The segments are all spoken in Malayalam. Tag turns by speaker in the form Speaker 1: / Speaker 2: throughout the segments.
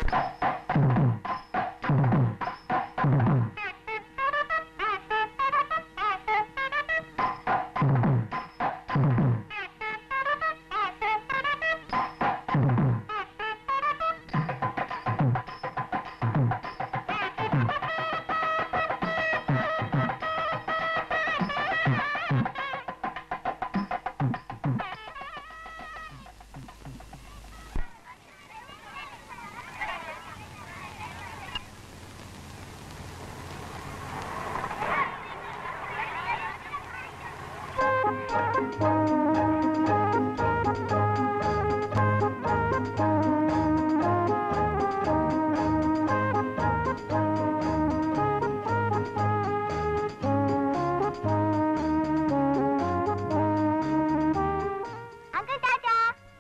Speaker 1: അങ്കിൾ ടാറ്റാ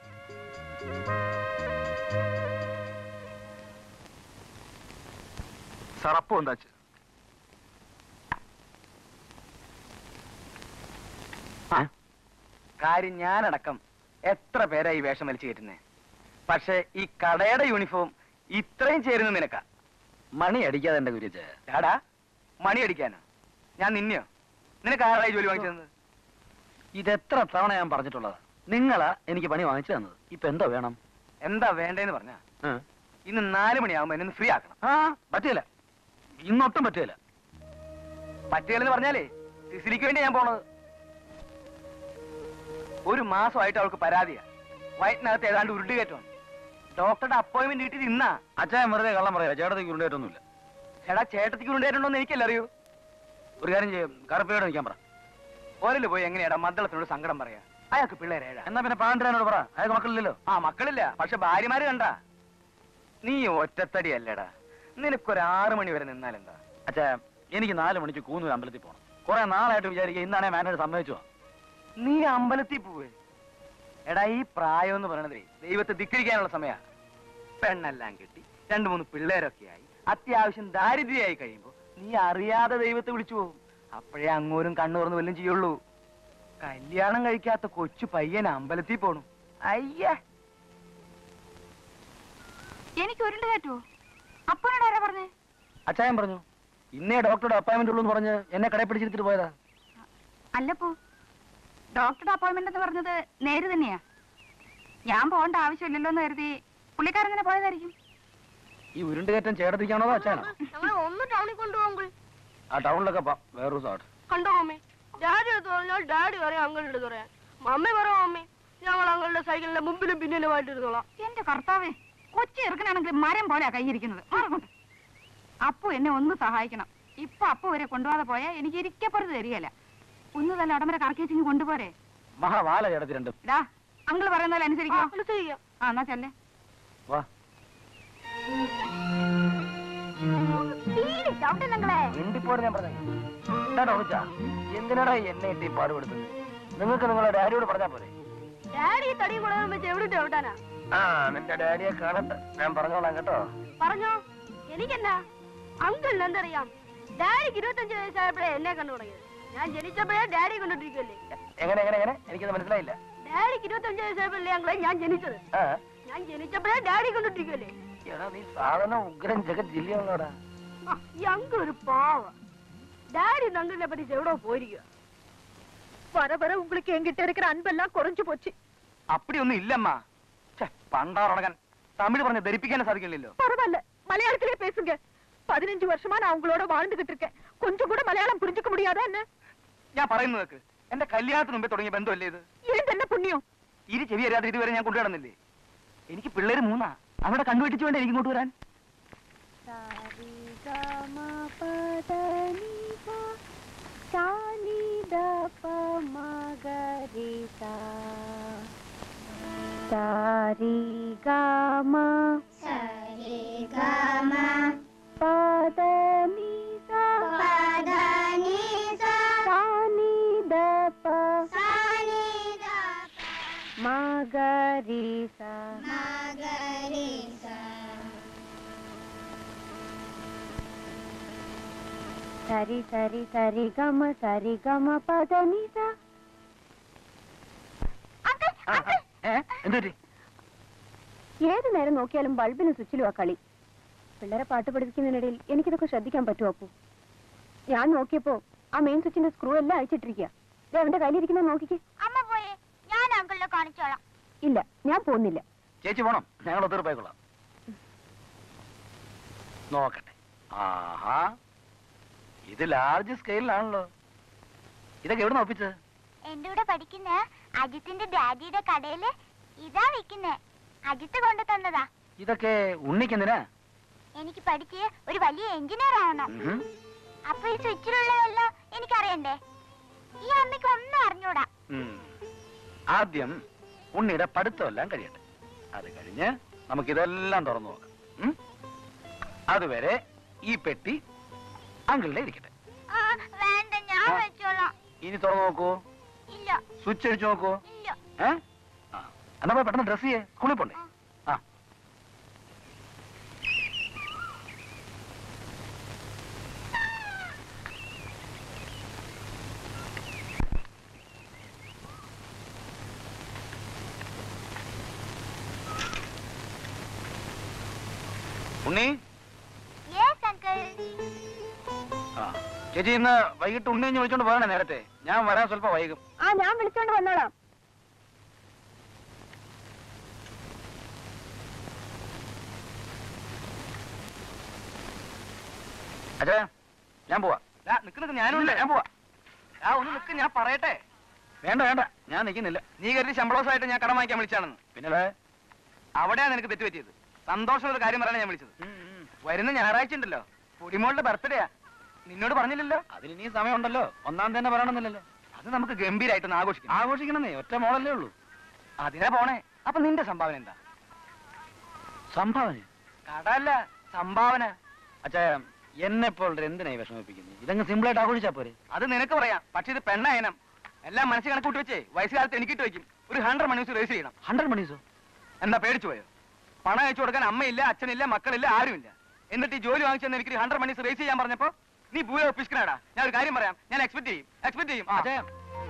Speaker 2: സാർ അപ്പോ എന്താച്ച്
Speaker 3: കാര്യം ഞാനടക്കം എത്ര പേരാ ഈ വേഷം വലിച്ചു കയറ്റുന്നേ പക്ഷേ ഈ കടയുടെ യൂണിഫോം ഇത്രയും ചേരുന്ന നിനക്കാ
Speaker 2: മണി അടിക്കാതെ എന്റെ ഗുരുജ
Speaker 3: ഡാടാ മണി അടിക്കാനോ ഞാൻ നിന്നെയോ നിനക്ക് ആരായി ജോലി വാങ്ങിച്ചത്
Speaker 2: ഇതെത്ര തവണ ഞാൻ പറഞ്ഞിട്ടുള്ളതാ നിങ്ങളാ എനിക്ക് പണി വാങ്ങിച്ചു തന്നത് ഇപ്പൊ എന്തോ വേണം
Speaker 3: എന്താ വേണ്ടേന്ന് പറഞ്ഞാ
Speaker 2: ഏ?
Speaker 3: ഇന്ന് നാല് മണിയാവുമ്പോ എന്നെ ഫ്രീ ആക്കണം
Speaker 2: ആ പറ്റില്ല ഇന്നൊട്ടും പറ്റില്ല
Speaker 3: പറ്റുകയെന്ന് പറഞ്ഞാലേ സിസിലിക്ക് വേണ്ടി ഞാൻ പോണത് ഒരു മാസമായിട്ട് അവൾക്ക് പരാതിയാ വയറ്റിനകത്ത് ഏതാണ്ട് ഉരുട്ടുകയറ്റമാണ് ഡോക്ടറുടെ അപ്പോയിന്റ്മെന്റ് കിട്ടി നിന്നാ
Speaker 2: അച്ഛൻ വെറുതെ കള്ളം പറയാ ചേട്ടത്തേക്ക് ഉരുണ്ടേറ്റൊന്നുമില്ല
Speaker 3: എടാ ചേട്ടത്തിക്ക് ഉരുണ്ടേറ്റുണ്ടോന്ന് എനിക്കല്ല അറിയൂ
Speaker 2: ഒരു കാര്യം ചെയ്യും കറുപ്പയോട് നിൽക്കാൻ പറ
Speaker 3: ഓരല് പോയി എങ്ങനെയാടാ മദ്ദളത്തിനോട് സങ്കടം പറയാ അയാൾക്ക് പിള്ളേരേഴാ
Speaker 2: എന്നാ പിന്നെ പാണ്ഡ്രാനോട് പറ അയാൾക്ക് മക്കളില്ലല്ലോ
Speaker 3: ആ മക്കളില്ല പക്ഷെ ഭാര്യമാര് കണ്ട നീ ഒറ്റത്തടിയല്ലേടാ നിനക്കൊരു ആറ് മണി വരെ നിന്നാലെന്താ
Speaker 2: അച്ഛാ എനിക്ക് നാല് മണിക്ക് കൂന്നൂർ അമ്പലത്തിൽ പോകണം കുറെ നാളായിട്ട് വിചാരിക്കുക ഇന്നാണെ മാനേജ് സമ്മതിച്ചു
Speaker 3: നീ അമ്പലത്തിൽ പോവേ എടാ ഈ പ്രായം എന്ന് പറയണതേ ദൈവത്തെ ധിക്കരിക്കാനുള്ള സമയ പെണ്ണെല്ലാം കിട്ടി രണ്ടു മൂന്ന് പിള്ളേരൊക്കെ ആയി അത്യാവശ്യം ദാരിദ്ര്യമായി കഴിയുമ്പോ നീ അറിയാതെ ദൈവത്തെ വിളിച്ചു പോകും അപ്പോഴേ അങ്ങോരും കണ്ണു തുറന്ന് വല്ലതും ചെയ്യുള്ളൂ കല്യാണം കഴിക്കാത്ത കൊച്ചു പയ്യൻ അമ്പലത്തിൽ പോണു അയ്യേ
Speaker 1: എനിക്ക് ഉരുണ്ട് കയറ്റുവോ അപ്പോഴോട് ആരാ പറഞ്ഞേ
Speaker 2: അച്ചായൻ പറഞ്ഞു ഇന്നേ ഡോക്ടറുടെ അപ്പോയിന്റ്മെന്റ് ഉള്ളൂ എന്ന് പറഞ്ഞ് എന്നെ കടയിൽ പിടിച്ചിരുത്തിട്ട് പോയതാ
Speaker 1: അല്ലപ്പോ ഡോക്ടറുടെ അപ്പോയിന്റ്മെന്റ് എന്ന് പറഞ്ഞത് നേര് തന്നെയാ ഞാൻ പോകേണ്ട ആവശ്യമില്ലല്ലോ എന്ന് കരുതി പുള്ളിക്കാരൻ തന്നെ പോയതായിരിക്കും
Speaker 2: ഈ ഉരുണ്ടുകയറ്റം ചേട്ടത്തിക്കാണോ അച്ഛനാണോ
Speaker 4: ഞങ്ങൾ ഒന്ന് ടൗണിൽ കൊണ്ടുപോകുമ്പോൾ
Speaker 2: ആ ടൗണിലൊക്കെ പോവാം വേറെ ദിവസം ആട്ടെ
Speaker 4: കണ്ടോ മമ്മി ഡാഡി എടുത്ത് പറഞ്ഞാൽ ഡാഡി പറയും അങ്കിളുടെ അടുത്ത് പറയാൻ മമ്മി പറയും മമ്മി ഞങ്ങൾ അങ്ങളുടെ സൈക്കിളിന്റെ മുമ്പിലും പിന്നിലുമായിട്ട് ഇരുന്നോളാം
Speaker 1: എന്റെ കർത്താവേ കൊച്ചു ചെറുക്കനാണെങ്കിൽ മരം പോലെ കൈയിരിക്കുന്നത് മാറിക്കൊണ്ട് അപ്പു എന്നെ ഒന്ന് സഹായിക്കണം ഇപ്പൊ അപ്പു വരെ കൊണ്ടുപോകാതെ പോയാൽ എനിക്ക് ഇരിക്കപ്പുറത്ത് തരികയല്ല ഒന്ന് തന്നെ അടം വരെ കറക്കിച്ചിങ് കൊണ്ടുപോരെ
Speaker 2: മഹാവാല ചേട്ടത്തി രണ്ടും
Speaker 1: ഇടാ അങ്കിള് പറയുന്ന പോലെ അനുസരിക്കോ
Speaker 4: അനുസരിക്കാം
Speaker 1: ആ എന്നാ ചെല്ലേ
Speaker 2: വാ
Speaker 1: ചവിട്ടില്ലെങ്കിലേ
Speaker 2: മിണ്ടിപ്പോടെ ഞാൻ പറഞ്ഞു എന്താ വിളിച്ചാ എന്തിനാടാ ഈ എന്നെ ഇട്ട് ഈ പാടുപെടുത്തത് നിങ്ങൾക്ക് നിങ്ങളുടെ ഡാഡിയോട് പറഞ്ഞാ പോരെ
Speaker 4: ഡാഡി ഈ തടി കൂടെ വെച്ച് എവിടെ ചവിട്ടാനാ
Speaker 2: ആ നിന്റെ ഡാഡിയെ കാണട്ടെ ഞാൻ പറഞ്ഞോളാം കേട്ടോ
Speaker 4: പറഞ്ഞോ എനിക്കെന്നാ അങ്കിളിന് എന്തറിയാം ഡാഡിക്ക് ഇരുപത്തഞ്ച് വയസ്സായപ്പോഴേ എന്നെ കണ്ടു തുടങ്ങിയത് ഞാൻ ജനിച്ചപ്പോഴേ ഡാഡി കണ്ടിട്ടിരിക്കുമല്ലേ
Speaker 2: എങ്ങനെ എങ്ങനെ എങ്ങനെ എനിക്കത് മനസ്സിലായില്ല
Speaker 4: ഡാഡിക്ക് ഇരുപത്തഞ്ച് വയസ്സായപ്പോഴല്ലേ ഞങ്ങളെ ഞാൻ ജനിച്ചത്
Speaker 2: ആ
Speaker 4: ഞാൻ ജനിച്ചപ്പോഴേ ഡാഡി കണ്ടിട്ടിരിക്കുമല്ലേ
Speaker 2: എടാ നീ സാധനം ഉഗ്രൻ ജഗത് ജില്ലയാണോടാ
Speaker 4: ആ, ഈ അങ്കിൾ ഒരു പാവ ഡാഡി അങ്കിളിനെ പറ്റി എവിടെ പോയിരിക്കുക
Speaker 5: வர வர உங்களுக்கு என்கிட்ட இருக்கிற அன்பெல்லாம் குறைஞ்சு போச்சு
Speaker 3: അപ്പടി ഒന്നും ഇല്ലമ്മ ഛെ, പണ്ടാറടകൻ തമിഴ് പറഞ്ഞ് ധരിപ്പിക്കാനേ സാധിക്കില്ലല്ലോ
Speaker 5: பரவாயில்ல மலையாளத்திலே பேசுங்க பதினஞ்சு வருஷமா நான் உங்களோட வாழ்ந்துகிட்டு இருக்கேன் கொஞ்சம் கூட மலையாளம் புரிஞ்சுக்க முடியாதா என்ன
Speaker 3: ഞാൻ പറയുന്നത് കേക്ക് എന്റെ കല്യാണത്തിന് മുമ്പേ തുടങ്ങിയ ബന്ധമല്ലേ ഇത്
Speaker 5: ஏன் என்ன புண்ணியம்
Speaker 3: ഇരു ചെവി അറിയാതെ ഇതുവരെ ഞാൻ കൊണ്ടുവരുന്നില്ലേ എനിക്ക് പിള്ളേര് മൂന്നാ അവിടെ കണ്ടുപിടിച്ചു വേണ്ട എനിക്ക് ഇങ്ങോട്ട് വരാൻ
Speaker 6: സരി സരി സരി ഗമ സരി ഗമ പദനിസ
Speaker 2: എന്തുപറ്റി
Speaker 6: ഏത് നേരം നോക്കിയാലും ബൾബിന് സ്വിച്ചിലും ആ കളി പിള്ളേരെ പാട്ട് പഠിപ്പിക്കുന്നതിനിടയിൽ എനിക്കിതൊക്കെ ശ്രദ്ധിക്കാൻ പറ്റുമോ അപ്പു ഞാൻ നോക്കിയപ്പോ ആ മെയിൻ സ്വിച്ചിന്റെ സ്ക്രൂ എല്ലാം അഴിച്ചിട്ടിരിക്കുക ദേ അവന്റെ കയ്യിലിരിക്കുന്നത് നോക്കിക്കേ
Speaker 4: അമ്മ പോയേ ഞാൻ അങ്കിളിനെ കാണിച്ചോളാം
Speaker 6: ഇല്ല ഞാൻ പോകുന്നില്ല
Speaker 2: ചേച്ചി പോണം ഞങ്ങൾ ഒത്തിരി പോയിക്കൊള്ളാം നോക്കട്ടെ ആഹാ ഇത് ലാർജ് സ്കെയിലാണല്ലോ ഇതൊക്കെ എവിടെ ഒപ്പിച്ചത്
Speaker 4: എന്റെ കൂടെ പഠിക്കുന്ന അജിത്തിന്റെ ഡാഡിയുടെ കടയില് ഇതാ വിൽക്കുന്നേ അജിത്ത് കൊണ്ടു തന്നതാ
Speaker 2: ഇതൊക്കെ ഉണ്ണിക്കെന്തിനാ
Speaker 4: എനിക്ക് പഠിച്ച് ഒരു വലിയ എഞ്ചിനീയർ ആവണം
Speaker 2: ഉഹും.
Speaker 4: അപ്പൊ ഈ സ്വിച്ചിലുള്ളതെല്ലാം എനിക്കറിയണ്ടേ ഈ അമ്മയ്ക്ക് ഒന്നും അറിഞ്ഞൂടാ
Speaker 2: ഉം. ആദ്യം ഉണ്ണിയുടെ പഠിത്തമെല്ലാം കഴിയട്ടെ അത് കഴിഞ്ഞ് നമുക്കിതെല്ലാം തുറന്നു നോക്കാം ഉം? അതുവരെ ഈ പെട്ടി അങ്കിളിനെ ഇരിക്കട്ടെ
Speaker 4: ആ, വേണ്ട ഞാൻ
Speaker 2: ആ.
Speaker 4: വെച്ചോളാം
Speaker 2: ഇനി തുറന്നു നോക്കൂ
Speaker 4: ഇല്ല
Speaker 2: സ്വിച്ച് അടിച്ചു നോക്കൂ
Speaker 4: ഇല്ല
Speaker 2: ഏ ആ. എന്നാ പോയി പെട്ടെന്ന് ഡ്രസ് ചെയ്യേ സ്കൂളിൽ പോണ്ടേ ആ ഉണ്ണി
Speaker 4: യെസ് അങ്കിൾ
Speaker 2: ആ ചേച്ചി ഇന്ന് വൈകിട്ട് ഉണ്ണി എന്ന് വിളിച്ചോണ്ട് പോകണേ നേരത്തെ ഞാൻ വരാൻ സ്വല്പം വൈകും
Speaker 6: ആ ഞാൻ വിളിച്ചോണ്ട് വന്നോളാം
Speaker 2: അച്ഛാ ഞാൻ പോവാ
Speaker 3: നിൽക്കുന്നത് ഞാനുണ്ട്
Speaker 2: ഞാൻ പോവാ
Speaker 3: ആ ഒന്ന് നിൽക്ക് ഞാൻ പറയട്ടെ
Speaker 2: വേണ്ട വേണ്ട ഞാൻ നിൽക്കുന്നില്ല
Speaker 3: നീ കരുതി ശമ്പളോസായിട്ട് ഞാൻ കടം വാങ്ങിക്കാൻ വിളിച്ചാണെന്ന്
Speaker 2: പിന്നെ
Speaker 3: അവിടെയാണ് നിനക്ക് തെറ്റ് പറ്റിയത് സന്തോഷമുള്ള കാര്യം പറയാൻ ഞാൻ വിളിച്ചത് വരുന്ന ഞായറാഴ്ച ഉണ്ടല്ലോ പൊടിമോളുടെ ബർത്ത്ഡേയാ നിന്നോട് പറഞ്ഞില്ലല്ലോ
Speaker 2: അതിന് ഇനി സമയമുണ്ടല്ലോ ഒന്നാം തന്നെ പറയണമെന്നില്ലല്ലോ
Speaker 3: അത് നമുക്ക് ഗംഭീരായിട്ടൊന്ന് ആഘോഷിക്കാം
Speaker 2: ആഘോഷിക്കണമെന്നേ ഒറ്റ മോളല്ലേ ഉള്ളൂ
Speaker 3: അതിനാ പോണേ അപ്പൊ നിന്റെ സംഭാവന എന്താ
Speaker 2: സംഭാവന
Speaker 3: കടല്ല സംഭാവന
Speaker 2: അച്ഛാ എന്നെ ഇപ്പോൾ എന്തിനായി വിഷമിപ്പിക്കുന്നത് ഇതങ്ങ് സിമ്പിൾ ആയിട്ട് ആഘോഷിച്ചാ പോരെ
Speaker 3: അത് നിനക്ക് പറയാം പക്ഷെ ഇത് പെണ്ണയനം എല്ലാം മനസ്സിൽ കണക്കൂട്ടി വെച്ചേ വയസ്സുകാലത്ത് എനിക്കിട്ട് വെക്കും ഒരു ഹൺഡ്രഡ് മണി രജിസ്റ്റർ ചെയ്യണം
Speaker 2: ഹൺഡ്രഡ് മണീസോ
Speaker 3: എന്താ പേടിച്ചു പോയോ പണം അയച്ചു കൊടുക്കാൻ അമ്മയില്ല അച്ഛനില്ല മക്കളില്ല ആരുമില്ല എന്നിട്ട് ഈ ജോലി വാങ്ങിച്ചെന്ന് എനിക്ക് ഹൺഡ്രഡ് മണി രജിസ്റ്റർ ചെയ്യാൻ പറഞ്ഞപ്പോ നീ പൂര ഒപ്പിക്കണടാ ഞാൻ ഒരു കാര്യം പറയാം ഞാൻ എക്സ്പെക്ട് ചെയ്യും എക്സ്പെക്ട് ചെയ്യും ആ.
Speaker 2: അച്ഛാ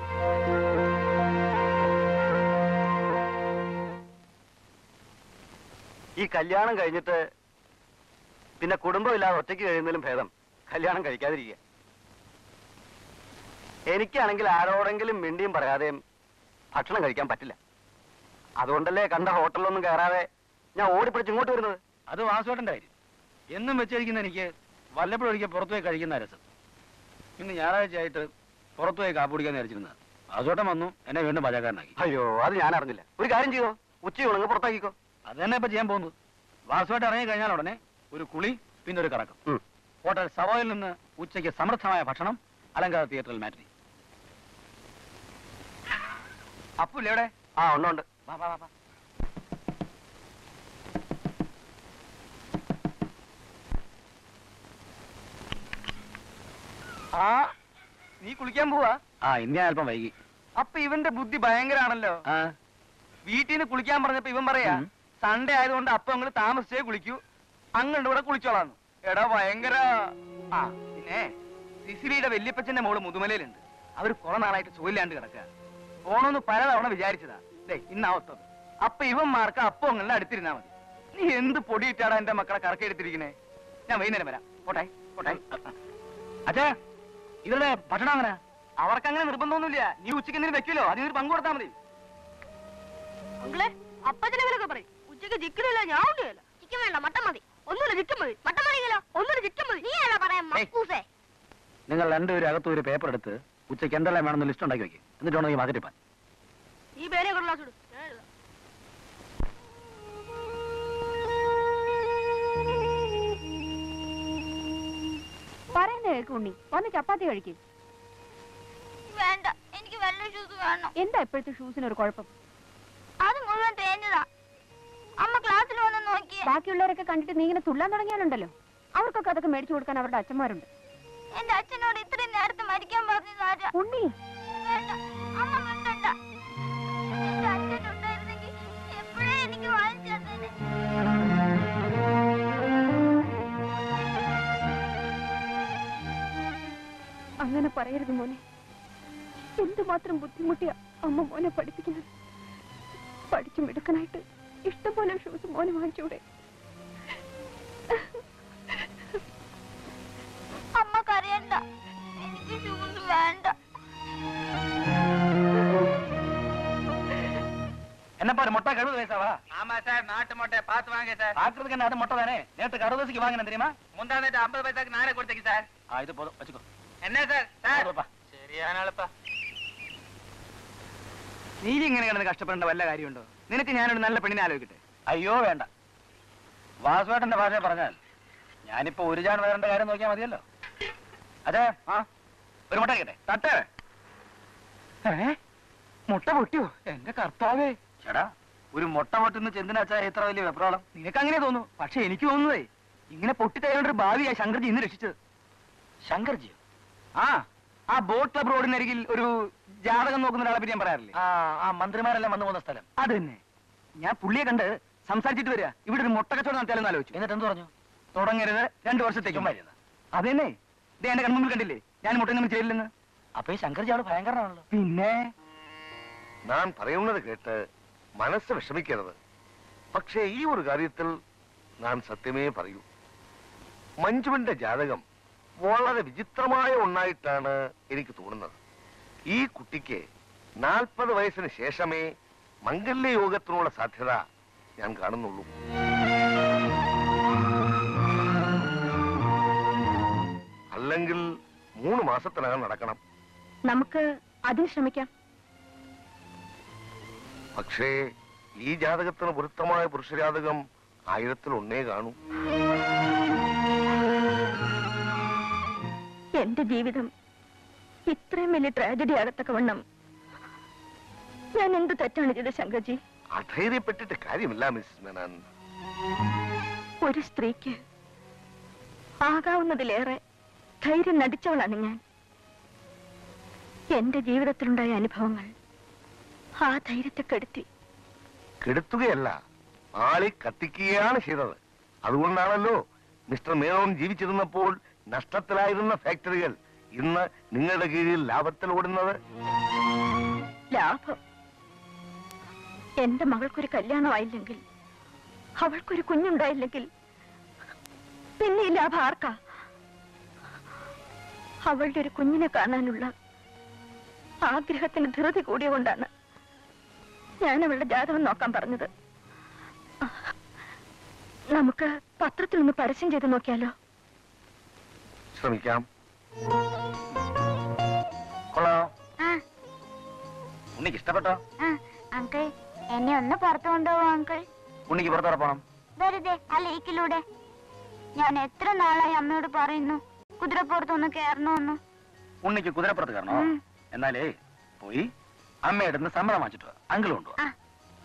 Speaker 7: ഈ കല്യാണം കഴിഞ്ഞിട്ട് പിന്നെ കുടുംബമില്ലാതെ ഒറ്റയ്ക്ക് കഴിയുന്നതിലും ഭേദം കല്യാണം കഴിക്കാതിരിക്കുക എനിക്കാണെങ്കിൽ ആരോടെങ്കിലും മിണ്ടിയും പറയാതെയും ഭക്ഷണം കഴിക്കാൻ പറ്റില്ല അതുകൊണ്ടല്ലേ കണ്ട ഹോട്ടലിലൊന്നും കയറാതെ ഞാൻ ഓടിപ്പിടിച്ച് ഇങ്ങോട്ട് വരുന്നത്
Speaker 2: അത് വാസുവേട്ടൻ്റെ കാര്യം എന്നും വെച്ചഴിക്കുന്ന എനിക്ക് വല്ലപ്പോഴും ഒരിക്കൽ പുറത്തു പോയി കഴിക്കുന്ന രസം ഇന്ന് ഞായറാഴ്ച ആയിട്ട് പുറത്തു പോയി കാപ്പ് കുടിക്കാൻ വിചാരിച്ചിരുന്നത് വാസുവേട്ടൻ വന്നു എന്നെ വീണ്ടും പാചകക്കാരനാക്കി
Speaker 7: അയ്യോ അത് ഞാൻ അറിഞ്ഞില്ല ഒരു കാര്യം ചെയ്തോ ഉച്ചയുണങ്ങ് പുറത്താക്കിക്കോ
Speaker 2: അത് തന്നെ ഇപ്പൊ ചെയ്യാൻ പോകുന്നത് വാസുവായിട്ട് ഇറങ്ങി കഴിഞ്ഞാൽ ഉടനെ ഒരു കുളി പിന്നെ ഒരു കറക്കം
Speaker 7: ഉം.
Speaker 2: ഹോട്ടൽ സവോയിൽ നിന്ന് ഉച്ചയ്ക്ക് സമൃദ്ധമായ ഭക്ഷണം അലങ്കാര തിയേറ്ററിൽ മാറ്റി
Speaker 3: അപ്പുല്ലേ ഇവിടെ
Speaker 7: ആ ഉണ്ട് ഉണ്ട്
Speaker 3: വാ വാ വാ, വാ ആ നീ കുളിക്കാൻ പോവാ
Speaker 2: ആ ഇന്ന് ഞാൻ അല്പം വൈകി
Speaker 3: അപ്പൊ ഇവന്റെ ബുദ്ധി ഭയങ്കരാണല്ലോ
Speaker 2: ആ
Speaker 3: വീട്ടിൽ നിന്ന് കുളിക്കാൻ പറഞ്ഞപ്പോ ഇവൻ പറയാ
Speaker 2: ഉം.
Speaker 3: സൺഡേ ആയതുകൊണ്ട് അപ്പൊ നിങ്ങൾ താമസിച്ചേ കുളിക്കൂ അങ്ങനെ ഇവിടെ കുളിച്ചോളാന്ന് എടാ ഭയങ്കര ആ പിന്നെ സിസിലിയുടെ വല്യപ്പച്ചന്റെ മോള് മുതുമലയിലുണ്ട് അവര് കുറെ നാളായിട്ട് സുഖമില്ലാണ്ട് കിടക്കുക പോണോന്ന് പലതവണ വിചാരിച്ചതാ ദേ ഇന്നാവത്തത് അപ്പൊ ഇവന്മാർക്ക് അപ്പൊ അങ്ങനെ അടുത്തിരുന്നാ മതി നീ എന്ത് പൊടിയിട്ടാടാ എന്റെ മക്കളെ കറക്കെടുത്തിരിക്കണേ ഞാൻ വൈകുന്നേരം വരാം പോട്ടെ പോട്ടെ
Speaker 2: അച്ഛാ ഇവരുടെ ഭക്ഷണം അങ്ങനെ
Speaker 3: അവർക്ക് അങ്ങനെ നിർബന്ധമൊന്നുമില്ല നീ ഉച്ചയ്ക്ക് എന്തെങ്കിലും വെക്കുമല്ലോ അതിന് ഒരു പങ്ക് കൊടുത്താൽ മതി
Speaker 4: അങ്കിളെ അപ്പച്ചനെങ്കിലൊക്കെ പറയും ഉച്ചക്ക് ചിക്കനില്ല ഞാൻ ഉണ്ടില്ല ചിക്കൻ വേണ്ട മട്ടൻ മതി ഒന്നുമില്ല ചിക്കൻ മതി മട്ടൻ മതിയല്ലോ ഒന്നുമില്ല ചിക്കൻ മതി നീ അല്ല പറയാൻ മക്കൂസേ
Speaker 2: നിങ്ങൾ രണ്ടുപേരും അകത്ത് ഒരു പേപ്പർ എടുത്ത് ഉച്ചയ്ക്ക് എന്തെല്ലാം വേണമെന്ന് ലിസ്റ്റ് ഉണ്ടാക്കി വെക്കും എന്നിട്ട് വേണം ഈ മാർക്കറ്റിൽ പോകാൻ
Speaker 4: ഈ പേരെ ഗ്ലാസ് ഇടും ഞാൻ എഴുതാം
Speaker 6: പറയുന്ന കേൾക്ക് ഉണ്ണി വന്ന് ചപ്പാത്തി കഴിക്കും
Speaker 4: വേണ്ട എനിക്ക് വെള്ള ഷൂസ് വേണം
Speaker 6: എന്താ ഇപ്പോഴത്തെ ഷൂസിന് ഒരു കുഴപ്പം
Speaker 4: അത് മുഴുവൻ തേഞ്ഞതാ അമ്മ ക്ലാസ്സിൽ വന്ന് നോക്കി
Speaker 6: ബാക്കിയുള്ളവരൊക്കെ കണ്ടിട്ട് നീ ഇങ്ങനെ തുള്ളാൻ തുടങ്ങിയാലുണ്ടല്ലോ അവർക്കൊക്കെ അതൊക്കെ മേടിച്ചു കൊടുക്കാൻ അവരുടെ അച്ഛന്മാരുണ്ട്
Speaker 4: എന്റെ അച്ഛനോട് ഇത്രയും നേരത്തെ മരിക്കാൻ പറഞ്ഞതാരാ
Speaker 6: ഉണ്ണി
Speaker 4: വേണ്ട അമ്മ മിണ്ടണ്ട എന്റെ അച്ഛൻ ഉണ്ടായിരുന്നെങ്കിൽ എപ്പോഴേ എനിക്ക് വാങ്ങിച്ചു തന്നെ
Speaker 6: അങ്ങനെ പറയരുത് മോനെ എന്തുമാത്രം ബുദ്ധിമുട്ടിയ അമ്മ മോനെ പഠിപ്പിക്കുന്നത് പഠിച്ചു മിടുക്കനായിട്ട് ഇഷ്ടംപോലെ ഷൂസ് മോനെ വാങ്ങിച്ചൂടെ
Speaker 3: பாரு மொட்டை கழுவது வயசாவா
Speaker 8: ஆமா சார் நாட்டு மொட்டை பார்த்து வாங்க சார்
Speaker 3: பாக்குறதுக்கு என்ன அது மொட்டை தானே நேற்று கருவசிக்கு வாங்கினேன் தெரியுமா
Speaker 8: முந்தா நேற்று ஐம்பது பைசாக்கு நானே கொடுத்தீங்க சார்
Speaker 3: ஆ இது போதும் வச்சுக்கோ
Speaker 8: என்ன சார் சார்
Speaker 3: போதும்ப்பா.
Speaker 8: சரியான ആളപ്പാ
Speaker 3: നീ ഇങ്ങനെ കിടന്ന് കഷ്ടപ്പെടേണ്ട വല്ല കാര്യമുണ്ടോ നിനക്ക് ഞാനൊരു നല്ല പെണ്ണിനെ ആലോചിക്കട്ടെ അയ്യോ വേണ്ട വാസുവേട്ടന്റെ ഭാഷ പറഞ്ഞാൽ ഞാനിപ്പോ ഒരു ജാൻ വരേണ്ട കാര്യം നോക്കിയാൽ മതിയല്ലോ അതെ ആ ഒരു മുട്ട കേട്ടെ തട്ട് ഏ മുട്ട പൊട്ടിയോ എന്റെ കർത്താവേ ചേടാ ഒരു മുട്ട പൊട്ടുന്ന ചെന്തിനാച്ചാ ഇത്ര വലിയ വെപ്രാളം നിനക്ക് അങ്ങനെ തോന്നുന്നു പക്ഷെ എനിക്ക് തോന്നുന്നതേ ഇങ്ങനെ പൊട്ടിത്തരേണ്ട ഭാവിയാ ശങ്കർജി ഇന്ന് രക്ഷിച്ചത് ശങ്കർജിയോ ആ ആ ബോട്ട് ക്ലബ് റോഡിനരികിൽ ഒരു ജാതകം നോക്കുന്ന ഒരാളെ പറ്റി ഞാൻ പറയാറില്ലേ ആ ആ മന്ത്രിമാരെല്ലാം വന്നു പോകുന്ന സ്ഥലം അത് തന്നെ ഞാൻ പുള്ളിയെ കണ്ട് സംസാരിച്ചിട്ട് വരിക ഇവിടെ ഒരു മുട്ട കച്ചവടം നടത്തിയാലെന്ന് ആലോചിച്ചു എന്നിട്ട് എന്ത് പറഞ്ഞു തുടങ്ങരുത് രണ്ടു വർഷത്തേക്കും അതെന്നെ ഇത് എന്റെ കൺമുമ്പിൽ കണ്ടില്ലേ ഞാൻ മുട്ടൊന്നും ചെയ്യില്ലെന്ന് അപ്പൊ ഈ ശങ്കർജി ആള് ഭയങ്കരനാണല്ലോ പിന്നെ
Speaker 9: ഞാൻ പറയുന്നത് കേട്ട് മനസ്സ് വിഷമിക്കരുത് പക്ഷേ ഈ ഒരു കാര്യത്തിൽ ഞാൻ സത്യമേ പറയൂ മഞ്ജുവിന്റെ ജാതകം വളരെ വിചിത്രമായ ഒന്നായിട്ടാണ് എനിക്ക് തോന്നുന്നത് ഈ കുട്ടിക്ക് നാൽപ്പത് വയസ്സിന് ശേഷമേ മംഗല്യ യോഗത്തിനുള്ള സാധ്യത ഞാൻ കാണുന്നുള്ളൂ അല്ലെങ്കിൽ മൂന്ന് മാസത്തിനകം നടക്കണം
Speaker 6: നമുക്ക് അതിന് ശ്രമിക്കാം
Speaker 9: പക്ഷേ ഈ ജാതകത്തിന് പൊരുത്തമായ പുരുഷജാതകം ആയിരത്തിൽ ഒന്നേ കാണൂ
Speaker 6: എന്റെ ജീവിതം ഇത്രയും വലിയ ട്രാജഡി ആകത്തക്കവണ്ണം ഞാൻ എന്ത് തെറ്റാണ് ചെയ്തത് ശങ്കർജി
Speaker 9: അധൈര്യപ്പെട്ടിട്ട് കാര്യമില്ല മിസ് മേനൻ
Speaker 6: ഒരു സ്ത്രീക്ക് ആകാവുന്നതിലേറെ ധൈര്യം നടിച്ചവളാണ് ഞാൻ എന്റെ ജീവിതത്തിലുണ്ടായ അനുഭവങ്ങൾ ആ ധൈര്യത്തെ കെടുത്തി
Speaker 9: കെടുത്തുകയല്ല ആളി കത്തിക്കുകയാണ് ചെയ്തത് അതുകൊണ്ടാണല്ലോ മിസ്റ്റർ മേനോൻ ജീവിച്ചിരുന്നപ്പോൾ നഷ്ടത്തിലായിരുന്ന ഫാക്ടറികൾ ഇന്ന് നിങ്ങളുടെ കീഴിൽ ലാഭത്തിൽ ഓടുന്നത്
Speaker 6: ലാഭം എന്റെ മകൾക്കൊരു കല്യാണമായില്ലെങ്കിൽ അവൾക്കൊരു കുഞ്ഞുണ്ടായില്ലെങ്കിൽ പിന്നെ ഈ ലാഭം ആർക്കാ അവളുടെ ഒരു കുഞ്ഞിനെ കാണാനുള്ള ആഗ്രഹത്തിന് ധൃതി കൂടിയതുകൊണ്ടാണ് ഞാൻ അവളുടെ ജാതകം നോക്കാൻ പറഞ്ഞത് നമുക്ക് പത്രത്തിൽ ഒന്ന് പരസ്യം ചെയ്ത് നോക്കിയാലോ
Speaker 9: ശ്രമിക്കാം
Speaker 3: കൊള്ളാം ഉണ്ണിക്ക് ഇഷ്ടപ്പെട്ടോ
Speaker 4: അങ്കിൾ എന്നെ ഒന്ന് പുറത്തു കൊണ്ടുപോകും അങ്കിൾ
Speaker 3: ഉണ്ണിക്ക് പുറത്തോടെ പോണം
Speaker 4: വെറുതെ ആ ലേക്കിലൂടെ ഞാൻ എത്ര നാളായി അമ്മയോട് പറയുന്നു കുതിരപ്പുറത്തൊന്ന് കയറണമെന്ന്
Speaker 3: ഉണ്ണിക്ക് കുതിരപ്പുറത്ത് കയറണോ
Speaker 4: ഉം.
Speaker 3: എന്നാലേ പോയി അമ്മയുടെ നിന്ന് സമ്മതം വാങ്ങിച്ചിട്ട് അങ്കിൾ കൊണ്ടുപോവാ
Speaker 4: ആ.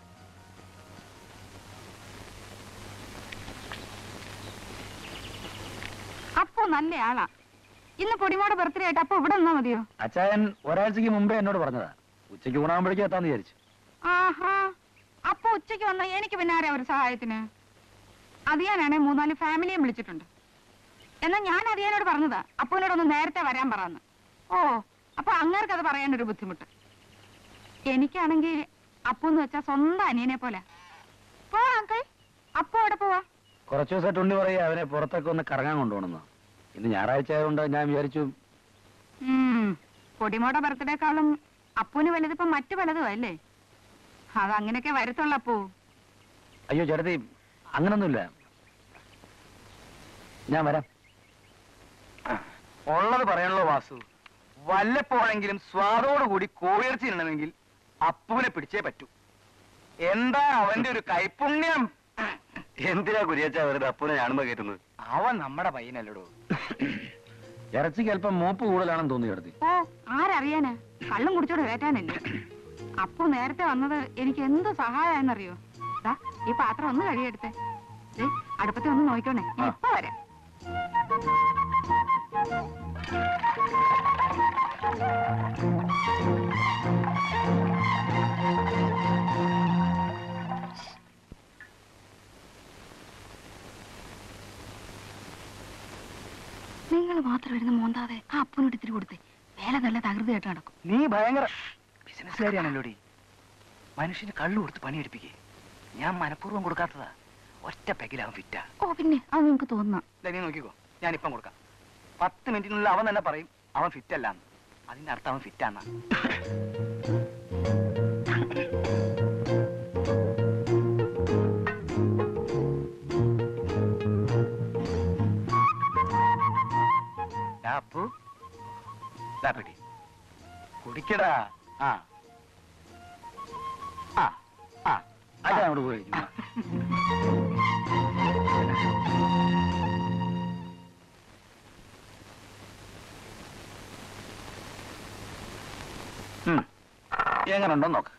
Speaker 1: അപ്പോ നല്ല ആളാ ഇന്ന് പൊടിമോടെ ബർത്ത്ഡേ ആയിട്ട് അപ്പൊ ഇവിടെ നിന്നാ മതിയോ
Speaker 3: അച്ചായൻ ഒരാഴ്ചക്ക് മുമ്പേ എന്നോട് പറഞ്ഞതാ ഉച്ചയ്ക്ക് ഊണാകുമ്പോഴേക്കും എത്താന്ന് വിചാരിച്ചു
Speaker 1: ആഹാ അപ്പൊ ഉച്ചയ്ക്ക് വന്ന എനിക്ക് പിന്നെ ആരാ ഒരു സഹായത്തിന് അതിയാനാണെ മൂന്നാല് ഫാമിലിയെ വിളിച്ചിട്ടുണ്ട് എന്നാ ഞാൻ അതിയാനോട് പറഞ്ഞതാ അപ്പുവിനോടൊന്ന് നേരത്തെ വരാൻ പറന്ന് ഓ അപ്പൊ അങ്ങേർക്ക് അത് പറയാനൊരു ബുദ്ധിമുട്ട് എനിക്കാണെങ്കിൽ അപ്പു എന്ന് വെച്ചാ സ്വന്തം അനിയനെ പോലെ പോവാ അങ്കിൾ അപ്പു അവിടെ പോവാ
Speaker 3: കുറച്ചു ദിവസമായിട്ട് ഉണ്ണി പറയാ അവനെ പുറത്തൊക്കെ ഒന്ന് കറങ്ങാൻ കൊണ്ടുപോകണമെന്ന് ഇന്ന് ഞായറാഴ്ച ആയതുകൊണ്ട് ഞാൻ വിചാരിച്ചു
Speaker 1: ഉം. പൊടിമോടെ ബർത്ത്ഡേക്കാളും അപ്പുവിന് വലുതിപ്പം മറ്റു പലതും അല്ലേ അത് അങ്ങനെയൊക്കെ വരത്തുള്ള അപ്പു
Speaker 3: അയ്യോ ചേട്ടത്തി അങ്ങനൊന്നുമില്ല ഞാൻ വരാം
Speaker 10: ഉള്ളത് പറയാനുള്ള വാസു വല്ലപ്പോഴെങ്കിലും സ്വാദോടുകൂടി കോഴിയിറച്ചി തിന്നണമെങ്കിൽ അപ്പുവിനെ പിടിച്ചേ പറ്റൂ എന്താ അവന്റെ ഒരു കൈപുണ്യം
Speaker 7: എന്തിനാ കുരിയച്ച അവരുടെ അപ്പനെ ഞാനുമ്പോ കയറ്റുന്നത്
Speaker 10: അവൻ നമ്മുടെ പയ്യനല്ലടോ
Speaker 3: ഇറച്ചിക്ക് അല്പം മൂപ്പ് കൂടുതലാണെന്ന് തോന്നി ചേട്ടത്തി
Speaker 1: ഓ ആരറിയാനാ കള്ളും കുടിച്ചോട് കയറ്റാനല്ലേ അപ്പു നേരത്തെ വന്നത് എനിക്ക് എന്ത് സഹായമായെന്നറിയോ ദാ ഈ പാത്രം ഒന്ന് കഴിയെടുത്തേ ദേ, അടുപ്പത്തെ ഒന്ന് നോക്കിക്കോണേ ഞാൻ ഇപ്പൊ വരാം നിങ്ങൾ മാത്രം ഇരുന്ന് മോന്താതെ ആ അപ്പനോട് ഇത്തിരി കൊടുത്തേ വേല നല്ല തകൃതിയായിട്ട് നടക്കും
Speaker 10: നീ ഭയങ്കര ബിസിനസ്സുകാരിയാണല്ലോടി മനുഷ്യന് കള്ളു കൊടുത്ത് പണിയെടുപ്പിക്കേ ഞാൻ മനഃപൂർവ്വം കൊടുക്കാത്തതാ ഒറ്റ പെക്കിലാവും ഫിറ്റാ
Speaker 1: ഓ പിന്നെ അത് നിങ്ങൾക്ക് തോന്നാം
Speaker 10: ഇല്ല, നീ നോക്കിക്കോ ഞാൻ ഇപ്പം കൊടുക്കാം പത്ത് മിനിറ്റിനുള്ളിൽ അവൻ തന്നെ പറയും അവൻ ഫിറ്റ് അല്ലാന്ന് അതിന്റെ അർത്ഥം അവൻ ഫിറ്റാന്നാ ഡാ അപ്പു ദാ പിടി കുടിക്കടാ ആ ആ ആ
Speaker 2: അച്ഛൻ അങ്ങോട്ട് പോയി ചുമ്മാ. ഉം. എങ്ങനെ ഉണ്ടോ നോക്ക്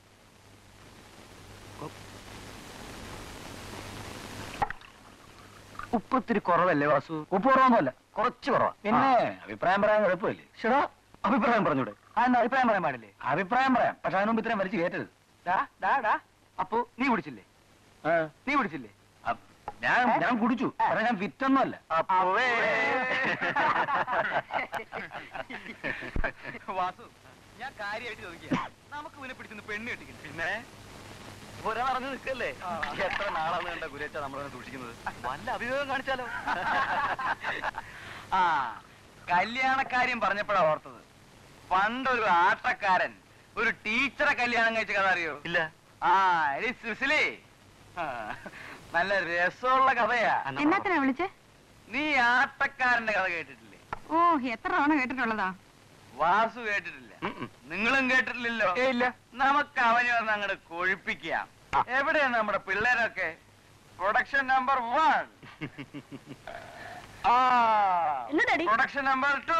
Speaker 10: ഉപ്പ് ഇത്തിരി കുറവല്ലേ വാസു
Speaker 2: ഉപ്പ് കുറവൊന്നുമല്ല കുറച്ച് കുറവാ പിന്നെ
Speaker 10: ആ.
Speaker 2: അഭിപ്രായം പറയാൻ കുഴപ്പമില്ലേ
Speaker 10: ഷടാ അഭിപ്രായം പറഞ്ഞൂടെ ആ എന്നാ അഭിപ്രായം പറയാൻ പാടില്ലേ
Speaker 2: അഭിപ്രായം പറയാം പക്ഷെ അതിന് മുമ്പ് ഇത്രയും വലിച്ചു കയറ്റരുത്
Speaker 10: ഡാ ഡാ ഡാ അപ്പു നീ കുടിച്ചില്ലേ
Speaker 2: ആ.
Speaker 10: നീ കുടിച്ചില്ലേ
Speaker 2: അപ്പ് ഞാൻ ഞാൻ കുടിച്ചു പക്ഷെ ഞാൻ വിറ്റൊന്നുമല്ല
Speaker 10: അപ്പുവേ വാസു ഞാൻ കാര്യമായിട്ട് ചോദിക്കുക നമുക്ക് ഇവനെ പിടിച്ചൊന്ന് പെണ്ണ് കെട്ടിക്കുന്നു പിന്നെ
Speaker 7: പുര പറഞ്ഞു നിൽക്കല്ലേ എത്ര നാളാന്ന് കണ്ട ഗുരേച്ച നമ്മളെ സൂക്ഷിക്കുന്നത് വല്ല അഭിമുഖം കാണിച്ചാലോ
Speaker 10: ആ കല്യാണക്കാര്യം പറഞ്ഞപ്പോഴാ ഓർത്തത് പണ്ടൊരു ആട്ടക്കാരൻ ഒരു ടീച്ചറെ കല്യാണം കഴിച്ച കഥ അറിയോ
Speaker 7: ഇല്ല
Speaker 10: ആ എടി സുസിലി ആ, നല്ല രസമുള്ള കഥയാ
Speaker 1: എന്നാത്തിനാ വിളിച്ചേ
Speaker 10: നീ ആട്ടക്കാരന്റെ കഥ കേട്ടിട്ടില്ലേ
Speaker 1: ഓ എത്ര തവണ കേട്ടിട്ടുള്ളതാ
Speaker 10: വാസു കേട്ടിട്ടില്ല നിങ്ങളും കേട്ടിട്ടില്ലല്ലോ ഇല്ല നമുക്ക് അവനെ ഒന്ന് അങ്ങോട്ട് കൊഴിപ്പിക്കാം എവിടെയാ നമ്മുടെ പിള്ളേരൊക്കെ പ്രൊഡക്ഷൻ നമ്പർ വൺ ആ
Speaker 4: എന്നതാടി?
Speaker 10: പ്രൊഡക്ഷൻ നമ്പർ ടു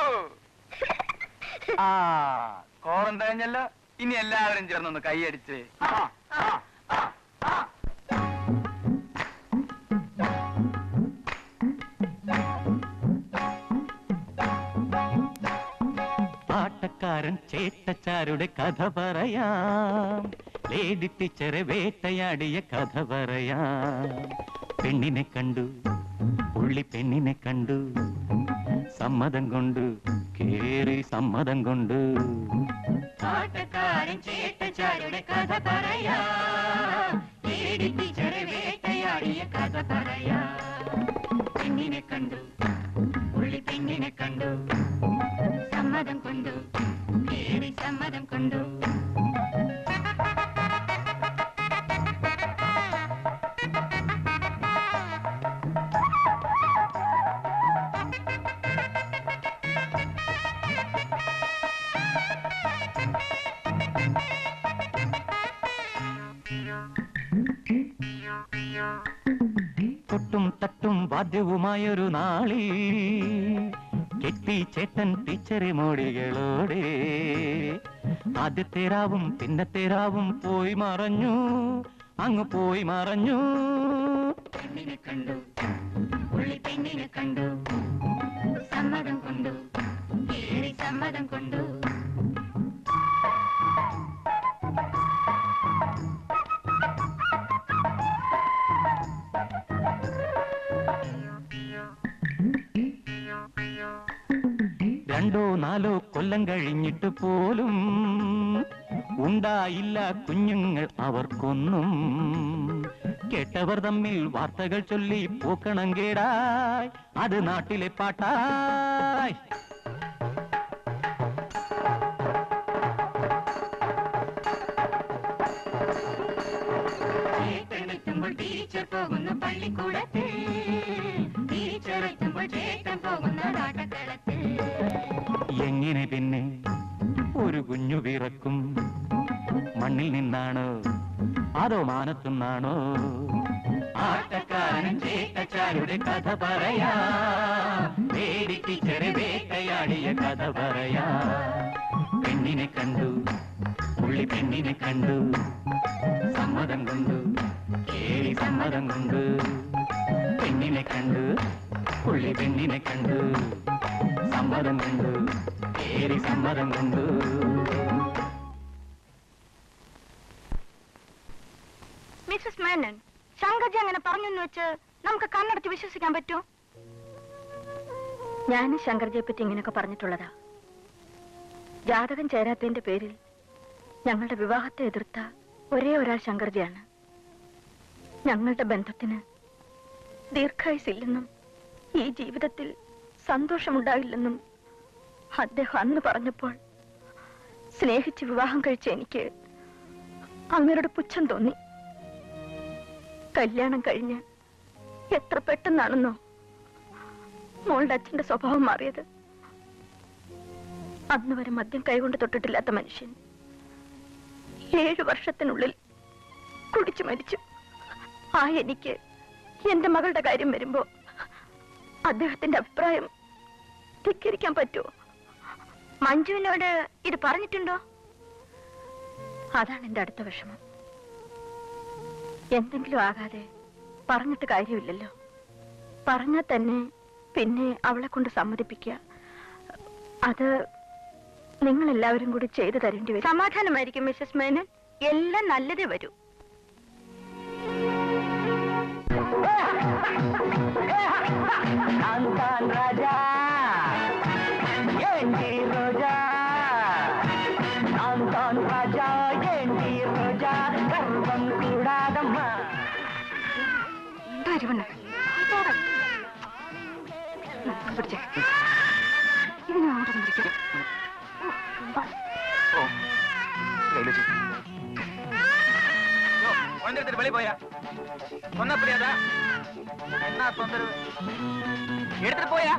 Speaker 10: ആ കോറം കഴിഞ്ഞല്ലോ ഇനി എല്ലാവരും ചേർന്നൊന്ന് കൈയടിച്ച് ആ, ആ, ആ, ആ.
Speaker 11: പാട്ടക്കാരൻ ചേട്ടച്ചാരുടെ കഥ പറയാം ലേഡി ടീച്ചറെ വേട്ടയാടിയ കഥ പറയാം പെണ്ണിനെ കണ്ടു പുള്ളി പെണ്ണിനെ കണ്ടു സമ്മതം കൊണ്ട് കേറി സമ്മതം കൊണ്ട് പാട്ടക്കാരൻ ചേട്ടച്ചാരുടെ കഥ പറയാം ലേഡി ടീച്ചറെ വേട്ടയാടിയ കഥ പറയാം പെണ്ണിനെ കണ്ടു പുള്ളി പെണ്ണിനെ കണ്ടു സമ്മതം കൊണ്ടു കേറി സമ്മതം കൊണ്ടു കൊട്ടും തട്ടും വാദ്യവുമായൊരു നാളിൽ കെട്ടി ചേട്ടൻ ടീച്ചറെ മോടികളോടെ ആദ്യത്തെ രാവും പിന്നത്തെ രാവും പോയി മറഞ്ഞു അങ്ങ് പോയി മറഞ്ഞു പെണ്ണിനെ കണ്ടു പുള്ളി പെണ്ണിനെ കണ്ടു സമ്മതം കൊണ്ടു കേറി സമ്മതം കൊണ്ടു രണ്ടോ നാലോ കൊല്ലം കഴിഞ്ഞിട്ട് പോലും ഉണ്ടായില്ല കുഞ്ഞുങ്ങൾ അവർക്കൊന്നും കേട്ടവർ തമ്മിൽ വാർത്തകൾ ചൊല്ലി പൂക്കണം കേടായി അത് നാട്ടിലെ പാട്ടായി ചേട്ടനെത്തുമ്പോൾ ടീച്ചർ പോകുന്ന പള്ളിക്കൂടത്തിൽ ടീച്ചർ എത്തുമ്പോൾ ചേട്ടൻ പോകുന്ന നാട്ടക്കളത്തിൽ എങ്ങനെ പിന്നെ ഒരു കുഞ്ഞു പിറക്കും മണ്ണിൽ നിന്നാണോ അതോ മാനത്തുനിന്നാണോ ആട്ടക്കാരൻ ചേട്ടച്ചാരുടെ കഥ പറയാ വേടി ടീച്ചറെ വേട്ടയാടിയ കഥ പറയാ പെണ്ണിനെ കണ്ടു പുള്ളി പെണ്ണിനെ കണ്ടു സമ്മതം കൊണ്ടു കേറി സമ്മതം കൊണ്ട് പെണ്ണിനെ കണ്ടു പുള്ളി പെണ്ണിനെ കണ്ടു സമ്മതം കൊണ്ടു കേറി സമ്മതം കൊണ്ടു
Speaker 4: മിസ്സസ് മേനൻ ശങ്കർജി അങ്ങനെ പറഞ്ഞെന്ന് വെച്ച് നമുക്ക് കണ്ണടച്ച് വിശ്വസിക്കാൻ പറ്റുമോ
Speaker 6: ഞാൻ ശങ്കർജിയെ പറ്റി ഇങ്ങനെയൊക്കെ പറഞ്ഞിട്ടുള്ളതാ ജാതകം ചേരാത്തതിന്റെ പേരിൽ ഞങ്ങളുടെ വിവാഹത്തെ എതിർത്ത ഒരേ ഒരാൾ ശങ്കർജിയാണ് ഞങ്ങളുടെ ബന്ധത്തിന് ദീർഘായുസില്ലെന്നും ഈ ജീവിതത്തിൽ സന്തോഷമുണ്ടാകില്ലെന്നും അദ്ദേഹം അന്ന് പറഞ്ഞപ്പോൾ സ്നേഹിച്ച് വിവാഹം കഴിച്ച എനിക്ക് അങ്ങയുടെ പുച്ഛം തോന്നി കല്യാണം കഴിഞ്ഞ് എത്ര പെട്ടെന്നാണെന്നോ മോളുടെ അച്ഛന്റെ സ്വഭാവം മാറിയത് അന്ന് വരെ മദ്യം കൈകൊണ്ട് തൊട്ടിട്ടില്ലാത്ത മനുഷ്യൻ ഏഴു വർഷത്തിനുള്ളിൽ കുടിച്ചു മരിച്ചു ആ എനിക്ക് എന്റെ മകളുടെ കാര്യം വരുമ്പോ അദ്ദേഹത്തിന്റെ അഭിപ്രായം ധിക്കരിക്കാൻ പറ്റുമോ മഞ്ജുവിനോട് ഇത് പറഞ്ഞിട്ടുണ്ടോ അതാണ് എന്റെ അടുത്ത വിഷമം എന്തെങ്കിലും ആകാതെ പറഞ്ഞിട്ട് കാര്യമില്ലല്ലോ പറഞ്ഞാൽ തന്നെ പിന്നെ അവളെ കൊണ്ട് സമ്മതിപ്പിക്കുക അത് നിങ്ങൾ എല്ലാവരും കൂടി ചെയ്തു തരേണ്ടി വരും സമാധാനമായിരിക്കും മിസ്സസ് മേനൻ എല്ലാം നല്ലതേ വരൂ
Speaker 3: అంతాన్ రాజా ఏంటి రోజా అంతాన్ రాజా ఏంటి రోజా గర్వం కూడాదమ్మా
Speaker 1: ഉണ്ടായിരുവണ്ണ പിടിച്ചേ ഇതിനെ അങ്ങോട്ടൊന്നും പിടിക്കാം
Speaker 8: குழந்தை எடுத்துட்டு வெளியே போயா சொன்ன புரியாதா என்ன தொந்தரவு எடுத்துட்டு போயா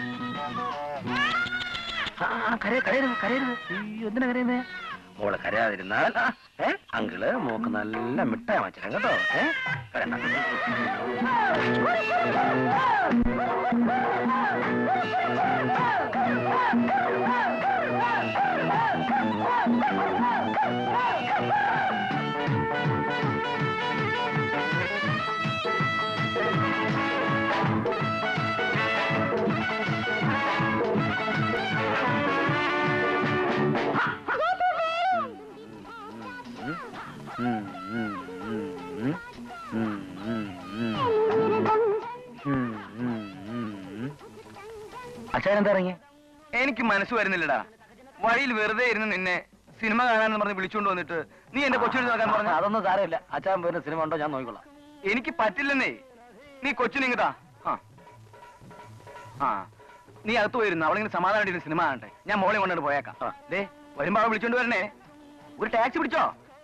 Speaker 3: കരയരുത് കരയരുത് എന്തിനാ കരയുന്നേ
Speaker 2: മോള് കരയാതിരുന്നാൽ ഏ അങ്കിള് മോക്ക് നല്ല മിഠായി വാങ്ങിച്ചിരാം കേട്ടോ ഏ കരണ്ട
Speaker 3: അച്ഛൻ എന്താ ഇറങ്ങി
Speaker 10: എനിക്ക് മനസ്സ് വരുന്നില്ലടാ വഴിയിൽ വെറുതെ ഇരുന്ന് നിന്നെ സിനിമ കാണാനെന്ന് പറഞ്ഞ് വിളിച്ചുകൊണ്ട് വന്നിട്ട് നീ എന്റെ കൊച്ചിന് നോക്കാൻ പറഞ്ഞു
Speaker 2: അതൊന്നും സാരമില്ല അച്ഛൻ പോരുന്ന സിനിമ ഉണ്ടോ ഞാൻ നോക്കിക്കൊള്ളാം
Speaker 10: എനിക്ക് പറ്റില്ലെന്നേ നീ കൊച്ചിനിങ്ങതാ ആ ആ നീ അകത്ത് പോയിരുന്നു അവളിങ്ങനെ സമാധാനം സിനിമ കാണട്ടെ ഞാൻ മോളെ കൊണ്ടിട്ട് പോയേക്കാം
Speaker 2: ആ.
Speaker 10: ദേ വരുമ്പോ അവളെ വിളിച്ചോണ്ട് വരണേ ഒരു ടാക്സി പിടിച്ചോ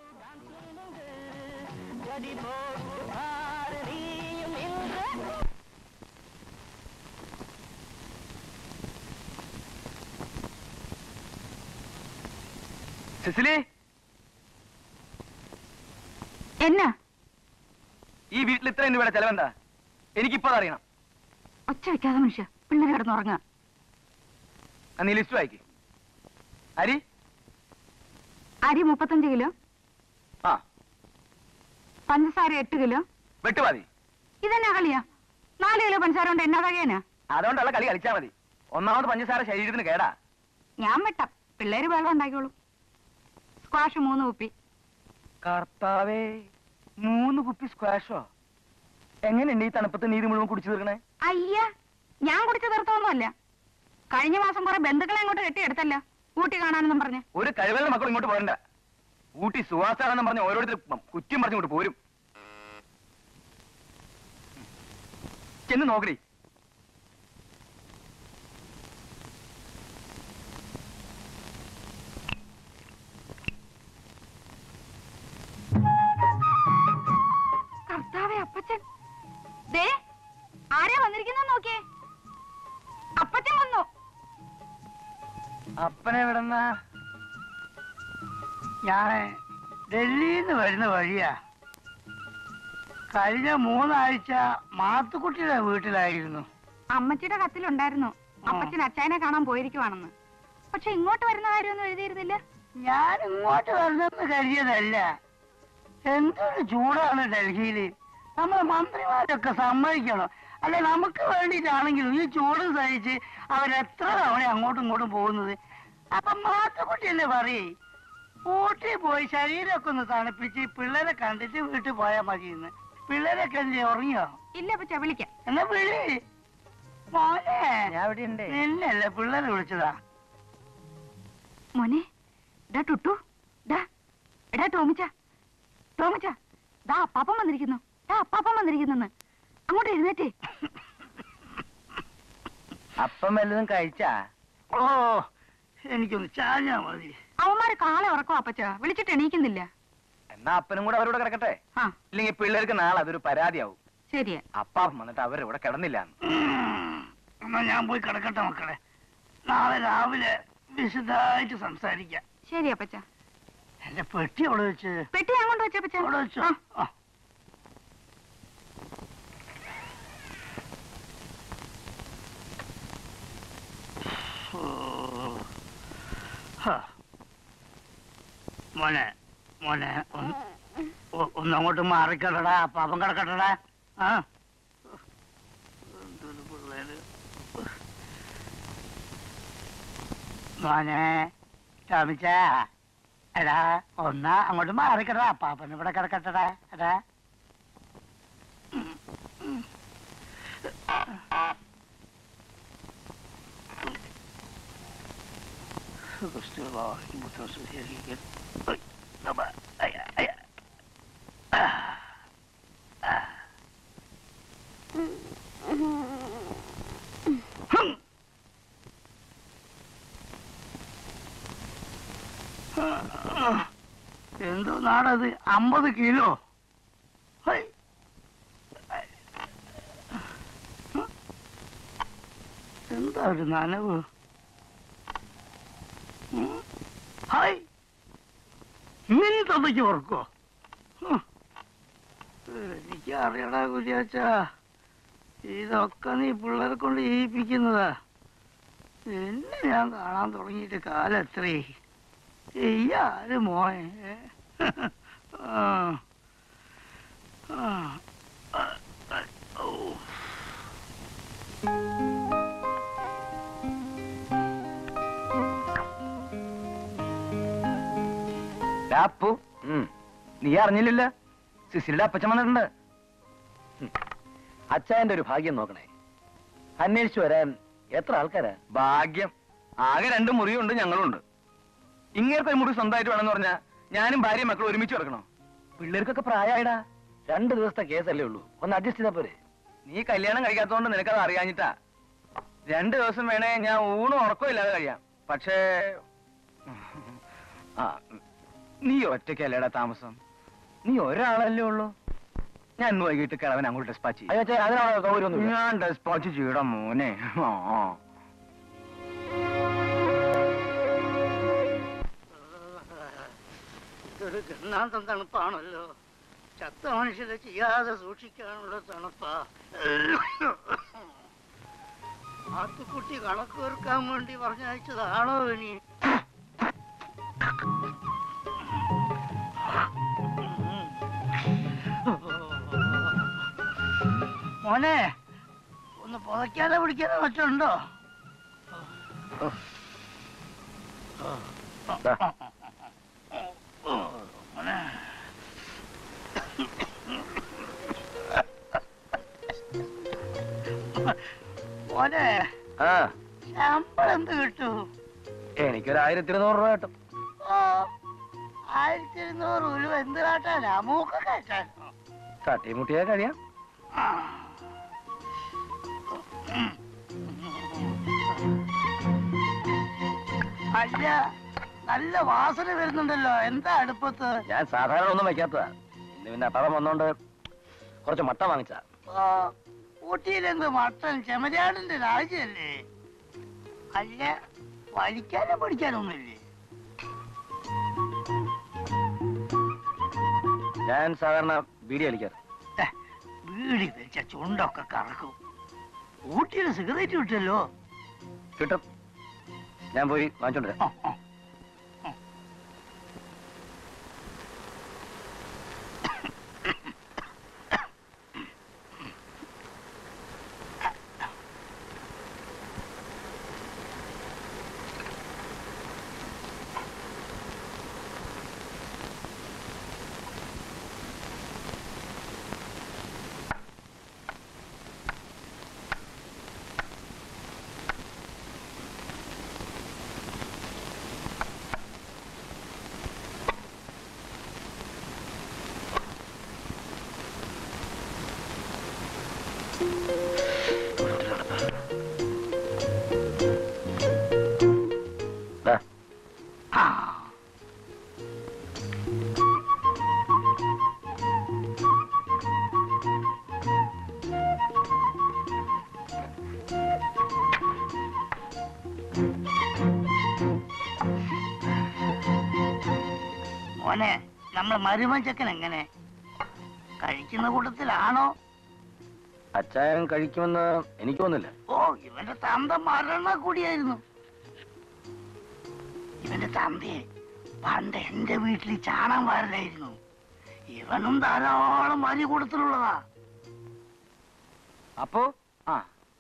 Speaker 10: സിസിലി
Speaker 1: എന്നാ
Speaker 10: ഈ വീട്ടിൽ ഇത്രയും രൂപയുടെ ചെലവെന്താ എനിക്കിപ്പോ അറിയണം
Speaker 1: ഒച്ച വെക്കാതെ മനുഷ്യ പിള്ളേർ കിടന്നുറങ്ങുക
Speaker 10: ആ, നീ ലിസ്റ്റ് വായിക്ക് അരി
Speaker 1: അരി മുപ്പത്തഞ്ച് കിലോ
Speaker 10: ആ
Speaker 1: പഞ്ചസാര എട്ട് കിലോ
Speaker 10: വെട്ടുപാതി
Speaker 1: ഇതെന്നാ കളിയാ നാല് കിലോ പഞ്ചസാര കൊണ്ട് എന്നാ വകേനാ
Speaker 10: അതുകൊണ്ടുള്ള കളി കളിച്ചാ മതി ഒന്നാമത് പഞ്ചസാര ശരീരത്തിന് കേടാ
Speaker 1: ഞാൻ വെട്ടാം പിള്ളേര് വെള്ളം ഉണ്ടാക്കിയോളൂ സ്ക്വാഷ് മൂന്ന് കുപ്പി
Speaker 10: കർത്താവേ മൂന്ന് കുപ്പി സ്ക്വാഷോ എങ്ങനെയുണ്ട് ഈ തണുപ്പത്ത് നീര് മുഴുവൻ കുടിച്ചു തീർക്കണേ
Speaker 1: അയ്യ ഞാൻ കുടിച്ച തീർത്തൊന്നുമല്ല കഴിഞ്ഞ മാസം കുറെ ബന്ധുക്കളെ അങ്ങോട്ട് കെട്ടിയെടുത്തല്ല ഊട്ടി കാണാനെന്നും പറഞ്ഞ്
Speaker 10: ഒരു കഴിവുള്ള മക്കൾ ഇങ്ങോട്ട് പോരണ്ട ഊട്ടി സുവാസാണെന്ന് പറഞ്ഞ് ഓരോരുത്തർ കുറ്റം പറഞ്ഞിങ്ങോട്ട് പോരും ചെന്ന് നോക്കടി
Speaker 1: കർത്താവേ അപ്പച്ചൻ ദേ ആരെയാ വന്നിരിക്കുന്ന നോക്കിയേ അപ്പച്ചൻ വന്നു
Speaker 3: അപ്പനെ എവിടെന്ന ഞാന് ഡൽഹിയിൽ നിന്ന് വരുന്ന വഴിയാ കഴിഞ്ഞ മൂന്നാഴ്ച മാത്തുക്കുട്ടിയുടെ വീട്ടിലായിരുന്നു
Speaker 1: അമ്മച്ചിയുടെ കത്തിലുണ്ടായിരുന്നു അപ്പച്ചൻ അച്ചായനെ കാണാൻ പോയിരിക്കുവാണെന്ന് പക്ഷെ ഇങ്ങോട്ട് വരുന്ന കാര്യമൊന്നും എഴുതിയിരുന്നില്ല
Speaker 3: ഞാൻ ഇങ്ങോട്ട് വരണമെന്ന് കരുതിയതല്ല എന്തൊരു ചൂടാണ് ഡൽഹിയില് നമ്മളെ മന്ത്രിമാരൊക്കെ സമ്മതിക്കണം അല്ലെ നമുക്ക് വേണ്ടിയിട്ടാണെങ്കിലും ഈ ചൂട് സഹിച്ച് അവരെത്ര തവണ അങ്ങോട്ടും ഇങ്ങോട്ടും പോകുന്നത് അപ്പൊ മാത്തുക്കുട്ടി എന്നെ പറയേ ഊട്ടി പോയി ശരീരമൊക്കെ ഒന്ന് തണുപ്പിച്ച് പിള്ളേരെ കണ്ടിട്ട് വീട്ടിൽ പോയാൽ മതിയെന്ന് പിള്ളേരൊക്കെ എന്ത് ഉറങ്ങിയോ
Speaker 1: ഇല്ല അപ്പച്ച വിളിക്കാം
Speaker 3: എന്നാ വിളി മോനെ നിന്നല്ലേ പിള്ളേരെ വിളിച്ചതാ
Speaker 1: മോനെ ഡാ ടുട്ടു ഡാ എടാ ടോമിച്ച ടോമിച്ച ദാ അപ്പാപ്പൻ വന്നിരിക്കുന്നു ദാ അപ്പാപ്പൻ വന്നിരിക്കുന്നെന്ന് അങ്ങോട്ട് എഴുന്നേറ്റേ
Speaker 3: അപ്പം വല്ലതും കഴിച്ചാ ഓ എനിക്കൊന്ന് ചാഞ്ഞാ മതി
Speaker 1: അവന്മാര് കാളെ ഉറക്കോ അപ്പച്ച വിളിച്ചിട്ട് എണീക്കുന്നില്ല
Speaker 10: എന്നാ അപ്പനും കൂടെ അവരോട് കിടക്കട്ടെ
Speaker 1: ആ
Speaker 10: ഇല്ലെങ്കിൽ പിള്ളേർക്ക് നാളെ അതൊരു പരാതിയാവും
Speaker 1: ശരിയാ
Speaker 10: അപ്പാപ്പൻ വന്നിട്ട് അവരിവിടെ കിടന്നില്ല
Speaker 3: എന്നാ ഞാൻ പോയി കിടക്കട്ടെ മക്കളെ നാളെ രാവിലെ
Speaker 12: വിശദമായിട്ട് സംസാരിക്കാം
Speaker 1: ശരി അപ്പച്ച
Speaker 12: എന്റെ പെട്ടി അവിടെ വെച്ച്
Speaker 1: പെട്ടി ഞാൻ കൊണ്ട് വെച്ചപ്പച്ച
Speaker 12: അവിടെ വെച്ചോ ആ. ഓ. ഹാ. മോനെ മോനെ ഒന്ന് ഒ- ഒന്നങ്ങോട്ട് മാറിക്കടടാ പാപം കിടക്കട്ടടാ ആ എന്തൊരു പിള്ളേര് മോനെ ടോമിച്ച എടാ ഒന്നാ അങ്ങോട്ട് മാറിക്കടാ പാപ്പൻ ഇവിടെ കിടക്കട്ടടാ എടാ എന്തോ നാടത് അമ്പത് കിലോ ഹൈ. എന്താ ഒരു നനവ് ഉം. ഹായ് ഇങ്ങനെ തന്നയ്ക്ക് ഓർക്കോ എനിക്ക് അറിയടാ കുര്യാച്ചാ ഇതൊക്കെ നീ പിള്ളേരെ കൊണ്ട് ചെയ്യിപ്പിക്കുന്നതാ എന്നെ ഞാൻ കാണാൻ തുടങ്ങിയിട്ട് കാലം എത്രേ ഇയ്യാര് മോനെ ആ ആ ആ, ആ, ഓ
Speaker 3: അപ്പു നീ അറിഞ്ഞില്ലല്ലോ സിസിലിയുടെ അപ്പച്ചൻ വന്നിട്ടുണ്ട്
Speaker 7: അച്ചായന്റെ ഒരു ഭാഗ്യം നോക്കണേ അന്വേഷിച്ചു വരാൻ എത്ര ആൾക്കാരാ
Speaker 3: ഭാഗ്യം ആകെ രണ്ട് മുറിയുണ്ട് ഞങ്ങളുണ്ട് ഇങ്ങേർക്ക് ഒരു മുറി സ്വന്തമായിട്ട് വേണമെന്ന് പറഞ്ഞാ ഞാനും ഭാര്യയും മക്കളും ഒരുമിച്ച് കിടക്കണോ പിള്ളേർക്കൊക്കെ പ്രായമായിടാ
Speaker 7: രണ്ട് ദിവസത്തെ കേസല്ലേ ഉള്ളൂ ഒന്ന് അഡ്ജസ്റ്റ് ചെയ്താ പോരെ
Speaker 3: നീ കല്യാണം കഴിക്കാത്തതുകൊണ്ട് നിനക്കത് അറിയാഞ്ഞിട്ടാ രണ്ട് ദിവസം വേണേ ഞാൻ ഊണും ഉറക്കവും ഇല്ലാതെ കഴിയാം പക്ഷേ ആ നീ ഒറ്റയ്ക്കല്ലേടാ താമസം നീ ഒരാളല്ലേ ഉള്ളൂ ഞാൻ ഇന്ന് വൈകിട്ട് കിളവൻ അങ്ങോട്ട് ഡെസ്പാച്ച് ചെയ്യും
Speaker 7: അയ്യോ അച്ഛാ അതിനുള്ള സൗകര്യമൊന്നുമില്ല
Speaker 3: ഞാൻ ഡെസ്പാച്ച് ചെയ്യടാ മോനെ ആ ആ.
Speaker 12: ഇതൊരു ഗണ്ണാന്തം തണുപ്പാണല്ലോ ചത്ത മനുഷ്യരെ ചെയ്യാതെ സൂക്ഷിക്കാനുള്ള തണുപ്പാ ആത്തുക്കുട്ടി കണക്ക് തീർക്കാൻ വേണ്ടി പറഞ്ഞയച്ചതാണോ ഇനി മോനെ ഒന്ന് പുതയ്ക്കാതെ പിടിക്കാതെ മറ്റുണ്ടോ
Speaker 7: ദാ.
Speaker 12: മോനെ മോനെ
Speaker 7: ആ
Speaker 12: ശമ്പളം എന്ത് കിട്ടും
Speaker 7: എനിക്കൊരു ആയിരത്തി ഇരുന്നൂറ് രൂപ കിട്ടും
Speaker 12: ഓ ആയിരത്തി ഇരുന്നൂറ് ഉലുവ എന്ത് കാട്ടാനാ മൂക്ക കാട്ടാൻ
Speaker 7: തട്ടിമുട്ടിയാ കഴിയാം
Speaker 12: അല്ല നല്ല വാസന വരുന്നുണ്ടല്ലോ എന്താ അടുപ്പത്ത്
Speaker 7: ഞാൻ സാധാരണ ഒന്നും വയ്ക്കാത്തതാ ഇന്ന് പിന്നെ അപ്പം വന്നോണ്ട് കുറച്ച് മട്ട വാങ്ങിച്ചാ
Speaker 12: ഓ ഊട്ടിയിലെന്ത് മട്ടൻ ചെമരാടിന്റെ രാജ്യല്ലേ അല്ല വലിക്കാനും പിടിക്കാനൊന്നുമില്ലേ
Speaker 7: ഞാൻ സാധാരണ ബീഡി വലിക്കാറ്
Speaker 12: ഏ, ബീഡി വെച്ച ചുണ്ടൊക്കെ കറക്കും ഊട്ടിയിൽ സിഗരറ്റ് കിട്ടുമല്ലോ
Speaker 7: കിട്ടും ഞാൻ പോയി വാങ്ങിച്ചോണ്ട് വരാം.
Speaker 12: ആ, ആ. മോനെ നമ്മളെ മരുമൻ ചെക്കൻ എങ്ങനെ കഴിക്കുന്ന കൂട്ടത്തിലാണോ
Speaker 2: അച്ചായൻ കഴിക്കുമെന്ന് എനിക്ക് തോന്നുന്നില്ല
Speaker 12: ഓ ഇവന്റെ തന്ത മരണ കൂടിയായിരുന്നു ഇവന്റെ തന്തയെ പണ്ട് എന്റെ വീട്ടിൽ ചാണകം വാരലായിരുന്നു ഇവനും ധാരാളം വരി കൂട്ടത്തിലുള്ളതാ
Speaker 3: അപ്പോ ആ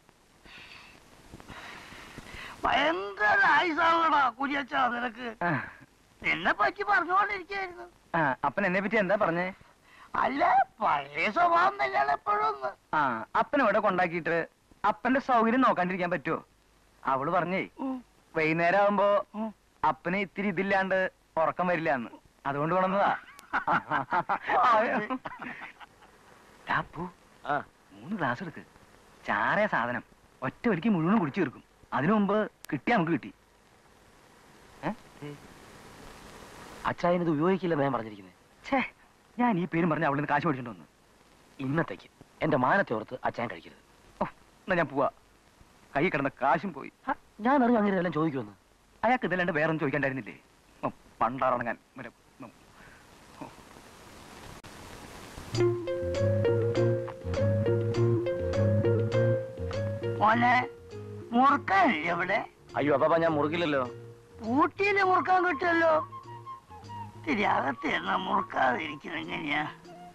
Speaker 12: ഭയങ്കര ആയുസാണല്ലോടാ കുരിയച്ച നിനക്ക് എന്നെ പറ്റി പറഞ്ഞുകൊണ്ടിരിക്കായിരുന്നു
Speaker 3: ആ, അപ്പൻ എന്നെ പറ്റി എന്താ പറഞ്ഞേ
Speaker 12: അല്ല പഴയ സ്വഭാവം തന്നെയാണ് എപ്പോഴും
Speaker 3: ആ അപ്പനെ ഇവിടെ കൊണ്ടാക്കിയിട്ട് അപ്പന്റെ സൗകര്യം നോക്കാണ്ടിരിക്കാൻ പറ്റുമോ അവള് പറഞ്ഞേ വൈകുന്നേരം ആവുമ്പോ അപ്പന് ഇത്തിരി ഇതില്ലാണ്ട് ഉറക്കം വരില്ല എന്ന് അതുകൊണ്ട് കൊണ്ടുവന്നതാ ദാ അപ്പു, മൂന്ന് ഗ്ലാസ് എടുക്ക് ചാറേ സാധനം ഒറ്റ ഒരിക്കൽ മുഴുവൻ കുടിച്ചു തീർക്കും അതിനു മുമ്പ് കിട്ടിയാ നമുക്ക് കിട്ടി
Speaker 2: അച്ചായൻ ഇത് ഉപയോഗിക്കില്ലെന്ന് ഞാൻ പറഞ്ഞിരിക്കുന്നത്
Speaker 3: ഛേ ഞാൻ ഈ പേരും പറഞ്ഞ് അവളിന്ന് കാശ് മേടിച്ചിട്ട് വന്നു
Speaker 2: ഇന്നത്തേക്ക് എന്റെ മാനത്തെ ഓർത്ത് അച്ചായൻ കഴിക്കരുത്
Speaker 3: ഓ എന്നാ ഞാൻ പോവാ കൈ കിടന്ന കാശും പോയി
Speaker 2: ഞാൻ അറിഞ്ഞു അങ്ങനെ എല്ലാം ചോദിക്കുമെന്ന്
Speaker 3: അയാൾക്ക് ഇതല്ലാണ്ട് വേറൊന്നും ചോദിക്കണ്ടായിരുന്നില്ലേ ഓ, പണ്ടാറണങ്ങാൻ മറ്റേ, ഉം.
Speaker 12: മോനെ മുറുക്കാൻ എവിടെ
Speaker 2: അയ്യോ അപ്പാ ഞാൻ മുറുകില്ലല്ലോ
Speaker 12: ഊട്ടിയില് മുറുക്കാൻ കിട്ടുമല്ലോ ഇത്തിരി അകത്ത് എന്നാ മുറുക്കാതെ ഇരിക്കുന്നത് എങ്ങനെയാ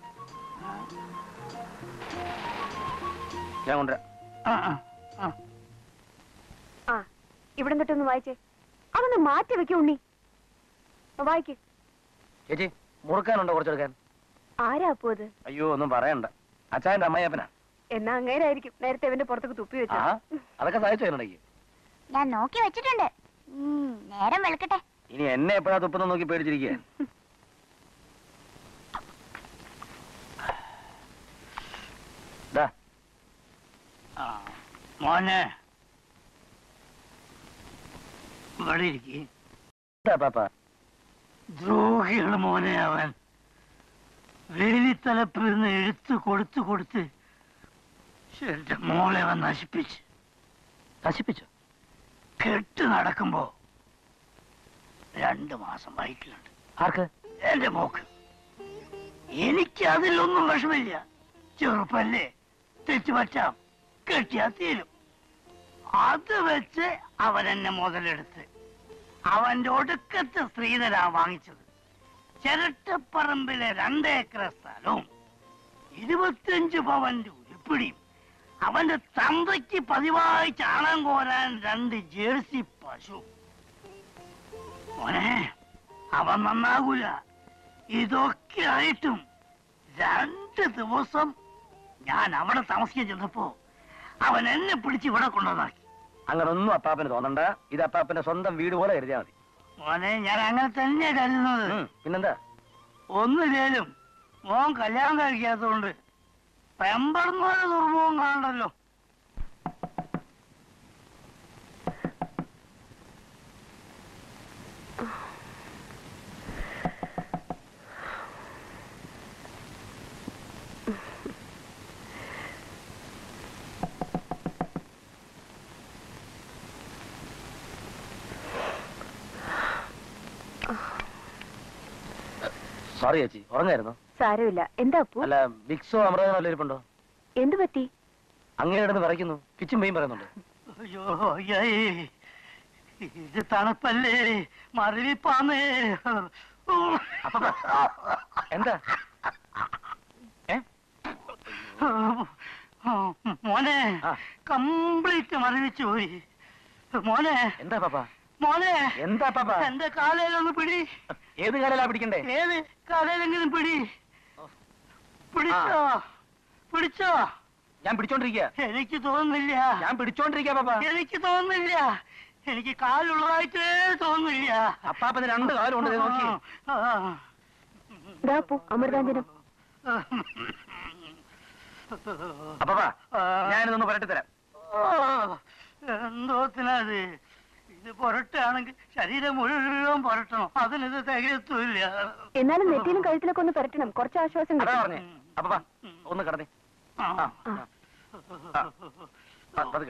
Speaker 2: ഞാൻ കൊണ്ടുവരാം
Speaker 12: ആ, ആ, ആ.
Speaker 6: ആ ഇവിടെ നിന്നിട്ടൊന്ന് വായിച്ചേ അതൊന്ന് മാറ്റി വെക്കൂ ഉണ്ണി വായിക്ക്
Speaker 2: ചേച്ചി മുറുക്കാനുണ്ടോ കുറച്ചെടുക്കാൻ
Speaker 6: ആരാ അപ്പോ അത്
Speaker 2: അയ്യോ ഒന്നും പറയണ്ട അച്ചായന്റെ അമ്മയപ്പനാ
Speaker 6: എന്നാ അങ്ങേരായിരിക്കും നേരത്തെ ഇവന്റെ പുറത്തേക്ക് തുപ്പി
Speaker 2: ആ
Speaker 6: വെച്ചത്
Speaker 2: അതൊക്കെ സഹായിച്ചു തരണേ
Speaker 4: ഞാൻ നോക്കി വെച്ചിട്ടുണ്ട് ഉം, നേരം വെളുക്കട്ടെ
Speaker 2: ഇനി എന്നെ എപ്പോഴാ തുപ്പുന്ന നോക്കി പേടിച്ചിരിക്കുക ദാ
Speaker 12: ആ, മോനെ ഇവിടെ ഇരിക്കേ
Speaker 2: ദാ പാപ്പ
Speaker 12: ദ്രോഹിയാണ് മോനെ അവൻ വേലിത്തലപ്പിൽ നിന്ന് എഴുത്ത് കൊടുത്ത് കൊടുത്ത് എന്റെ മോളെ അവൻ നശിപ്പിച്ച്
Speaker 2: നശിപ്പിച്ചു
Speaker 12: കെട്ട് നടക്കുമ്പോ രണ്ടു മാസം വയറ്റിലുണ്ട്
Speaker 2: ആർക്ക്
Speaker 12: എന്റെ മോക്ക് എനിക്ക് അതിലൊന്നും വിഷമില്ല ചെറുപ്പല്ലേ തെറ്റ് പറ്റാം കെട്ടിയാ തീരും അത് വെച്ച് അവൻ എന്നെ മുതലെടുത്ത് അവന്റെ ഒടുക്കത്തെ സ്ത്രീധനാ വാങ്ങിച്ചത് ചിരട്ടപ്പറമ്പിലെ രണ്ടേക്കർ സ്ഥലവും ഇരുപത്തിയഞ്ച് പവന്റെ ഉരുപ്പിടിയും അവന്റെ തന്തയ്ക്ക് പതിവായി ചാണകം കോരാൻ രണ്ട് ജേഴ്സി പശു മോനെ അവൻ നന്നാകൂല ഇതൊക്കെ ആയിട്ടും രണ്ട് ദിവസം ഞാൻ അവിടെ താമസിക്കാൻ ചെന്നപ്പോ അവൻ എന്നെ പിടിച്ച് ഇവിടെ കൊണ്ടുവന്നാക്കി
Speaker 2: അങ്ങനെ ഒന്നും അപ്പാപ്പന് തോന്നണ്ട ഇത് അപ്പാപ്പന്റെ സ്വന്തം വീട് പോലെ കരുതിയാ മതി
Speaker 12: മോനെ ഞാൻ അങ്ങനെ തന്നെ കരുതുന്നത്
Speaker 2: ഉം, പിന്നെന്താ
Speaker 12: ഒന്നില്ലേലും മോൻ കല്യാണം കഴിക്കാത്തതുകൊണ്ട് പെമ്പറന്നൊരു ദുർമുഖം കാണണ്ടല്ലോ
Speaker 2: സോറി ചേച്ചി ഉറങ്ങായിരുന്നു
Speaker 6: സാരമില്ല എന്താ അപ്പു
Speaker 2: അല്ല ബിക്സോ അമൃതനോ വല്ല ഇരിപ്പുണ്ടോ
Speaker 6: എന്തു പറ്റി
Speaker 2: അങ്ങനെ കിടന്ന് വിറയ്ക്കുന്നു പിച്ചും പെയ്യും പറയുന്നുണ്ട്
Speaker 12: അയ്യോ അയ്യേ ഇത് തണുപ്പല്ലേ മറിവിപ്പാന്നേ
Speaker 2: എന്താ
Speaker 12: മോനെ കംപ്ലീറ്റ് മറിവിച്ചു പോയി മോനെ
Speaker 2: എന്താ പാപ്പ
Speaker 12: മോനെ
Speaker 2: എന്താ പാപ്പ
Speaker 12: എന്റെ കാലയിലൊന്ന് പിടി
Speaker 2: ഏത് കാലയിലാ പിടിക്കണ്ടേ
Speaker 12: ഏത് കാലയിലെങ്കിലും പിടി പിടിച്ചോ പിടിച്ചോ
Speaker 2: ഞാൻ പിടിച്ചോണ്ടിരിക്കുക
Speaker 12: എനിക്ക് തോന്നുന്നില്ല
Speaker 2: ഞാൻ പിടിച്ചോണ്ടിരിക്കുക പാപ്പ
Speaker 12: എനിക്ക് തോന്നുന്നില്ല എനിക്ക് കാലുള്ളതായിട്ടേ തോന്നുന്നില്ല
Speaker 2: അപ്പാപ്പന് രണ്ട് കാലം ഉണ്ട് നോക്കി
Speaker 12: ആ.
Speaker 6: ദാ അപ്പു അമൃതാഞ്ജനം
Speaker 2: അപ്പാ ഞാനിതൊന്ന് പുരട്ടി തരാം
Speaker 12: ഓ, എന്തോത്തിനത് ഇത് പുരട്ടാണെങ്കിൽ ശരീരം മുഴുവൻ പുരട്ടണം അതിനിത് തികയത്തുമില്ല
Speaker 6: എന്നാലും നെറ്റിയിലും കഴുത്തിലൊക്കെ ഒന്ന് പരട്ടണം കുറച്ച് ആശ്വാസം
Speaker 2: അതാ
Speaker 6: കിട്ടും.
Speaker 2: പറഞ്ഞേ അപ്പാ ഒന്ന് കടന്നേ
Speaker 12: ആ.
Speaker 2: ആ, പതുക്കെ.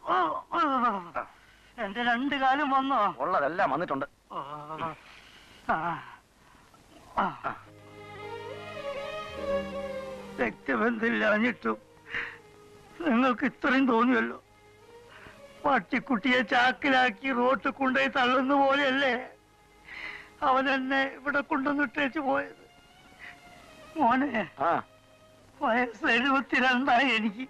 Speaker 12: എന്റെ രണ്ട് കാലും വന്നോ
Speaker 2: ഉള്ളതെല്ലാം വന്നിട്ടുണ്ട്
Speaker 12: ഓ, ആ. രക്തബന്ധമില്ലാഞ്ഞിട്ടും നിങ്ങൾക്ക് ഇത്രയും തോന്നിയല്ലോ പട്ടിക്കുട്ടിയെ ചാക്കിലാക്കി റോട്ടിൽ കൊണ്ടുപോയി തള്ളുന്ന പോലെയല്ലേ അവൻ എന്നെ ഇവിടെ കൊണ്ടുവന്നിട്ടേച്ച് പോയത് മോനെ വയസ്സ് എഴുപത്തിരണ്ടായി എനിക്ക്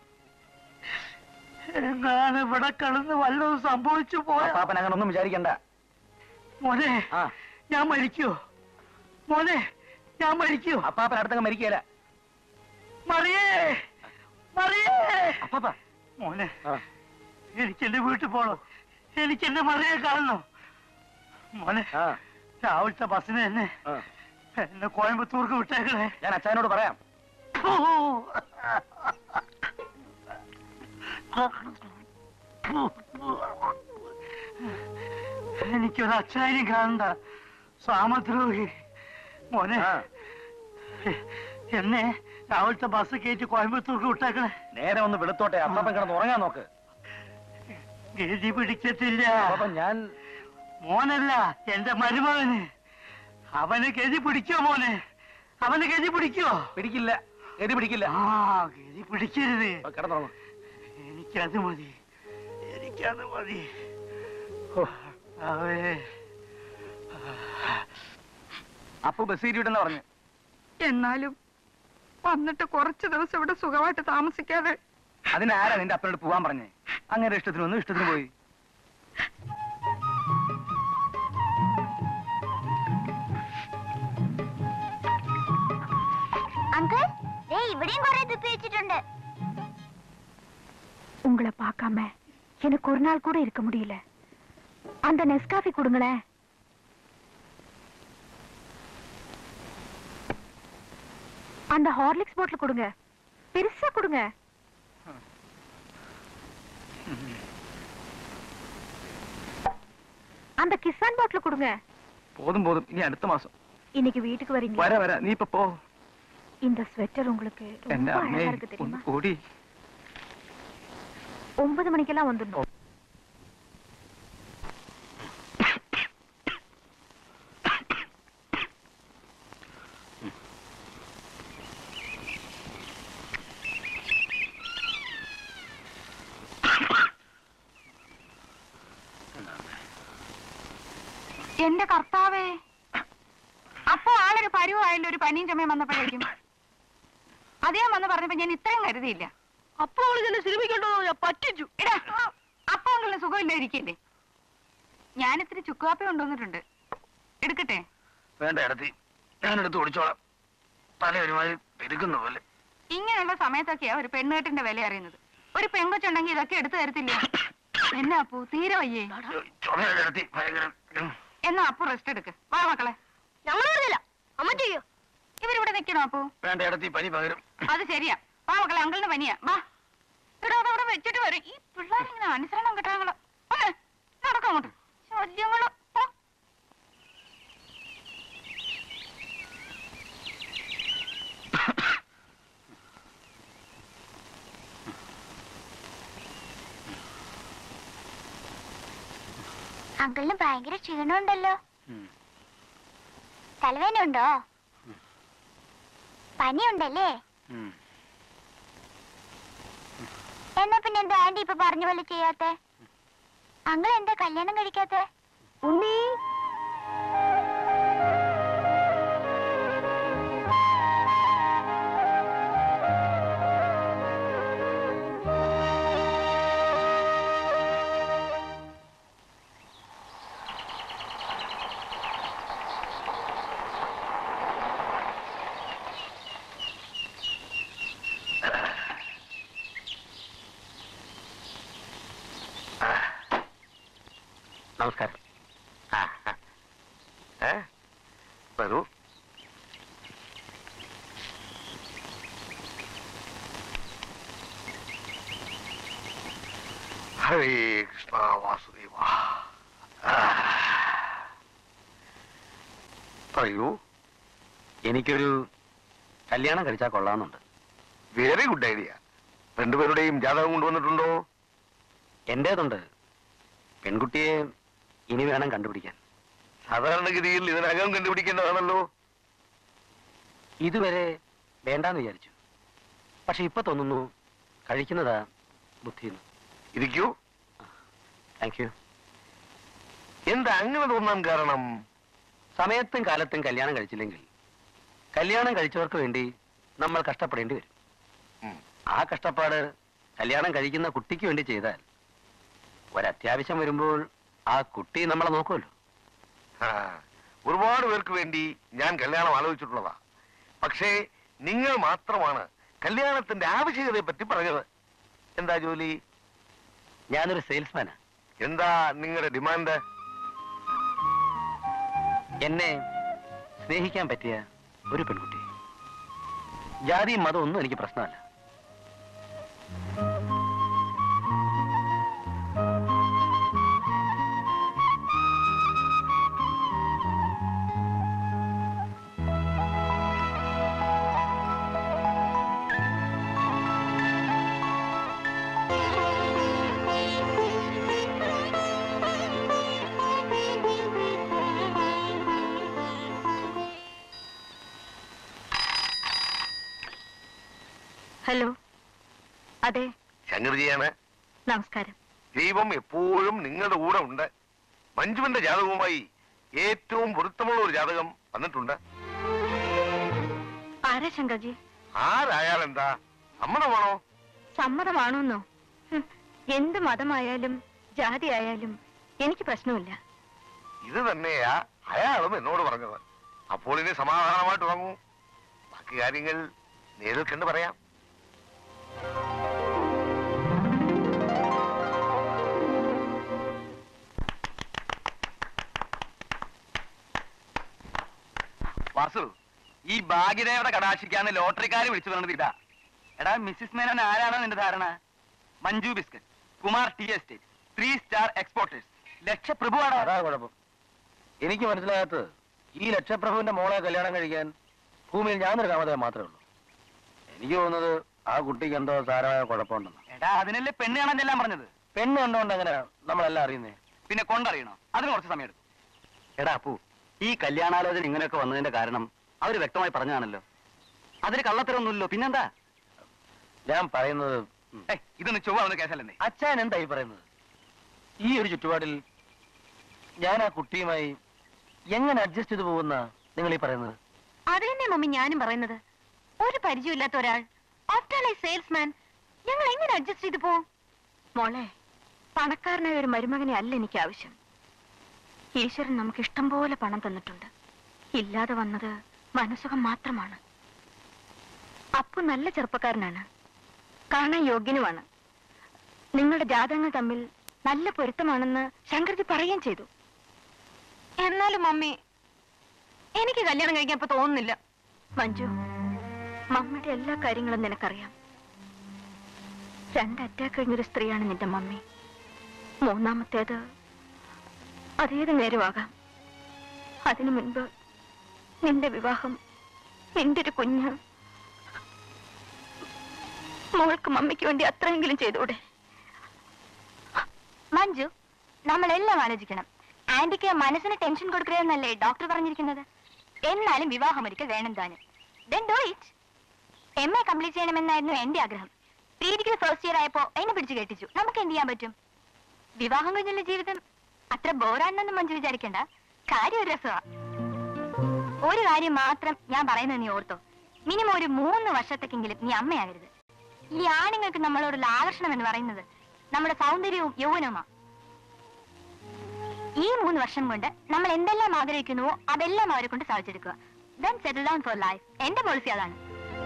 Speaker 12: എങ്ങാണ് ഇവിടെ കിടന്ന് വല്ലതും സംഭവിച്ചു പോയ
Speaker 10: പാപ്പൻ അങ്ങനെ ഒന്നും വിചാരിക്കണ്ട
Speaker 12: മോനെ ഞാൻ മരിക്കോ മോനെ ഞാൻ മരിക്കോ
Speaker 10: അപ്പാപ്പൻ അടുത്തങ്ങ് മരിക്കല
Speaker 12: മറിയേ മറിയേ
Speaker 10: അപ്പാപ്പ
Speaker 12: മോനെ എനിക്ക് എന്റെ വീട്ടിൽ പോണോ എനിക്ക് എന്റെ മറിയെ കാണണോ മോനെ രാവിലത്തെ ബസ്സിന് തന്നെ എന്നെ കോയമ്പത്തൂർക്ക് വിട്ടേക്കണേ
Speaker 10: ഞാൻ അച്ഛനോട് പറയാം
Speaker 12: എനിക്കൊരു അച്ചാര്യം കാണണ്ട സാമദ്രോഹി മോനെ എന്നെ രാവിലത്തെ ബസ് കയറ്റി കോയമ്പത്തൂർക്ക് വിട്ടേക്കണേ
Speaker 10: നേരെ ഒന്ന് വെളുത്തോട്ടെ അപ്പാപ്പൻ കിടന്ന് ഉറങ്ങാൻ നോക്ക്
Speaker 12: ഗതി പിടിക്കത്തില്ല
Speaker 10: അപ്പൊ ഞാൻ
Speaker 12: മോനല്ല എന്റെ മരുമകന് അവന് ഗതി പിടിക്കോ മോനെ അവന് ഗതി പിടിക്കോ
Speaker 10: പിടിക്കില്ല ഗതി പിടിക്കില്ല
Speaker 12: ആ ഗതി പിടിക്കരുത്
Speaker 10: കിടന്നുറങ്ങും
Speaker 12: എനിക്കത് മതി എനിക്കത് മതി അവേ
Speaker 10: അപ്പൊ ബസ് കയറ്റിവിട്ടെന്ന് പറഞ്ഞു
Speaker 1: എന്നാലും വന്നിട്ട് കുറച്ച് ദിവസം ഇവിടെ സുഖമായിട്ട് താമസിക്കാതെ
Speaker 10: അതിനാരാ നിന്റെ അപ്പനോട് പോവാൻ പറഞ്ഞേ അങ്ങനെ ഇഷ്ടത്തിന് ഒന്നും ഇഷ്ടത്തിന് പോയി
Speaker 4: അങ്കിൾ ദേ ഇവിടെയും കുറെ തുപ്പി വെച്ചിട്ടുണ്ട്
Speaker 6: உங்களை பார்க்காம எனக்கு ஒரு நாள் கூட இருக்க முடியல அந்த நெஸ்காஃபி கொடுங்களேன் அந்த ஹார்லிக்ஸ் பாட்டில் கொடுங்க பெருசா கொடுங்க அந்த கிசான் பாட்டில் கொடுங்க
Speaker 10: போதும் போதும் இனி அடுத்த மாசம்
Speaker 6: இன்னைக்கு வீட்டுக்கு வரீங்க
Speaker 10: வர வர நீ இப்ப போ
Speaker 6: இந்த ஸ்வெட்டர் உங்களுக்கு
Speaker 10: എന്റെ
Speaker 6: ரொம்ப
Speaker 10: അമ്മേ
Speaker 6: அழகா இருக்கு
Speaker 10: ഒന്ന്
Speaker 6: தெரியுமா
Speaker 10: കൂടി
Speaker 6: ஒன்பது மணிக்கெல்லாம் வந்துடணும்
Speaker 1: എന്റെ കർത്താവേ അപ്പോ ആളൊരു പരുവായാലും ഒരു പനിയും ചുമയും വന്നപ്പോഴേക്കും അദ്ദേഹം വന്ന് പറഞ്ഞപ്പോ ഞാൻ ഇത്രയും കരുതിയില്ല
Speaker 4: അപ്പൊ അവള് തന്നെ സിനിമയ്ക്കുണ്ടോ ഞാൻ പറ്റിച്ചു
Speaker 1: എടാ അപ്പൊ ഉള്ള സുഖമില്ലായിരിക്കില്ലേ ഞാൻ ഇത്തിരി ചുക്കുകാപ്പി കൊണ്ടുവന്നിട്ടുണ്ട് എടുക്കട്ടെ
Speaker 2: വേണ്ട ഇടത്തി ഞാനെടുത്ത് ഓടിച്ചോളാം തല ഒരുമാതിരി പെരുക്കുന്ന പോലെ
Speaker 1: ഇങ്ങനെയുള്ള സമയത്തൊക്കെയാ ഒരു പെണ്ണുകെട്ടിന്റെ വില അറിയുന്നത് ഒരു പെങ്കൊച്ചുണ്ടെങ്കിൽ ഇതൊക്കെ എടുത്തു തരത്തില്ലേ എന്നാ അപ്പു തീരെ വയ്യേ
Speaker 2: ചുമയുടെ ഇടത്തി ഭയങ്കര
Speaker 1: എന്നാ അപ്പു റെസ്റ്റ് എടുക്ക് വാ മക്കളെ
Speaker 4: ഞങ്ങൾ പറഞ്ഞില്ല അമ്മ ചെയ്യോ
Speaker 1: ഇവരിവിടെ നിക്കണോ അപ്പു
Speaker 2: വേണ്ട ഇടത്തി പനി പകരും
Speaker 1: അത് ശരിയാ വാ മക്കളെ അങ്കിളിന് പനിയാ വാ ഇവിടെ അവിടെ വെച്ചിട്ട് വരും ഈ പിള്ളേരിങ്ങനെ അനുസരണം കിട്ടാങ്ങള് ഒന്ന് നടക്കാം അങ്ങോട്ട് ശല്യങ്ങള് ഓ.
Speaker 4: അങ്കിളിന് ഭയങ്കര ക്ഷീണമുണ്ടല്ലോ തലവേദന ഉണ്ടോ പനിയുണ്ടല്ലേ എന്നാ പിന്നെ എന്താ ആന്റി ഇപ്പൊ പറഞ്ഞ പോലെ ചെയ്യാത്തെ അങ്കിൾ എന്താ കല്യാണം കഴിക്കാത്തെ ഉണ്ണി
Speaker 7: നമസ്കാരം ആ, ആ. ഏ? വരൂ
Speaker 9: ഹരേ കൃഷ്ണ വാസുദേവ ആ. പറയൂ
Speaker 2: എനിക്കൊരു കല്യാണം കഴിച്ചാൽ കൊള്ളാമെന്നുണ്ട്
Speaker 9: വെരി ഗുഡ് ഐഡിയ രണ്ടുപേരുടെയും ജാതകം കൊണ്ടുവന്നിട്ടുണ്ടോ
Speaker 2: എന്റേതുണ്ട് പെൺകുട്ടിയെ ഇനി വേണം കണ്ടുപിടിക്കാൻ
Speaker 9: സാധാരണഗതിയിൽ ഇതിനകം കണ്ടുപിടിക്കേണ്ടതാണല്ലോ
Speaker 2: ഇതുവരെ വേണ്ടാന്ന് വിചാരിച്ചു പക്ഷെ ഇപ്പൊ തോന്നുന്നു കഴിക്കുന്നതാ ബുദ്ധിന്ന്
Speaker 9: ഇരിക്കൂ
Speaker 2: താങ്ക് യു
Speaker 9: എന്താ അങ്ങനെ തോന്നാൻ കാരണം
Speaker 2: സമയത്തും കാലത്തും കല്യാണം കഴിച്ചില്ലെങ്കിൽ കല്യാണം കഴിച്ചവർക്ക് വേണ്ടി നമ്മൾ കഷ്ടപ്പെടേണ്ടി വരും
Speaker 9: ഉം.
Speaker 2: ആ കഷ്ടപ്പാട് കല്യാണം കഴിക്കുന്ന കുട്ടിക്ക് വേണ്ടി ചെയ്താൽ ഒരത്യാവശ്യം വരുമ്പോൾ ആ കുട്ടി നമ്മളെ നോക്കുമല്ലോ
Speaker 9: ആ, ഒരുപാട് പേർക്ക് വേണ്ടി ഞാൻ കല്യാണം ആലോചിച്ചിട്ടുള്ളതാ പക്ഷേ നിങ്ങൾ മാത്രമാണ് കല്യാണത്തിന്റെ ആവശ്യകതയെ പറ്റി പറഞ്ഞത് എന്താ ജോലി
Speaker 2: ഞാനൊരു സെയിൽസ്മാനാ
Speaker 9: എന്താ നിങ്ങളുടെ ഡിമാൻഡ്
Speaker 2: എന്നെ സ്നേഹിക്കാൻ പറ്റിയ ഒരു പെൺകുട്ടി ജാതിയും മതം ഒന്നും എനിക്ക് പ്രശ്നമല്ല
Speaker 6: ഹലോ അതെ
Speaker 9: ശങ്കർജിയാണ്
Speaker 6: നമസ്കാരം
Speaker 9: ദൈവം എപ്പോഴും നിങ്ങളുടെ കൂടെ ഉണ്ട് മഞ്ജുവിന്റെ ജാതകവുമായി ഏറ്റവും പൊരുത്തമുള്ള ഒരു ജാതകം വന്നിട്ടുണ്ട്
Speaker 6: ആരാ ശങ്കർജി
Speaker 9: ആരായാലെന്താ സമ്മതമാണോ
Speaker 6: സമ്മതമാണോന്നോ ഹും, എന്ത് മതമായാലും ജാതി ആയാലും എനിക്ക് പ്രശ്നമില്ല
Speaker 9: ഇത് തന്നെയാ അയാളും എന്നോട് പറഞ്ഞത് അപ്പോൾ ഇനി സമാധാനമായിട്ട് ഉറങ്ങൂ ബാക്കി കാര്യങ്ങൾ നേരിൽ കണ്ട് പറയാം
Speaker 10: വാസു ഈ ഭാഗ്യദേവത കടാക്ഷിക്കാന്ന് ലോട്ടറിക്കാരെ വിളിച്ചു പറഞ്ഞത് ഇതാ എടാ മിസ്സിസ് മേനോൻ ആരാണോ നിന്റെ ധാരണ Manju biscuit Kumar T estate three star exporters ലക്ഷപ്രഭുവാണ്
Speaker 2: അതാ കുഴപ്പം എനിക്ക് മനസ്സിലാകാത്തത് ഈ ലക്ഷപ്രഭുവിന്റെ മോളെ കല്യാണം കഴിക്കാൻ ഭൂമിയിൽ ഞാനൊരു കാമതയെ മാത്രമേ ഉള്ളൂ എനിക്ക് തോന്നുന്നത് ആ കുട്ടിക്ക് എന്തോ സാരമായ കുഴപ്പമുണ്ടെന്ന്
Speaker 10: എടാ അതിനല്ലേ പെണ്ണ് കാണാൻ ചെല്ലാൻ പറഞ്ഞത്
Speaker 2: പെണ്ണ് കണ്ടുകൊണ്ട് എങ്ങനെ നമ്മളെല്ലാം അറിയുന്നേ
Speaker 10: പിന്നെ കൊണ്ടറിയണോ അതിന് കുറച്ച് സമയം എടുക്കും
Speaker 7: എടാ അപ്പു ഈ കല്യാണാലോചന ഇങ്ങനെയൊക്കെ വന്നതിന്റെ കാരണം അവര് വ്യക്തമായി പറഞ്ഞാണല്ലോ അതിന് കള്ളത്തരമൊന്നുമില്ലല്ലോ പിന്നെന്താ
Speaker 2: ഞാൻ പറയുന്നത് ഉം.
Speaker 10: ഏയ് ഇതൊന്ന് ചൊവ്വാവുന്ന കേസല്ലേ
Speaker 2: അച്ഛൻ എന്തായി പറയുന്നത് ഈ ഒരു ചുറ്റുപാടിൽ ഞാൻ ആ കുട്ടിയുമായി എങ്ങനെ അഡ്ജസ്റ്റ് ചെയ്തു പോകുന്ന നിങ്ങൾ ഈ പറയുന്നത്
Speaker 6: അത് തന്നെ മമ്മി ഞാനും പറയുന്നത് ഒരു പരിചയമില്ലാത്ത ഒരാൾ ആഫ്റ്റർ ഐ സെയിൽസ്മാൻ ഞങ്ങൾ എങ്ങനെ അഡ്ജസ്റ്റ് ചെയ്തു പോവും മോളെ പണക്കാരനായ ഒരു മരുമകനെ അല്ല എനിക്ക് ആവശ്യം ഈശ്വരൻ നമുക്ക് ഇഷ്ടം പോലെ പണം തന്നിട്ടുണ്ട് ഇല്ലാതെ വന്നത് മനസ്സുഖം മാത്രമാണ് അപ്പു നല്ല ചെറുപ്പക്കാരനാണ് കാണാൻ യോഗ്യനുമാണ് നിങ്ങളുടെ ജാതകങ്ങൾ തമ്മിൽ നല്ല പൊരുത്തമാണെന്ന് ശങ്കർജി പറയുകയും ചെയ്തു എന്നാലും മമ്മി എനിക്ക് കല്യാണം കഴിക്കാൻ ഇപ്പൊ തോന്നുന്നില്ല മഞ്ജു മമ്മിയുടെ എല്ലാ കാര്യങ്ങളും നിനക്കറിയാം രണ്ട് അറ്റാക്ക് കഴിഞ്ഞൊരു സ്ത്രീയാണ് നിന്റെ മമ്മി മൂന്നാമത്തേത് അതേത് നേരമാകാം അതിനു മുൻപ് നിന്റെ വിവാഹം നിന്റെ ഒരു കുഞ്ഞ് മോൾക്ക് മമ്മിക്ക് വേണ്ടി അത്രയെങ്കിലും ചെയ്തൂടെ മഞ്ജു നമ്മളെല്ലാം ആലോചിക്കണം ആന്റിക്ക് മനസ്സിന് ടെൻഷൻ കൊടുക്കരുതെന്നല്ലേ ഡോക്ടർ പറഞ്ഞിരിക്കുന്നത് എന്നാലും വിവാഹമൊരിക്കൽ വേണം താനും then do it M A complete ചെയ്യണമെന്നായിരുന്നു എന്റെ ആഗ്രഹം പ്രീ ഡിഗ്രി ഫസ്റ്റ് ഇയർ ആയപ്പോ എന്നെ പിടിച്ചു കെട്ടിച്ചു നമുക്ക് എന്ത് ചെയ്യാൻ പറ്റും വിവാഹം കഴിഞ്ഞുള്ള ജീവിതം അത്ര ബോറാണെന്നൊന്നും മഞ്ജു വിചാരിക്കണ്ട കാര്യം ഒരു രസമാ ഒരു കാര്യം മാത്രം ഞാൻ പറയുന്നത് നീ ഓർത്തോ മിനിമം ഒരു മൂന്ന് വർഷത്തേക്കെങ്കിലും നീ അമ്മയാകരുത് ഈ ആണുങ്ങൾക്ക് നമ്മളോടുള്ള ആകർഷണം എന്ന് പറയുന്നത് നമ്മുടെ സൗന്ദര്യവും യൗവനവുമാ ഈ മൂന്ന് വർഷം കൊണ്ട് നമ്മൾ എന്തെല്ലാം ആഗ്രഹിക്കുന്നുവോ അതെല്ലാം അവരെ കൊണ്ട് സാധിച്ചെടുക്കുക then settle down for life എന്റെ പോളിസി അതാണ്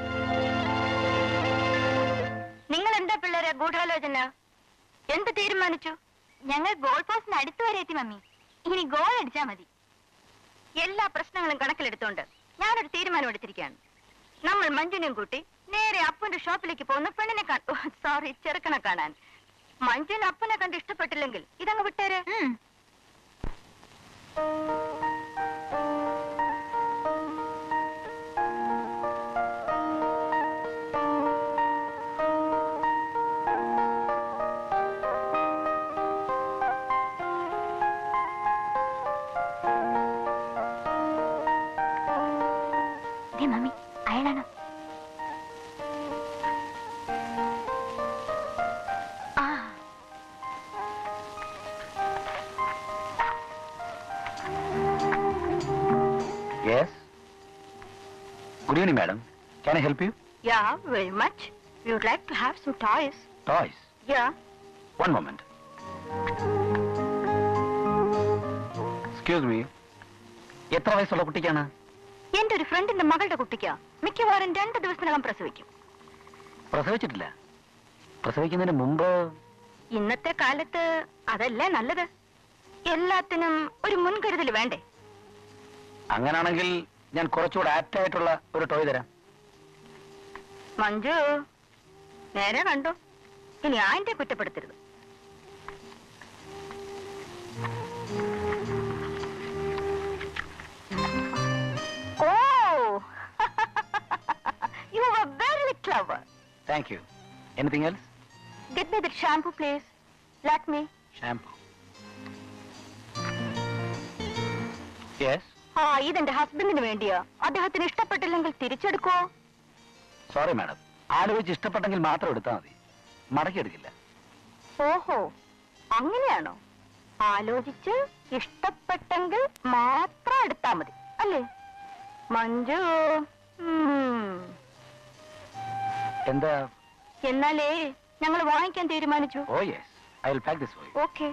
Speaker 6: നിങ്ങൾ എന്താ പിള്ളേരെ ഗൂഢാലോചന എന്ത് തീരുമാനിച്ചു ഞങ്ങൾ ഗോൾ പോസ്റ്റിന് അടുത്ത് വരെ എത്തി മമ്മി ഇനി ഗോൾ അടിച്ചാ മതി എല്ലാ പ്രശ്നങ്ങളും കണക്കിലെടുത്തോണ്ട് ഞാനൊരു തീരുമാനം എടുത്തിരിക്കുകയാണ് നമ്മൾ മഞ്ജുനെയും കൂട്ടി നേരെ അപ്പന്റെ ഷോപ്പിലേക്ക് പോകുന്ന പെണ്ണിനെ സോറി ചെറുക്കനെ കാണാൻ മഞ്ജുവിന് അപ്പനെ കണ്ട് ഇഷ്ടപ്പെട്ടില്ലെങ്കിൽ ഇതങ്ങ് വിട്ടേരെ ദേ mummy
Speaker 2: yes good evening madam can I help you
Speaker 6: Yeah, very much. We would like to have some toys.
Speaker 2: Toys
Speaker 6: Yeah.
Speaker 2: One moment excuse me എത്ര വയസ്സുള്ള കുട്ടിക്കാണ്
Speaker 6: എന്റെ ഒരു ഫ്രണ്ടിന്റെ മകളുടെ കുട്ടിക്ക് മിക്കവാറും രണ്ട് ദിവസത്തിനകം പ്രസവിക്കും
Speaker 2: പ്രസവിച്ചിട്ടില്ല പ്രസവിക്കുന്നതിന് മുമ്പ്
Speaker 6: ഇന്നത്തെ കാലത്ത് അതല്ലേ നല്ലത് എല്ലാത്തിനും ഒരു മുൻകരുതൽ വേണ്ടേ
Speaker 2: അങ്ങനാണെങ്കിൽ ഞാൻ കുറച്ചുകൂടെ ആപ്റ്റ് ആയിട്ടുള്ള ഒരു ടോയ് തരാം
Speaker 6: മഞ്ജു നേരെ കണ്ടു ഇനി ആന്റെ കുറ്റപ്പെടുത്തരുത് oh you are very clever
Speaker 2: thank you anything else
Speaker 6: get me that shampoo please let me
Speaker 2: shampoo yes
Speaker 6: ആ ഇതെന്റെ ഹസ്ബൻഡിന് വേണ്ടിയാ അദ്ദേഹത്തിന് ഇഷ്ടപ്പെട്ടില്ലെങ്കിൽ തിരിച്ചെടുക്കോ
Speaker 2: സോറി മാഡം ആലോചിച്ച് ഇഷ്ടപ്പെട്ടെങ്കിൽ മാത്രം എടുത്താൽ മതി മടക്കി എടുക്കില്ല
Speaker 6: ഓഹോ അങ്ങനെയാണോ ആലോചിച്ച് ഇഷ്ടപ്പെട്ടെങ്കിൽ മാത്രം എടുത്താ മതി അല്ലേ മഞ്ജു ഉം.
Speaker 2: എന്താ
Speaker 6: എന്നാലേ ഞങ്ങൾ വാങ്ങിക്കാൻ തീരുമാനിച്ചു
Speaker 2: oh yes I will pack this for you
Speaker 6: okay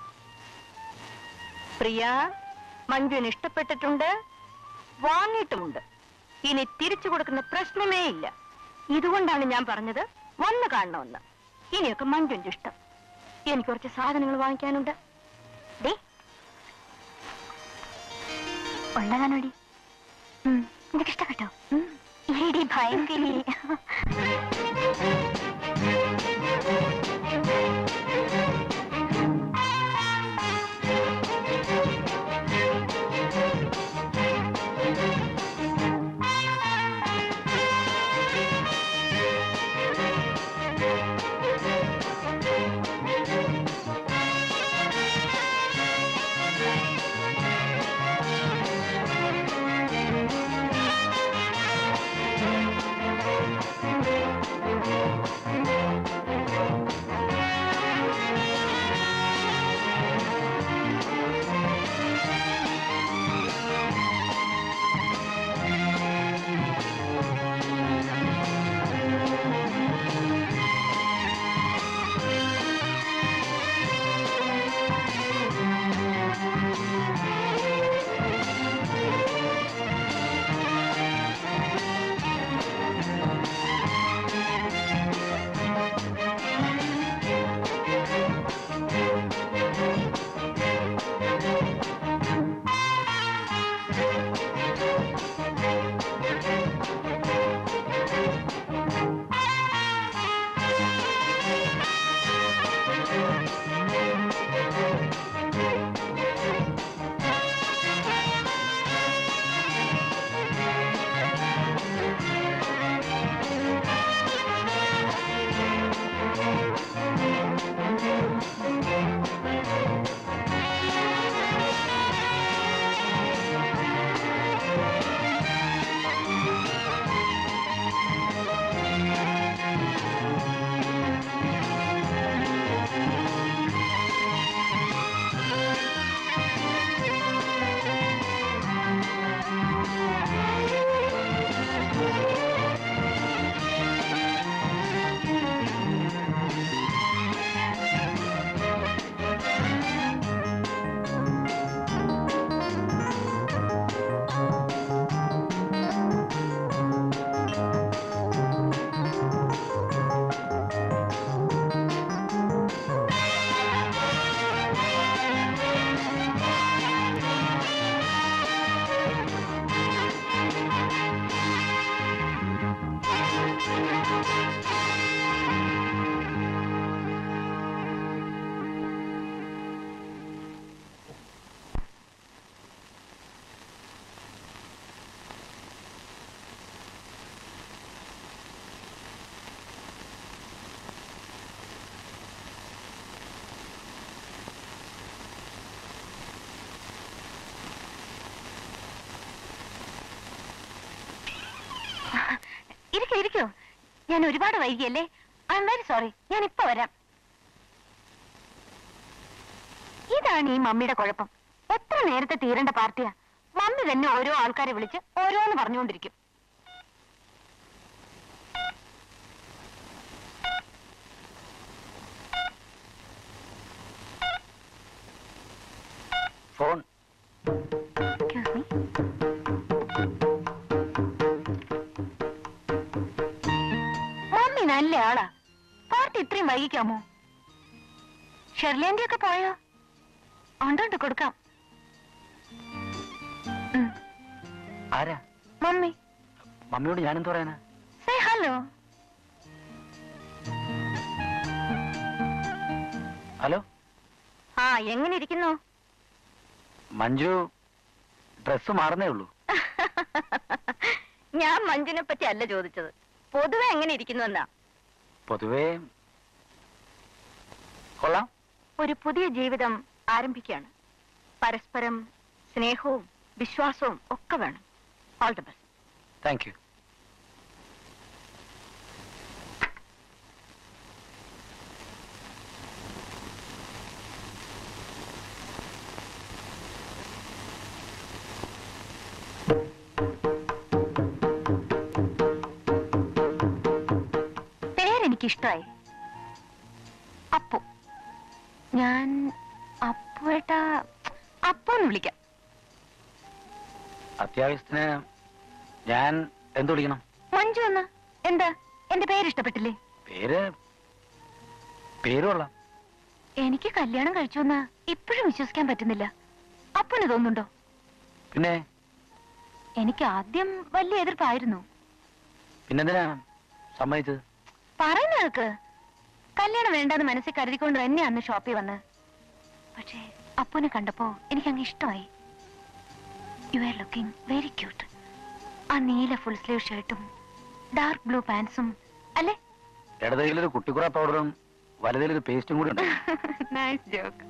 Speaker 6: Priya മഞ്ജുവിന് ഇഷ്ടപ്പെട്ടിട്ടുണ്ട് വാങ്ങിയിട്ടുമുണ്ട് ഇനി തിരിച്ചു കൊടുക്കുന്ന പ്രശ്നമേ ഇല്ല ഇതുകൊണ്ടാണ് ഞാൻ പറഞ്ഞത് വന്ന് കാണണമെന്ന് ഇനിയൊക്കെ മഞ്ജുവിന്റെ ഇഷ്ടം എനിക്ക് കുറച്ച് സാധനങ്ങൾ വാങ്ങിക്കാനുണ്ട് ദേ. ഉള്ളതാണോടി നിനക്ക് ഇഷ്ടപ്പെട്ടോ ഇടി ഭയങ്കര ഇരിക്കൂ ഇരിക്കൂ ഞാൻ ഒരുപാട് വൈകിയല്ലേ ഐ എം വെരി സോറി ഞാൻ ഇപ്പൊ വരാം ഇതാണ് ഈ മമ്മിയുടെ കുഴപ്പം എത്ര നേരത്തെ തീരേണ്ട പാർട്ടിയാ മമ്മി തന്നെ ഓരോ ആൾക്കാരെ വിളിച്ച് ഓരോന്ന് പറഞ്ഞുകൊണ്ടിരിക്കും
Speaker 2: ഫോൺ
Speaker 6: Excuse me. മമ്മി നല്ല ആളാ പാർട്ടി ഇത്രയും വൈകിക്കാമോ ഷെർലേന്റെ ഒക്കെ പോയോ ഉണ്ടോണ്ട് കൊടുക്കാം ഉം.
Speaker 2: ആരാ
Speaker 6: മമ്മി
Speaker 2: മമ്മിയോട് ഞാനെന്ത് പറയാനാ
Speaker 6: സേ ഹലോ
Speaker 2: ഹലോ
Speaker 6: ആ എങ്ങനെ ഇരിക്കുന്നു
Speaker 2: മഞ്ജു ഡ്രസ് മാറുന്നേ ഉള്ളൂ
Speaker 6: ഞാൻ മഞ്ജുനെ പറ്റി അല്ല ചോദിച്ചത് പൊതുവെ എങ്ങനെ ഇരിക്കുന്നു എന്നാ
Speaker 2: പൊതുവേ കൊള്ളാം
Speaker 6: ഒരു പുതിയ ജീവിതം ആരംഭിക്കുകയാണ് പരസ്പരം സ്നേഹവും വിശ്വാസവും ഒക്കെ വേണം all the best
Speaker 2: thank you
Speaker 6: പേരെനിക്കിഷ്ടായി അപ്പു ഞാൻ അപ്പുവേട്ട അപ്പുന്ന് വിളിക്കാം
Speaker 2: അത്യാവശ്യത്തിന് ഞാൻ എന്ത് വിളിക്കണം
Speaker 6: മഞ്ജു എന്ന് എന്താ എന്റെ പേര് ഇഷ്ടപ്പെട്ടില്ലേ
Speaker 2: പേര് പേര് കൊള്ളാം
Speaker 6: എനിക്ക് കല്യാണം കഴിച്ചു എന്ന് ഇപ്പോഴും വിശ്വസിക്കാൻ പറ്റുന്നില്ല അപ്പന് തോന്നുന്നുണ്ടോ
Speaker 2: പിന്നെ
Speaker 6: എനിക്ക് ആദ്യം വലിയ എതിർപ്പായിരുന്നു
Speaker 2: പിന്നെന്തിനാ സമ്മതിച്ചത്
Speaker 6: പറയുന്ന കേൾക്ക് കല്യാണം വേണ്ടെന്ന് മനസ്സിൽ കരുതിക്കൊണ്ട് തന്നെ അന്ന് ഷോപ്പിൽ വന്ന് പക്ഷേ അപ്പുനെ കണ്ടപ്പോ എനിക്ക് അങ്ങ് ഇഷ്ടമായി you are looking very cute ആ നീല ഫുൾ സ്ലീവ് ഷർട്ടും ഡാർക്ക് ബ്ലൂ പാൻസും അല്ലേ
Speaker 2: ഇടതയിലൊരു കുട്ടിക്കുറ പൗഡറും വലതയിലൊരു പേസ്റ്റും കൂടി ഉണ്ട്
Speaker 6: നൈസ് ജോക്ക്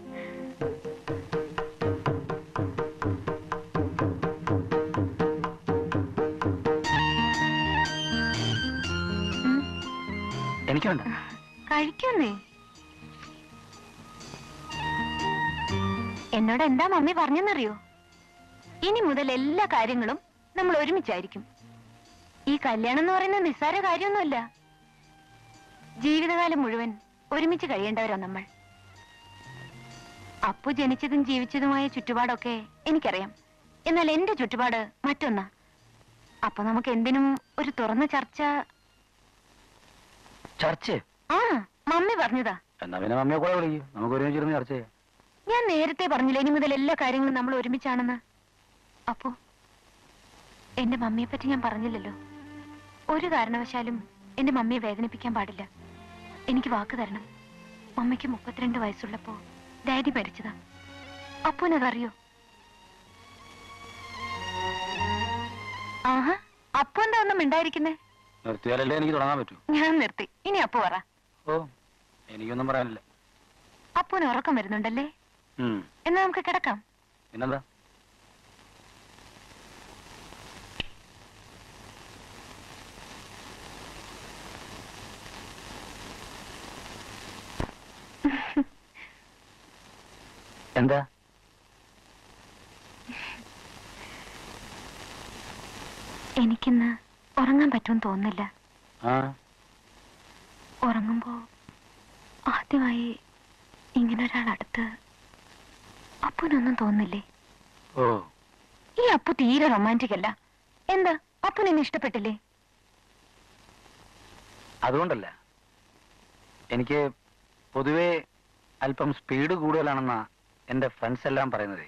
Speaker 2: എനിക്കുണ്ട്
Speaker 6: കഴിക്കുന്നേ എന്നോട് എന്താ മമ്മി പറഞ്ഞെന്നറിയോ ഇനി മുതൽ എല്ലാ കാര്യങ്ങളും നമ്മൾ ഒരുമിച്ചായിരിക്കും ഈ കല്യാണം എന്ന് പറയുന്നത് നിസ്സാര കാര്യമൊന്നുമല്ല ജീവിതകാലം മുഴുവൻ ഒരുമിച്ച് കഴിയേണ്ടവരാ നമ്മൾ അപ്പു ജനിച്ചതും ജീവിച്ചതുമായ ചുറ്റുപാടൊക്കെ എനിക്കറിയാം എന്നാൽ എന്റെ ചുറ്റുപാട് മറ്റൊന്നാ അപ്പൊ നമുക്ക് എന്തിനും ഒരു തുറന്ന ചർച്ച
Speaker 2: ചർച്ച
Speaker 6: ആ മമ്മി പറഞ്ഞതാ
Speaker 2: എന്നാ പിന്നെ മമ്മിയെ കൂടെ വിളിക്കൂ നമുക്ക് ഒരുമിച്ചിരുന്ന് ചർച്ച ചെയ്യാം
Speaker 6: ഞാൻ നേരത്തെ പറഞ്ഞില്ല ഇനി മുതൽ എല്ലാ കാര്യങ്ങളും നമ്മൾ ഒരുമിച്ചാണെന്ന് അപ്പോ എന്റെ മമ്മിയെ പറ്റി ഞാൻ പറഞ്ഞില്ലല്ലോ ഒരു കാരണവശാലും എന്റെ മമ്മിയെ വേദനിപ്പിക്കാൻ പാടില്ല എനിക്ക് വാക്ക് തരണം മമ്മിക്ക് മുപ്പത്തിരണ്ട് വയസ്സുള്ളപ്പോ ഡാഡി മരിച്ചതാ അപ്പൂനതറിയോ ആഹാ അപ്പു എന്താ ഒന്നും മിണ്ടായിരിക്കുന്നേ
Speaker 2: നിർത്തിയാലല്ലേ എനിക്ക് തുടങ്ങാൻ പറ്റൂ
Speaker 6: ഞാൻ നിർത്തി ഇനി അപ്പു പറ
Speaker 2: ഓ എനിക്കൊന്നും പറയാനില്ല
Speaker 6: അപ്പൂന് ഉറക്കം വരുന്നുണ്ടല്ലേ
Speaker 2: ഉം.
Speaker 6: എന്നാ നമുക്ക് കിടക്കാം
Speaker 2: പിന്നെന്താ എന്താ
Speaker 6: എനിക്കിന്ന് ഉറങ്ങാൻ പറ്റുമെന്ന് തോന്നുന്നില്ല
Speaker 2: ആ
Speaker 6: ഉറങ്ങുമ്പോ ആദ്യമായി ഇങ്ങനെ ഒരാൾ അടുത്ത് അപ്പനൊന്നും തോന്നില്ലേ
Speaker 2: ഓ
Speaker 6: ഈ അപ്പു തീരെ റൊമാൻറ്റിക് അല്ല എന്താ അപ്പു നിന്നെ ഇഷ്ടപ്പെട്ടില്ലേ
Speaker 2: അതുകൊണ്ടല്ല എനിക്ക് പൊതുവെ അല്പം സ്പീഡ് കൂടുതലാണെന്നാ എന്റെ ഫ്രണ്ട്സ് എല്ലാം പറയുന്നത്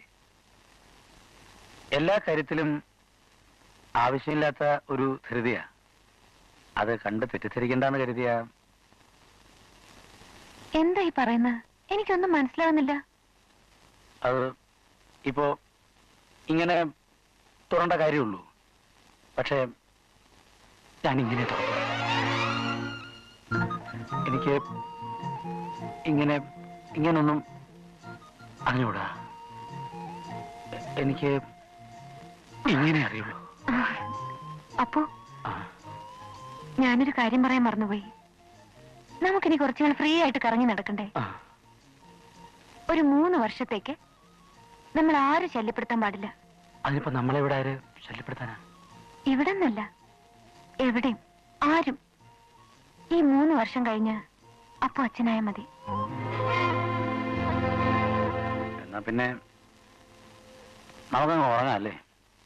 Speaker 2: എല്ലാ കാര്യത്തിലും ആവശ്യമില്ലാത്ത ഒരു ധൃതിയാ അത് കണ്ട് തെറ്റിദ്ധരിക്കണ്ടെന്ന് കരുതിയ
Speaker 6: എന്താ ഈ പറയുന്നത് എനിക്കൊന്നും മനസ്സിലാവുന്നില്ല
Speaker 2: അത് ഇപ്പോ ഇങ്ങനെ തുറണ്ട കാര്യമുള്ളൂ പക്ഷേ ഞാനിങ്ങനെ തുറന്നു എനിക്ക് ഇങ്ങനെ ഇങ്ങനൊന്നും അറിഞ്ഞൂടാ എ- എനിക്ക് ഇങ്ങനെ അറിയുള്ളൂ
Speaker 6: അപ്പോ ഞാനൊരു കാര്യം പറയാൻ മറന്നുപോയി നമുക്കിനി കുറച്ചുകൾ ഫ്രീ ആയിട്ട് കറങ്ങി നടക്കണ്ടേ ഒരു മൂന്ന് വർഷത്തേക്ക് നമ്മൾ ആരും ശല്യപ്പെടുത്താൻ പാടില്ല
Speaker 2: അതിനിപ്പോ നമ്മളെവിടെ ആര് ശല്യപ്പെടുത്താനാ
Speaker 6: ഇവിടെ നിന്നല്ല എവിടെയും ആരും ഈ മൂന്ന് വർഷം കഴിഞ്ഞ് അപ്പൊ അച്ഛനായ മതി
Speaker 2: എന്നാ പിന്നെ നമുക്കങ്ങ് ഉറങ്ങാം അല്ലേ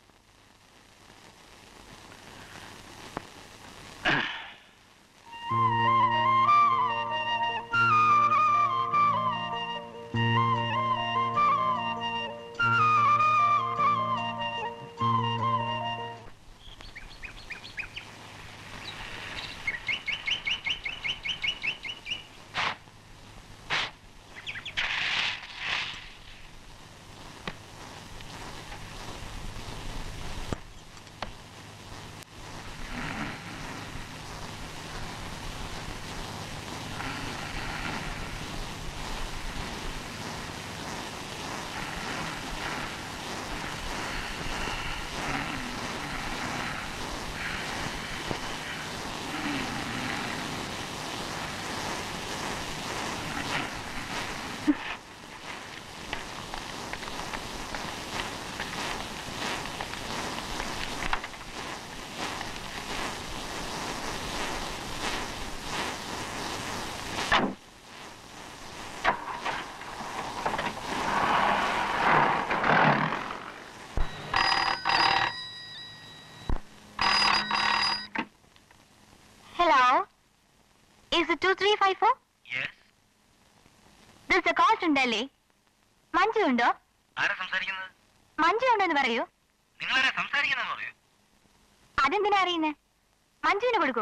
Speaker 6: hello is it 2354
Speaker 8: yes
Speaker 6: this is a call from delhi Manju ഉണ്ടോ
Speaker 8: ആരാ സംസാരിക്കുന്നത്
Speaker 6: മഞ്ജു ഉണ്ടോ എന്ന് പറയൂ
Speaker 8: നിങ്ങളാരാ സംസാരിക്കുന്നതെന്ന് പറയൂ
Speaker 6: അതെന്തിനാ അറിയുന്നേ മഞ്ജുവിന് കൊടുക്കൂ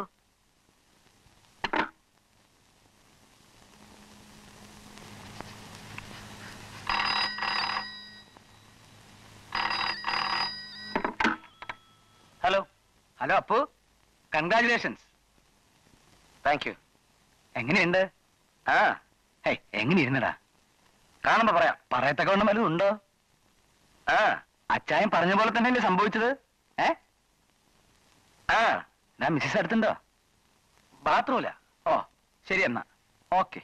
Speaker 10: hello hello Appu congratulations
Speaker 2: thank you
Speaker 10: എങ്ങനെയുണ്ട് ആ ഹേയ് എങ്ങനെ ഇരുന്നടാ കാണുമ്പോ പറയാം പറയത്തക്ക വണ്ണം വല്ലതും ഉണ്ടോ ആ അച്ചായൻ പറഞ്ഞ പോലെ തന്നെയല്ലേ സംഭവിച്ചത് ഏ ആ ഞാൻ മിസ്സിസ് അടുത്തുണ്ടോ ബാത്റൂമില്ല ഓ ശരി എന്നാ ഓക്കെ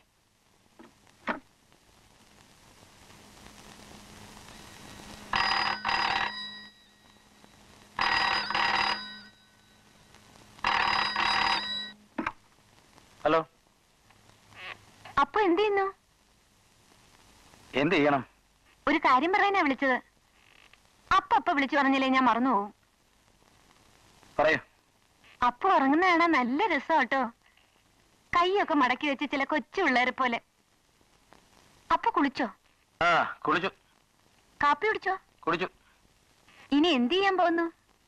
Speaker 2: ഹലോ
Speaker 6: അപ്പൊ എന്ത് ചെയ്യുന്നു
Speaker 2: എന്ത് ചെയ്യണം
Speaker 6: ഒരു കാര്യം പറയാനാ വിളിച്ചത് അപ്പൊ അപ്പൊ വിളിച്ചു പറഞ്ഞില്ലേ ഞാൻ മറന്നുപോകും
Speaker 2: പറയൂ
Speaker 6: അപ്പൊ ഉറങ്ങുന്ന കാണാൻ നല്ല രസം കേട്ടോ കൈയൊക്കെ മടക്കി വെച്ച് ചില കൊച്ചു പിള്ളേരെ പോലെ അപ്പൊ കുളിച്ചോ
Speaker 2: ആ കുളിച്ചു
Speaker 6: കാപ്പി കുടിച്ചോ
Speaker 2: കുടിച്ചു
Speaker 6: ഇനി എന്ത് ചെയ്യാൻ പോകുന്നു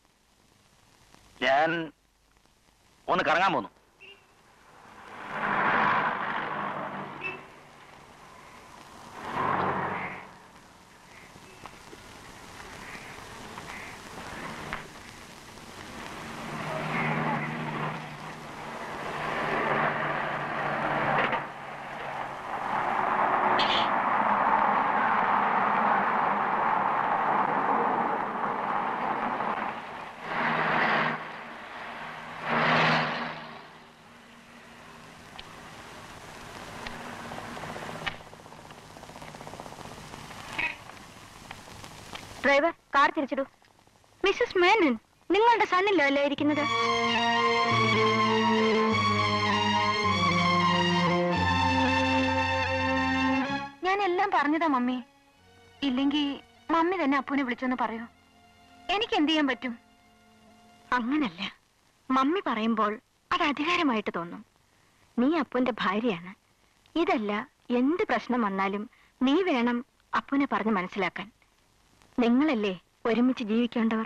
Speaker 2: ഞാൻ ഒന്ന് കറങ്ങാൻ പോന്നു
Speaker 6: ഡ്രൈവർ കാർ തിരിച്ചിടൂ മിസ്സസ് മേനൻ നിങ്ങളുടെ സണ്ണില്ലോ അല്ലേ ഇരിക്കുന്നത് ഞാൻ എല്ലാം പറഞ്ഞതാ മമ്മി ഇല്ലെങ്കിൽ മമ്മി തന്നെ അപ്പുനെ വിളിച്ചെന്ന് പറയൂ എനിക്ക് എന്ത് ചെയ്യാൻ പറ്റും അങ്ങനല്ല മമ്മി പറയുമ്പോൾ അത് അധികാരമായിട്ട് തോന്നും നീ അപ്പുന്റെ ഭാര്യയാണ് ഇതല്ല എന്ത് പ്രശ്നം വന്നാലും നീ വേണം അപ്പുനെ പറഞ്ഞ് മനസ്സിലാക്കാൻ നിങ്ങളല്ലേ ഒരുമിച്ച് ജീവിക്കേണ്ടവർ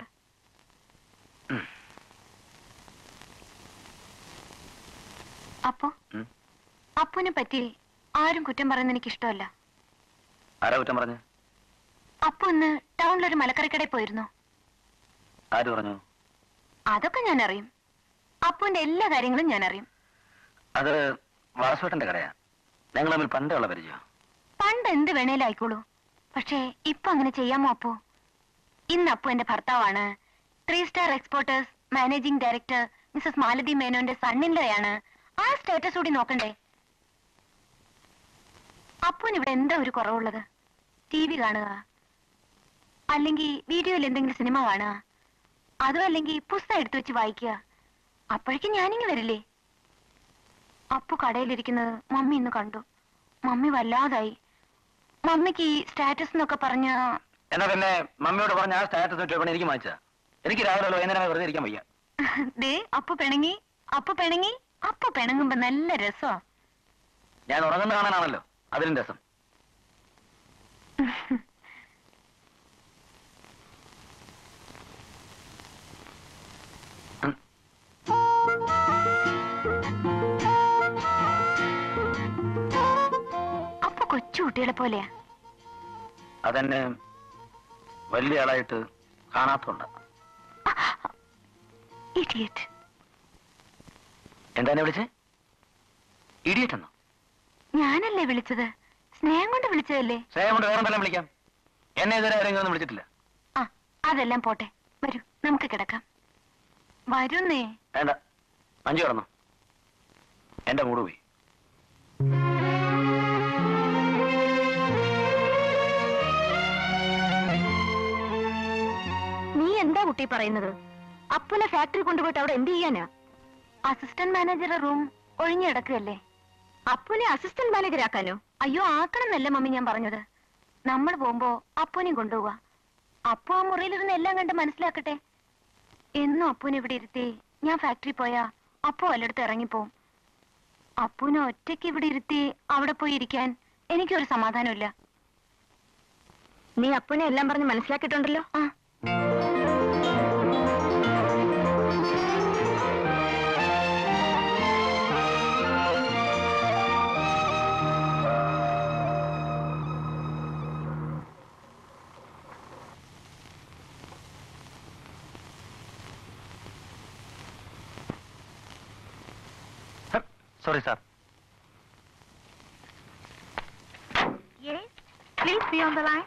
Speaker 6: അപ്പോ
Speaker 2: ഉം.
Speaker 6: അപ്പുനെ പറ്റി ആരും കുറ്റം പറയുന്ന എനിക്ക് ഇഷ്ടമല്ല
Speaker 2: ആരാ കുറ്റം പറഞ്ഞു
Speaker 6: അപ്പു ഇന്ന് ടൗണിലൊരു മലക്കറിക്കടയിൽ പോയിരുന്നു
Speaker 2: ആര് പറഞ്ഞു
Speaker 6: അതൊക്കെ ഞാൻ അറിയും അപ്പുവിന്റെ എല്ലാ കാര്യങ്ങളും ഞാൻ അറിയും
Speaker 2: അത് വാസുവേട്ടന്റെ കടയാ ഞങ്ങൾ തമ്മിൽ പണ്ടേ ഉള്ള പരിചയം
Speaker 6: പണ്ട് എന്ത് വേണേലും ആയിക്കോളൂ പക്ഷേ ഇപ്പൊ അങ്ങനെ ചെയ്യാമോ അപ്പു ഇന്ന് അപ്പു എന്റെ ഭർത്താവാണ് three star exporters managing director Mrs Malathi മേനോന്റെ സണ്ണിൻ്റെയാണ് ആ സ്റ്റാറ്റസ് കൂടി നോക്കണ്ടേ അപ്പുവിന് ഇവിടെ എന്താ ഒരു കുറവുള്ളത് ടി വി കാണുക അല്ലെങ്കിൽ വീഡിയോയിൽ എന്തെങ്കിലും സിനിമ കാണുക അതും അല്ലെങ്കിൽ പുസ്തകം എടുത്തു വെച്ച് വായിക്കുക അപ്പോഴേക്കും ഞാനിങ്ങ് വരില്ലേ അപ്പു കടയിലിരിക്കുന്നത് മമ്മി ഇന്ന് കണ്ടു മമ്മി വല്ലാതായി മമ്മിക്ക് ഈ സ്റ്റാറ്റസ് എന്നൊക്കെ പറഞ്ഞ
Speaker 2: എന്നാ പിന്നെ മമ്മിയോട് പറഞ്ഞ ആ സ്റ്റാറ്റസ് വെച്ചോണ്ട് എനിക്ക് വാങ്ങിച്ചതാ എനിക്ക് രാവിലെ വൈകുന്നേരം വെറുതെ ഇരിക്കാൻ വയ്യ
Speaker 6: ദേ അപ്പു പിണങ്ങി അപ്പു പിണങ്ങി അപ്പു പിണങ്ങുമ്പോ നല്ല രസമാ
Speaker 2: ഞാൻ ഉറങ്ങുന്ന കാണാനാണല്ലോ അതിലും രസം
Speaker 6: അപ്പു കൊച്ചു കുട്ടികളെ പോലെയാ
Speaker 2: അതെന്നെ വലിയ ആളായിട്ട് കാണാത്തോണ്ട
Speaker 6: ഇഡിയറ്റ്
Speaker 2: എന്താണ് വിളിച്ചേ ഇടിയറ്റ് എന്നോ
Speaker 6: ഞാനല്ലേ വിളിച്ചത് സ്നേഹം കൊണ്ട് വിളിച്ചതല്ലേ
Speaker 2: സ്നേഹം കൊണ്ട് വേറെന്തെല്ലാം വിളിക്കാം എന്നെ ഇതുവരെ ആരെങ്കിലും ഒന്നും വിളിച്ചിട്ടില്ല
Speaker 6: ആ അതെല്ലാം പോട്ടെ വരൂ നമുക്ക് കിടക്കാം വരുന്നേ
Speaker 2: വേണ്ട മഞ്ജു കിടന്നു എന്റെ മൂട് പോയി
Speaker 6: നീ എന്താ കുട്ടി പറയുന്നത് അപ്പുനെ ഫാക്ടറി കൊണ്ടുപോയിട്ട് അവിടെ എന്ത് ചെയ്യാനാ അസിസ്റ്റന്റ് മാനേജറുടെ റൂം ഒഴിഞ്ഞു കിടക്കുകയല്ലേ അപ്പുനെ അസിസ്റ്റന്റ് മാനേജർ ആക്കാനോ അയ്യോ ആക്കണമെന്നല്ല മമ്മി ഞാൻ പറഞ്ഞത് നമ്മൾ പോകുമ്പോ അപ്പുനെയും കൊണ്ടുപോവാ അപ്പു ആ മുറിയിലിരുന്ന് എല്ലാം കണ്ട് മനസ്സിലാക്കട്ടെ എന്നും അപ്പുനെ ഇവിടെ ഇരുത്തി ഞാൻ ഫാക്ടറി പോയാ അപ്പു വല്ലയിടത്ത് ഇറങ്ങിപ്പോവും അപ്പുനെ ഒറ്റയ്ക്ക് ഇവിടെ ഇരുത്തി അവിടെ പോയി ഇരിക്കാൻ എനിക്കൊരു സമാധാനമില്ല നീ അപ്പുനെ എല്ലാം പറഞ്ഞ് മനസ്സിലാക്കിയിട്ടുണ്ടല്ലോ ആ
Speaker 2: sorry sir
Speaker 6: Yes, please be on the line.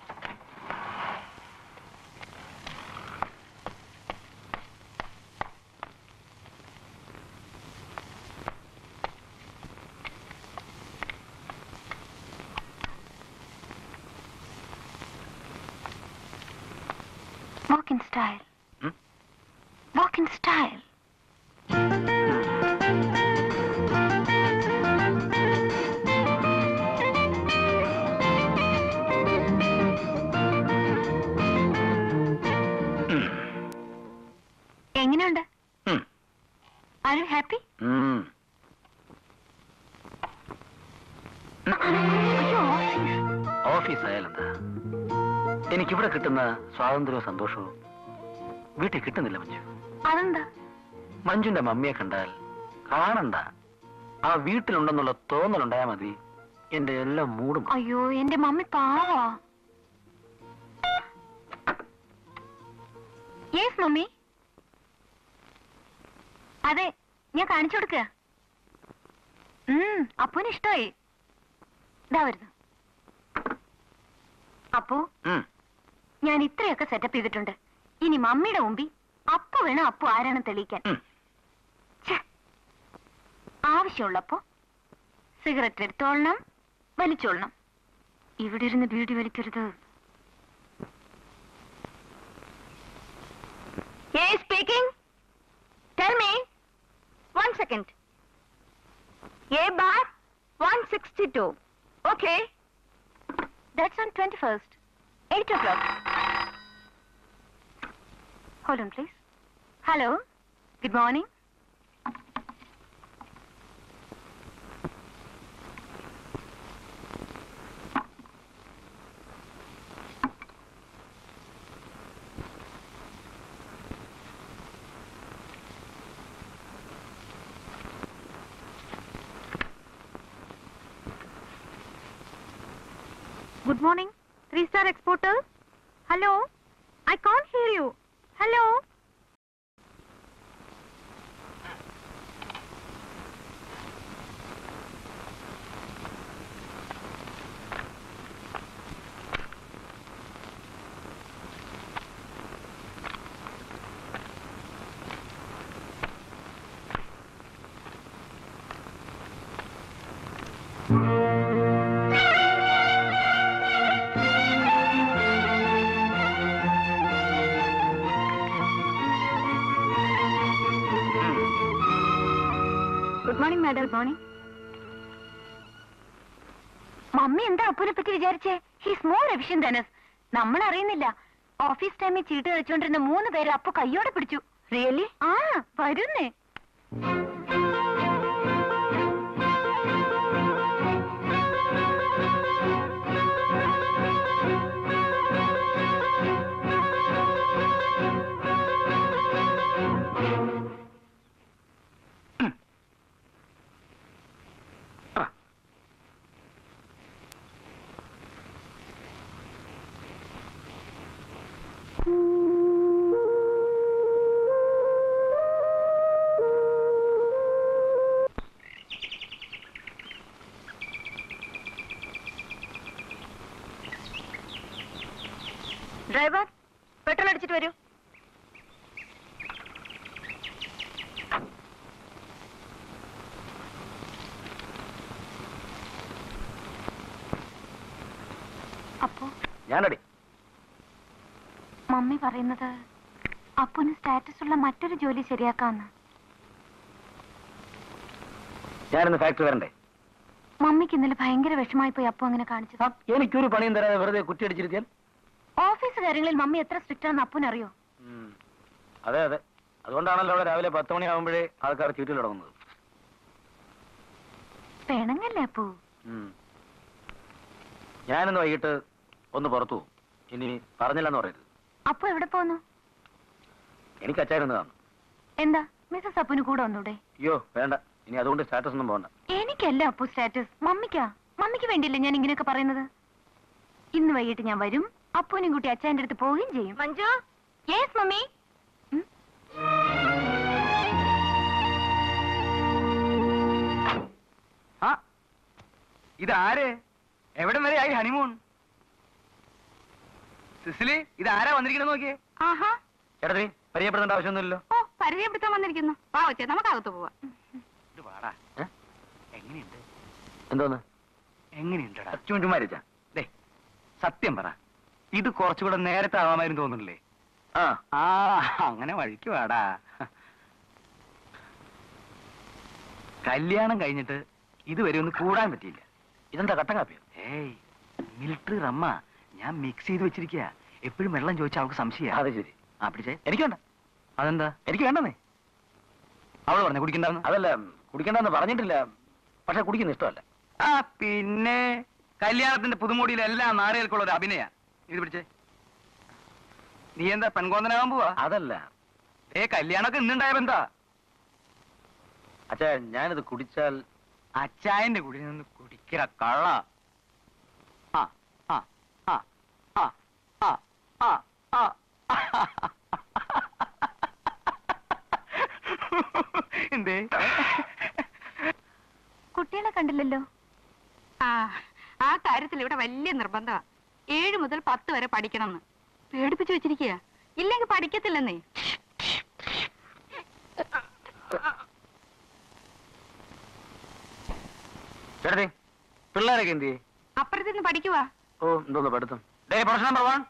Speaker 6: Walk in style.
Speaker 2: Hmm?
Speaker 6: Walk in style. എങ്ങനെയുണ്ട്
Speaker 2: ഉം.
Speaker 6: ആർ യു ഹാപ്പി
Speaker 2: ഉം.
Speaker 6: അയ്യോ
Speaker 2: ഓഫീസ് ആയാലെന്താ എനിക്കിവിടെ കിട്ടുന്ന സ്വാതന്ത്ര്യവും സന്തോഷവും വീട്ടിൽ കിട്ടുന്നില്ല മഞ്ജു
Speaker 6: അതെന്താ
Speaker 2: മഞ്ജുന്റെ മമ്മിയെ കണ്ടാൽ കാണണ്ട ആ വീട്ടിലുണ്ടെന്നുള്ള തോന്നലുണ്ടായാ മതി എന്റെ എല്ലാം മൂടും
Speaker 6: അയ്യോ എന്റെ മമ്മി പാവാ യെസ് മമ്മി അതെ ഞാൻ കാണിച്ചു കൊടുക്കുക അപ്പൂന് ഇഷ്ടമായി ഇതാ വരുന്നു അപ്പു
Speaker 2: ഉം.
Speaker 6: ഞാൻ ഇത്രയൊക്കെ സെറ്റപ്പ് ചെയ്തിട്ടുണ്ട് ഇനി മമ്മിയുടെ മുമ്പിൽ അപ്പു വേണം അപ്പു ആരാണ് തെളിയിക്കാൻ
Speaker 2: ഉം.
Speaker 6: ഛെ. ആവശ്യമുള്ളപ്പോ സിഗരറ്റ് എടുത്തോളണം വലിച്ചോളണം ഇവിടെ ഇരുന്ന് ബീഡി വലിക്കരുത് speaking tell me one second a bar one sixty two okay that's on twenty first eight o'clock hold on please hello good morning Good morning, three-star exporter. Hello? I can't hear you. Hello? Morning madam good morning mummy എന്താ അപ്പുനെ പറ്റി വിചാരിച്ചേ ഹിസ് മോർ എഫിഷ്യൻ ധനസ് നമ്മൾ അറിയുന്നില്ല ഓഫീസ് ടൈമിൽ ചീട്ട് കളിച്ചുകൊണ്ടിരുന്ന മൂന്ന് പേര് അപ്പു കയ്യോടെ പിടിച്ചു റിയലി ആ വരുന്നേ ഡ്രൈവർ പെട്രോൾ അടിച്ചിട്ട് വരൂ അപ്പോ
Speaker 2: ഞാനടി
Speaker 6: മമ്മി പറയുന്നത് അപ്പുന് സ്റ്റാറ്റസ് ഉള്ള മറ്റൊരു ജോലി ശരിയാക്കാന്ന്
Speaker 2: ഞാനിന്ന് ഫാക്ടറി വരണ്ടേ
Speaker 6: മമ്മിക്ക് ഇന്നലെ ഭയങ്കര വിഷമായി പോയി അപ്പു അങ്ങനെ കാണിച്ചത്
Speaker 2: എനിക്കൊരു പണിയും തരാതെ വെറുതെ കുറ്റിയടിച്ചിരുത്തിയാൽ
Speaker 6: ഓഫീസ് കാര്യങ്ങളിൽ മമ്മി എത്ര സ്ട്രിക്റ്റ് ആണെന്ന് അപ്പുനറിയോ
Speaker 2: ഉം. അതെ അതെ അതുകൊണ്ടാണല്ലോ അവിടെ രാവിലെ പത്ത് മണിയാകുമ്പോഴേ ആൾക്കാർ ചീറ്റിൽ തുടങ്ങുന്നത്
Speaker 6: പെണങ്ങല്ലേ അപ്പു
Speaker 2: ഉം. ഞാനിന്ന് വൈകിട്ട് ഒന്ന് പുറത്തു പോകും ഇനി പറഞ്ഞില്ലെന്ന് പറയരുത്
Speaker 6: അപ്പു എവിടെ പോന്നു
Speaker 2: എനിക്ക് അച്ചായിരുന്നു കാണും
Speaker 6: എന്താ മിസ്സസ് അപ്പുന് കൂടെ വന്നൂടെ
Speaker 2: അയ്യോ വേണ്ട ഇനി അതുകൊണ്ട് സ്റ്റാറ്റസ് ഒന്നും പോകണ്ട
Speaker 6: എനിക്കല്ല അപ്പു സ്റ്റാറ്റസ് മമ്മിക്കാ മമ്മിക്ക് വേണ്ടിയില്ലേ ഞാൻ ഇങ്ങനെയൊക്കെ പറയുന്നത് ഇന്ന് വൈകിട്ട് ഞാൻ വരും അപ്പുനും കുട്ടി അച്ഛൻ്റെ അടുത്ത് പോവുകയും ചെയ്യും മഞ്ജു യെസ് മമ്മി
Speaker 10: ആ ഇതാര് എവിടം വരെ ആയി ഹണിമൂൺ സിസിലി ഇതാരാ വന്നിരിക്കുന്നത് നോക്കിയേ
Speaker 1: ആഹാ
Speaker 2: ചേട്ടത്തി പരിചയപ്പെടേണ്ട ആവശ്യമൊന്നുമില്ലല്ലോ
Speaker 1: ഓ പരിചയപ്പെടുത്താൻ വന്നിരിക്കുന്നു വാ വെച്ചേ നമുക്കകത്ത് പോവാം
Speaker 10: ഇത് വാടാ
Speaker 2: ഏ?
Speaker 10: എങ്ങനെയുണ്ട്
Speaker 2: എന്തോന്ന്
Speaker 10: എങ്ങനെയുണ്ടടാ
Speaker 2: ചുറ്റുമാരിച്ച
Speaker 10: ദേ സത്യം പറ ഇത് കുറച്ചുകൂടെ നേരത്തെ ആവാമായിരുന്നു തോന്നുന്നില്ലേ
Speaker 2: ആ
Speaker 10: ആ അങ്ങനെ വഴിക്ക് വാടാ കല്യാണം കഴിഞ്ഞിട്ട് ഇതുവരെ ഒന്ന് കൂടാൻ പറ്റിയില്ല
Speaker 2: ഇതെന്താ കട്ടൻ കാപ്പിയോ
Speaker 10: ഏയ് മിലിറ്ററി റമ്മ ഞാൻ മിക്സ് ചെയ്ത് വെച്ചിരിക്കുക എപ്പോഴും വെള്ളം ചോദിച്ചാൽ അവൾക്ക് സംശയ
Speaker 2: അത് ശരി
Speaker 10: ആ പിടിച്ചേ
Speaker 2: എനിക്ക് വേണ്ട
Speaker 10: അതെന്താ
Speaker 2: എനിക്ക് വേണ്ടെന്നേ
Speaker 10: അവള് പറഞ്ഞു കുടിക്കണ്ടെന്ന്
Speaker 2: അതല്ല കുടിക്കണ്ടെന്ന് പറഞ്ഞിട്ടില്ല പക്ഷെ കുടിക്കുന്ന ഇഷ്ടമല്ല
Speaker 10: ആ പിന്നെ കല്യാണത്തിന്റെ പുതുമോടിയിലെല്ലാം നാടുകൾക്കുള്ള ഒരു അഭിനയ ഇത് പിടിച്ചേ നീ എന്താ പെൺകോന്തനാകാൻ പോവാ
Speaker 2: അതല്ല
Speaker 10: ഏ കല്യാണമൊക്കെ ഇന്നുണ്ടായ ബന്ധാ
Speaker 2: അച്ഛാ ഞാനിത് കുടിച്ചാൽ
Speaker 10: അച്ചായന്റെ കൂടി നിന്ന് കുടിക്കട കള്ള ആ ആ ആ ആ ആ ആ ആ എന്തേ
Speaker 6: കുട്ടികളെ കണ്ടില്ലല്ലോ
Speaker 1: ആ ആ കാര്യത്തിൽ ഇവിടെ വലിയ നിർബന്ധമാ ഏഴ് മുതൽ പത്ത് വരെ പഠിക്കണമെന്ന് പേടിപ്പിച്ചു വെച്ചിരിക്കുക ഇല്ലെങ്കിൽ പഠിക്കത്തില്ലെന്നേ
Speaker 2: ചേട്ടത്തി പിള്ളേരൊക്കെ എന്ത് ചെയ്യും
Speaker 1: അപ്പുറത്ത് നിന്ന് പഠിക്കുവാ
Speaker 2: ഓ എന്തോന്ന് പഠിത്തം ഡേ പ്രശ്നം നമ്പർ വൺ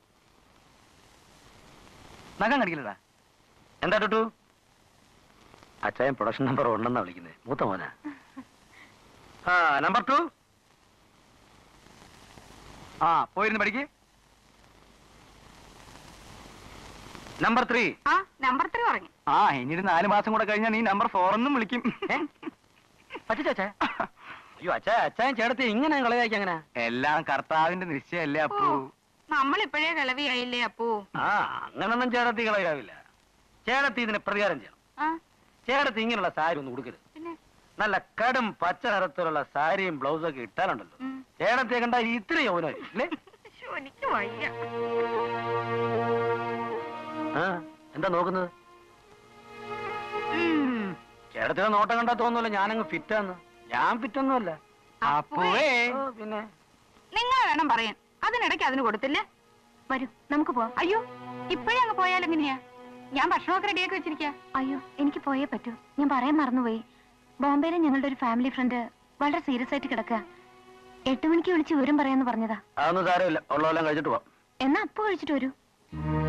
Speaker 10: നഖം കടിക്കില്ലടാ
Speaker 2: എന്താ ടുട്ടു അച്ചായൻ പ്രൊഡക്ഷൻ നമ്പർ ഉണ്ടെന്നാ വിളിക്കുന്നത് മൂത്ത മോനാ ആ നമ്പർ ടു
Speaker 10: ആ പോയിരുന്നു പഠിക്ക്
Speaker 2: നമ്പർ ത്രീ
Speaker 1: ആ നമ്പർ ത്രീ പറഞ്ഞു
Speaker 10: ആ ഇനി ഒരു നാല് മാസം കൂടെ കഴിഞ്ഞാൽ നീ നമ്പർ ഫോർ എന്നും വിളിക്കും
Speaker 2: പറ്റിച്ചാ അയ്യോ അച്ഛാ അച്ചായൻ ചേട്ടത്തി ഇങ്ങനെ കളയാക്കി അങ്ങനെ
Speaker 10: എല്ലാം കർത്താവിന്റെ നിശ്ചയല്ലേ അപ്പു
Speaker 1: നമ്മളിപ്പോഴേ കിളവിയായില്ലേ അപ്പൂ
Speaker 2: ആ അങ്ങനൊന്നും ചേട്ടത്തി കളയാവില്ല ചേട്ടത്തി ഇതിന് പ്രതികാരം ചെയ്യണം
Speaker 1: ആ
Speaker 2: ചേട്ടത്തി ഇങ്ങനെയുള്ള സാരി ഒന്നും കൊടുക്കരുത്
Speaker 1: പിന്നെ
Speaker 2: നല്ല കടും പച്ച നിറത്തിലുള്ള സാരിയും ബ്ലൗസും ഒക്കെ ഇട്ടാലുണ്ടല്ലോ
Speaker 1: ഉം.
Speaker 2: ചേട്ടത്തിയെ കണ്ട ഇത്ര യൗവനായി അല്ലേ
Speaker 1: ശ്ശോ, എനിക്ക് വയ്യ
Speaker 2: ആ എന്താ നോക്കുന്നത്
Speaker 1: ഉം.
Speaker 2: ചേട്ടത്തിയുടെ നോട്ടം കണ്ടാ തോന്നുമല്ലോ ഞാനങ്ങ് ഫിറ്റാന്ന് ഞാൻ ഫിറ്റൊന്നുമല്ല
Speaker 10: അപ്പുവേ
Speaker 2: ഓ, പിന്നെ
Speaker 1: നിങ്ങൾ വേണം പറയാൻ അതിനിടയ്ക്ക് അതിന് കൊടുത്തില്ലേ
Speaker 6: വരൂ നമുക്ക് പോവാം
Speaker 1: അയ്യോ ഇപ്പോഴേ അങ്ങ് പോയാലെങ്ങനെയാ ഞാൻ ഭക്ഷണമൊക്കെ റെഡിയാക്കി വെച്ചിരിക്കാ
Speaker 6: അയ്യോ എനിക്ക് പോയേ പറ്റൂ ഞാൻ പറയാൻ മറന്നുപോയി ബോംബെയിലെ ഞങ്ങളുടെ ഒരു ഫാമിലി ഫ്രണ്ട് വളരെ സീരിയസ് ആയിട്ട് കിടക്കുക എട്ട് മണിക്ക് വിളിച്ച് വിവരം പറയാന്ന് പറഞ്ഞതാ
Speaker 2: അതൊന്നും സാരമില്ല ഉള്ളതെല്ലാം കഴിച്ചിട്ട് പോവാം
Speaker 6: എന്നാ അപ്പൊ കഴിച്ചിട്ട് വരൂ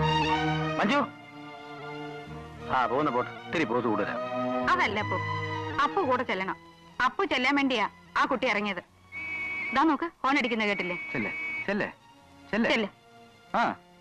Speaker 2: മഞ്ജു ആ പോകുന്ന പോട്ടെ ഇത്തിരി പോസ് കൂടുതലാ
Speaker 1: അതല്ല അപ്പോ അപ്പു കൂടെ ചെല്ലണം അപ്പു ചെല്ലാൻ വേണ്ടിയാ ആ കുട്ടി ഇറങ്ങിയത് ഇതാ നോക്ക് ഫോൺ അടിക്കുന്ന കേട്ടില്ലേ
Speaker 10: ചെല്ലേ ചെല്ലേ ചെല്ലേ
Speaker 1: ചെല്ല്
Speaker 10: ആ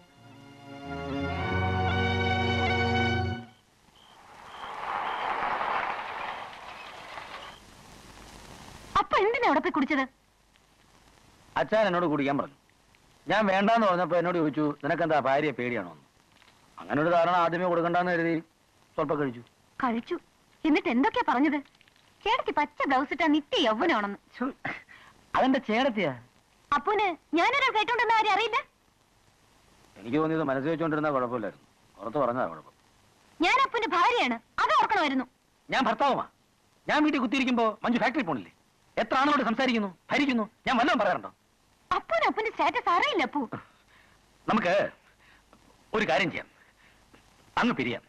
Speaker 6: അപ്പൊ എന്തിനാ അവിടെ പോയി കുടിച്ചത്
Speaker 2: അച്ഛൻ എന്നോട് കുടിക്കാൻ പറഞ്ഞു ഞാൻ വേണ്ടാന്ന് പറഞ്ഞപ്പോ എന്നോട് ചോദിച്ചു നിനക്കെന്താ ഭാര്യയെ പേടിയാണോ എന്ന് അങ്ങനെ ഒരു ധാരണ ആദ്യമേ കൊടുക്കണ്ടെന്ന് കരുതി സ്വല്പം കഴിച്ചു
Speaker 6: കഴിച്ചു എന്നിട്ട് എന്തൊക്കെയാ പറഞ്ഞത് ചേട്ടത്തി പച്ച ബ്ലൗസ് ഇട്ടാ നിത്യ യൗവനാണെന്ന്
Speaker 2: അതെന്റെ ചേടത്തിയാ
Speaker 6: അപ്പൂന് ഞാനൊരാൾ കേട്ടോണ്ടെന്ന കാര്യം അറിയില്ല
Speaker 2: എനിക്ക് തോന്നിയത് മനസ്സിൽ വെച്ചുകൊണ്ടിരുന്ന കുഴപ്പമില്ലായിരുന്നു പുറത്ത് പറഞ്ഞാ കുഴപ്പം
Speaker 6: ഞാൻ അപ്പൂന്റെ ഭാര്യയാണ് അത് ഓർക്കണമായിരുന്നു
Speaker 2: ഞാൻ ഭർത്താവുമാ ഞാൻ വീട്ടിൽ കുത്തിയിരിക്കുമ്പോ മഞ്ജു ഫാക്ടറി പോണില്ലേ എത്ര ആണുങ്ങളോട് സംസാരിക്കുന്നു ഭരിക്കുന്നു ഞാൻ വല്ലതും പറയാറുണ്ടോ
Speaker 6: അപ്പൂന് അപ്പൂന്റെ സ്റ്റാറ്റസ് അറിയില്ല അപ്പൂ
Speaker 2: നമുക്ക് ഒരു കാര്യം ചെയ്യാം അങ്ങ് പിരിയാം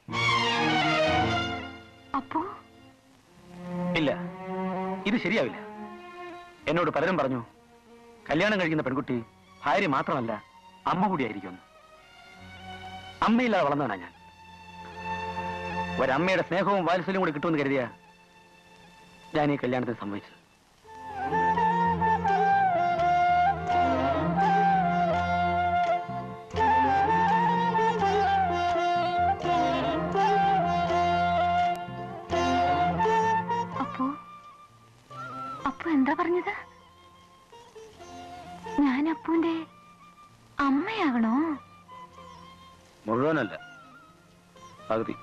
Speaker 6: അപ്പൂ
Speaker 2: ഇല്ല ഇത് ശരിയാവില്ല എന്നോട് പലരും പറഞ്ഞു കല്യാണം കഴിക്കുന്ന പെൺകുട്ടി ഭാര്യ മാത്രമല്ല അമ്മ കൂടിയായിരിക്കുമെന്ന് അമ്മയില്ലാതെ വളർന്നവനാ ഞാൻ ഒരമ്മയുടെ സ്നേഹവും വാത്സല്യവും കൂടി കിട്ടുമെന്ന് കരുതിയ ഞാൻ ഈ കല്യാണത്തിന് സമ്മതിച്ചത്
Speaker 6: അപ്പോ അപ്പു എന്താ പറഞ്ഞത് ഞാൻ അപ്പൂന്റെ അമ്മയാകണോ
Speaker 2: മുഴുവനല്ല പകുതി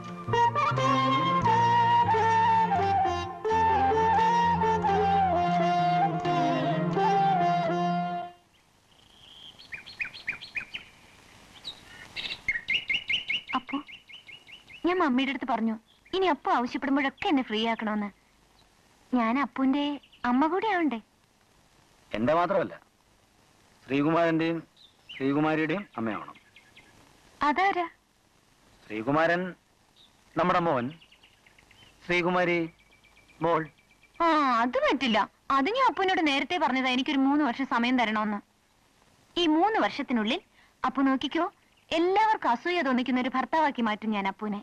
Speaker 6: അപ്പു ഞാൻ മമ്മിയുടെ അടുത്ത് പറഞ്ഞു ഇനി അപ്പു ആവശ്യപ്പെടുമ്പോഴൊക്കെ എന്നെ ഫ്രീ ആക്കണമെന്ന് ഞാൻ അപ്പുന്റെ അമ്മ കൂടി ആവണ്ടേ
Speaker 2: എന്റെ മാത്രമല്ല ശ്രീകുമാരന്റെയും ശ്രീകുമാരിയുടെയും അമ്മയാവണം
Speaker 6: അതാരാ
Speaker 2: ശ്രീകുമാരൻ നമ്മുടെ മോൻ ശ്രീകുമാരി മോൾ
Speaker 6: ആ അത് പറ്റില്ല അത് ഞാൻ അപ്പുവിനോട് നേരത്തെ പറഞ്ഞതാ എനിക്കൊരു മൂന്ന് വർഷം സമയം തരണമെന്ന് ഈ മൂന്ന് വർഷത്തിനുള്ളിൽ അപ്പു നോക്കിക്കോ എല്ലാവർക്കും അസൂയ തോന്നിക്കുന്ന ഒരു ഭർത്താവാക്കി മാറ്റും ഞാൻ അപ്പുവിനെ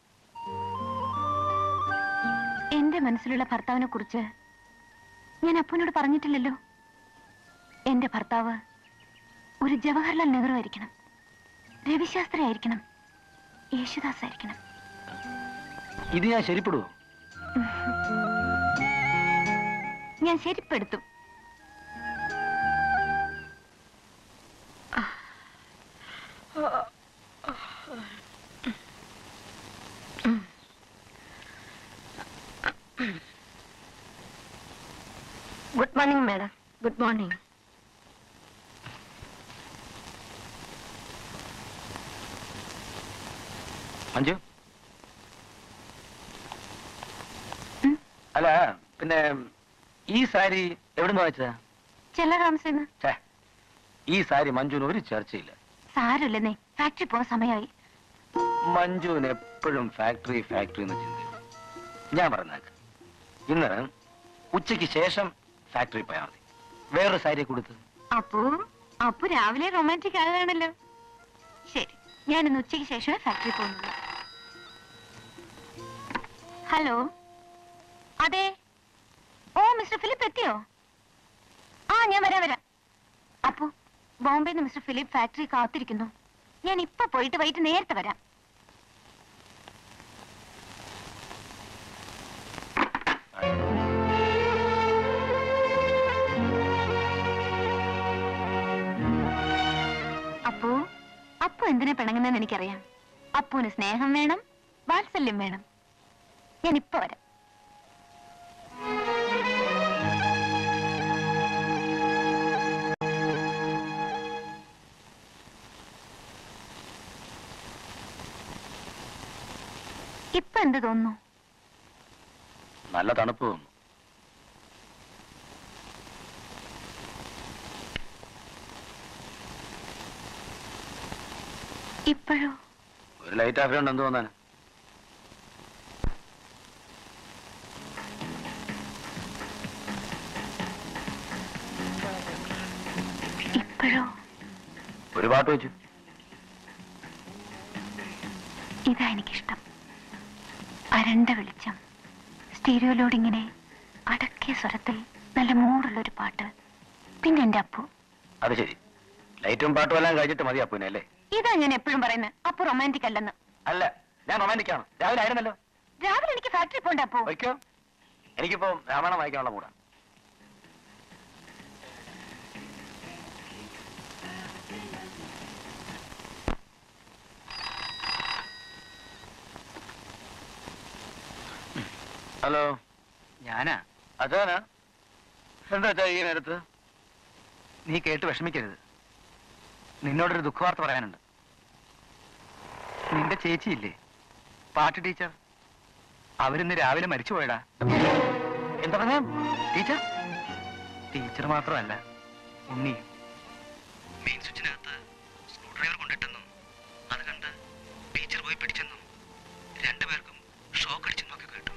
Speaker 6: എന്റെ മനസ്സിലുള്ള ഭർത്താവിനെ കുറിച്ച് ഞാൻ അപ്പുവിനോട് പറഞ്ഞിട്ടില്ലല്ലോ എന്റെ ഭർത്താവ് ഒരു ജവഹർലാൽ നെഹ്റു ആയിരിക്കണം രവിശാസ്ത്രി ആയിരിക്കണം യേശുദാസ് ആയിരിക്കണം
Speaker 2: ഇത് ഞാൻ ശരിപ്പെടുവോ
Speaker 6: ഞാൻ ശരിപ്പെടുത്തും good morning madam good morning
Speaker 2: Manju അല്ല പിന്നെ ഈ സാരി എവിടുന്ന് വാങ്ങിച്ചതാ
Speaker 6: ചെല്ല താമസിന്ന്
Speaker 2: ഛേ, ഈ സാരി മഞ്ജുവിന് ഒരു ചർച്ചയില്ല
Speaker 6: സാരമില്ലെന്നേ ഫാക്ടറി പോകാൻ സമയമായി
Speaker 2: മഞ്ജുവിന് എപ്പോഴും ഫാക്ടറി ഫാക്ടറി എന്ന് ചിന്തയും ഞാൻ പറഞ്ഞേക്ക് ഇന്ന് ഉച്ചയ്ക്ക് ശേഷം ഫാക്ടറി പോയാൽ മതി വേറൊരു സാരി കൊടുത്ത്
Speaker 6: അപ്പു അപ്പു രാവിലെ റൊമാൻറ്റിക് ആകാണല്ലോ ശരി ഞാൻ ഇന്ന് ഉച്ചയ്ക്ക് ശേഷമേ ഫാക്ടറി പോകുന്നുള്ളൂ ഹലോ അതെ ഓ മിസ്റ്റർ ഫിലിപ്പ് എത്തിയോ ആ ഞാൻ വരാം വരാം അപ്പു ബോംബെന്ന് മിസ്റ്റർ ഫിലിപ്പ് ഫാക്ടറി കാത്തിരിക്കുന്നു ഞാൻ ഇപ്പൊ പോയിട്ട് വൈകിട്ട് നേരത്തെ വരാം അപ്പു അപ്പു എന്തിനാ പിണങ്ങുന്നതെന്ന് എനിക്കറിയാം അപ്പുവിന് സ്നേഹം വേണം വാത്സല്യം വേണം ഞാൻ ഇപ്പൊ വരാം ഇപ്പൊ എന്ത് തോന്നുന്നു
Speaker 2: നല്ല തണുപ്പ് തോന്നുന്നു
Speaker 6: ഇപ്പോഴോ
Speaker 2: ഒരു ലൈറ്റ് ആഫേ ഉണ്ട് എന്ത് തോന്നാൻ
Speaker 6: ഇപ്പോഴോ
Speaker 2: ഒരു പാട്ട് വെച്ചു
Speaker 6: ഇതാ എനിക്കിഷ്ടം അരണ്ട വെളിച്ചം സ്റ്റീരിയോയിലൂടെ ഇങ്ങനെ അടക്കിയ സ്വരത്തിൽ നല്ല മൂടുള്ള ഒരു പാട്ട് പിന്നെ എന്റെ അപ്പു
Speaker 2: അത് ശരി ലൈറ്റും പാട്ടും എല്ലാം കഴിഞ്ഞിട്ട് മതി അപ്പൂനെ അല്ലേ
Speaker 6: ഇതാ ഞാൻ എപ്പോഴും പറയുന്നത് അപ്പു റൊമാൻറ്റിക് അല്ലെന്ന്
Speaker 2: അല്ല ഞാൻ റൊമാൻറ്റിക് ആണ് രാവിലെ ആയിരുന്നല്ലോ
Speaker 6: രാവിലെ എനിക്ക് ഫാക്ടറി പോണ്ട അപ്പു
Speaker 2: വയ്ക്കോ എനിക്കിപ്പോ രാമായണം വായിക്കാനുള്ള മൂടാണ് ഹലോ
Speaker 10: ഞാനാ
Speaker 2: അതാനാ എന്താ അച്ഛാ ഈ നേരത്ത്
Speaker 10: നീ കേട്ട് വിഷമിക്കരുത് നിന്നോടൊരു ദുഃഖവാർത്ത പറയാനുണ്ട് നിന്റെ ചേച്ചിയില്ലേ പാട്ട് ടീച്ചർ അവരിന്ന് രാവിലെ മരിച്ചു പോയടാ
Speaker 2: എന്താ പറഞ്ഞ
Speaker 10: ടീച്ചർ ടീച്ചർ മാത്രമല്ല ഉണ്ണി മെയിൻ സ്വിച്ചിനകത്ത് സ്ക്രൂ ഡ്രൈവർ കൊണ്ടിട്ടെന്നും അത് കണ്ട് ടീച്ചർ പോയി പിടിച്ചെന്നും രണ്ടുപേർക്കും ഷോക്ക് അടിച്ചെന്നും ഒക്കെ കേട്ടു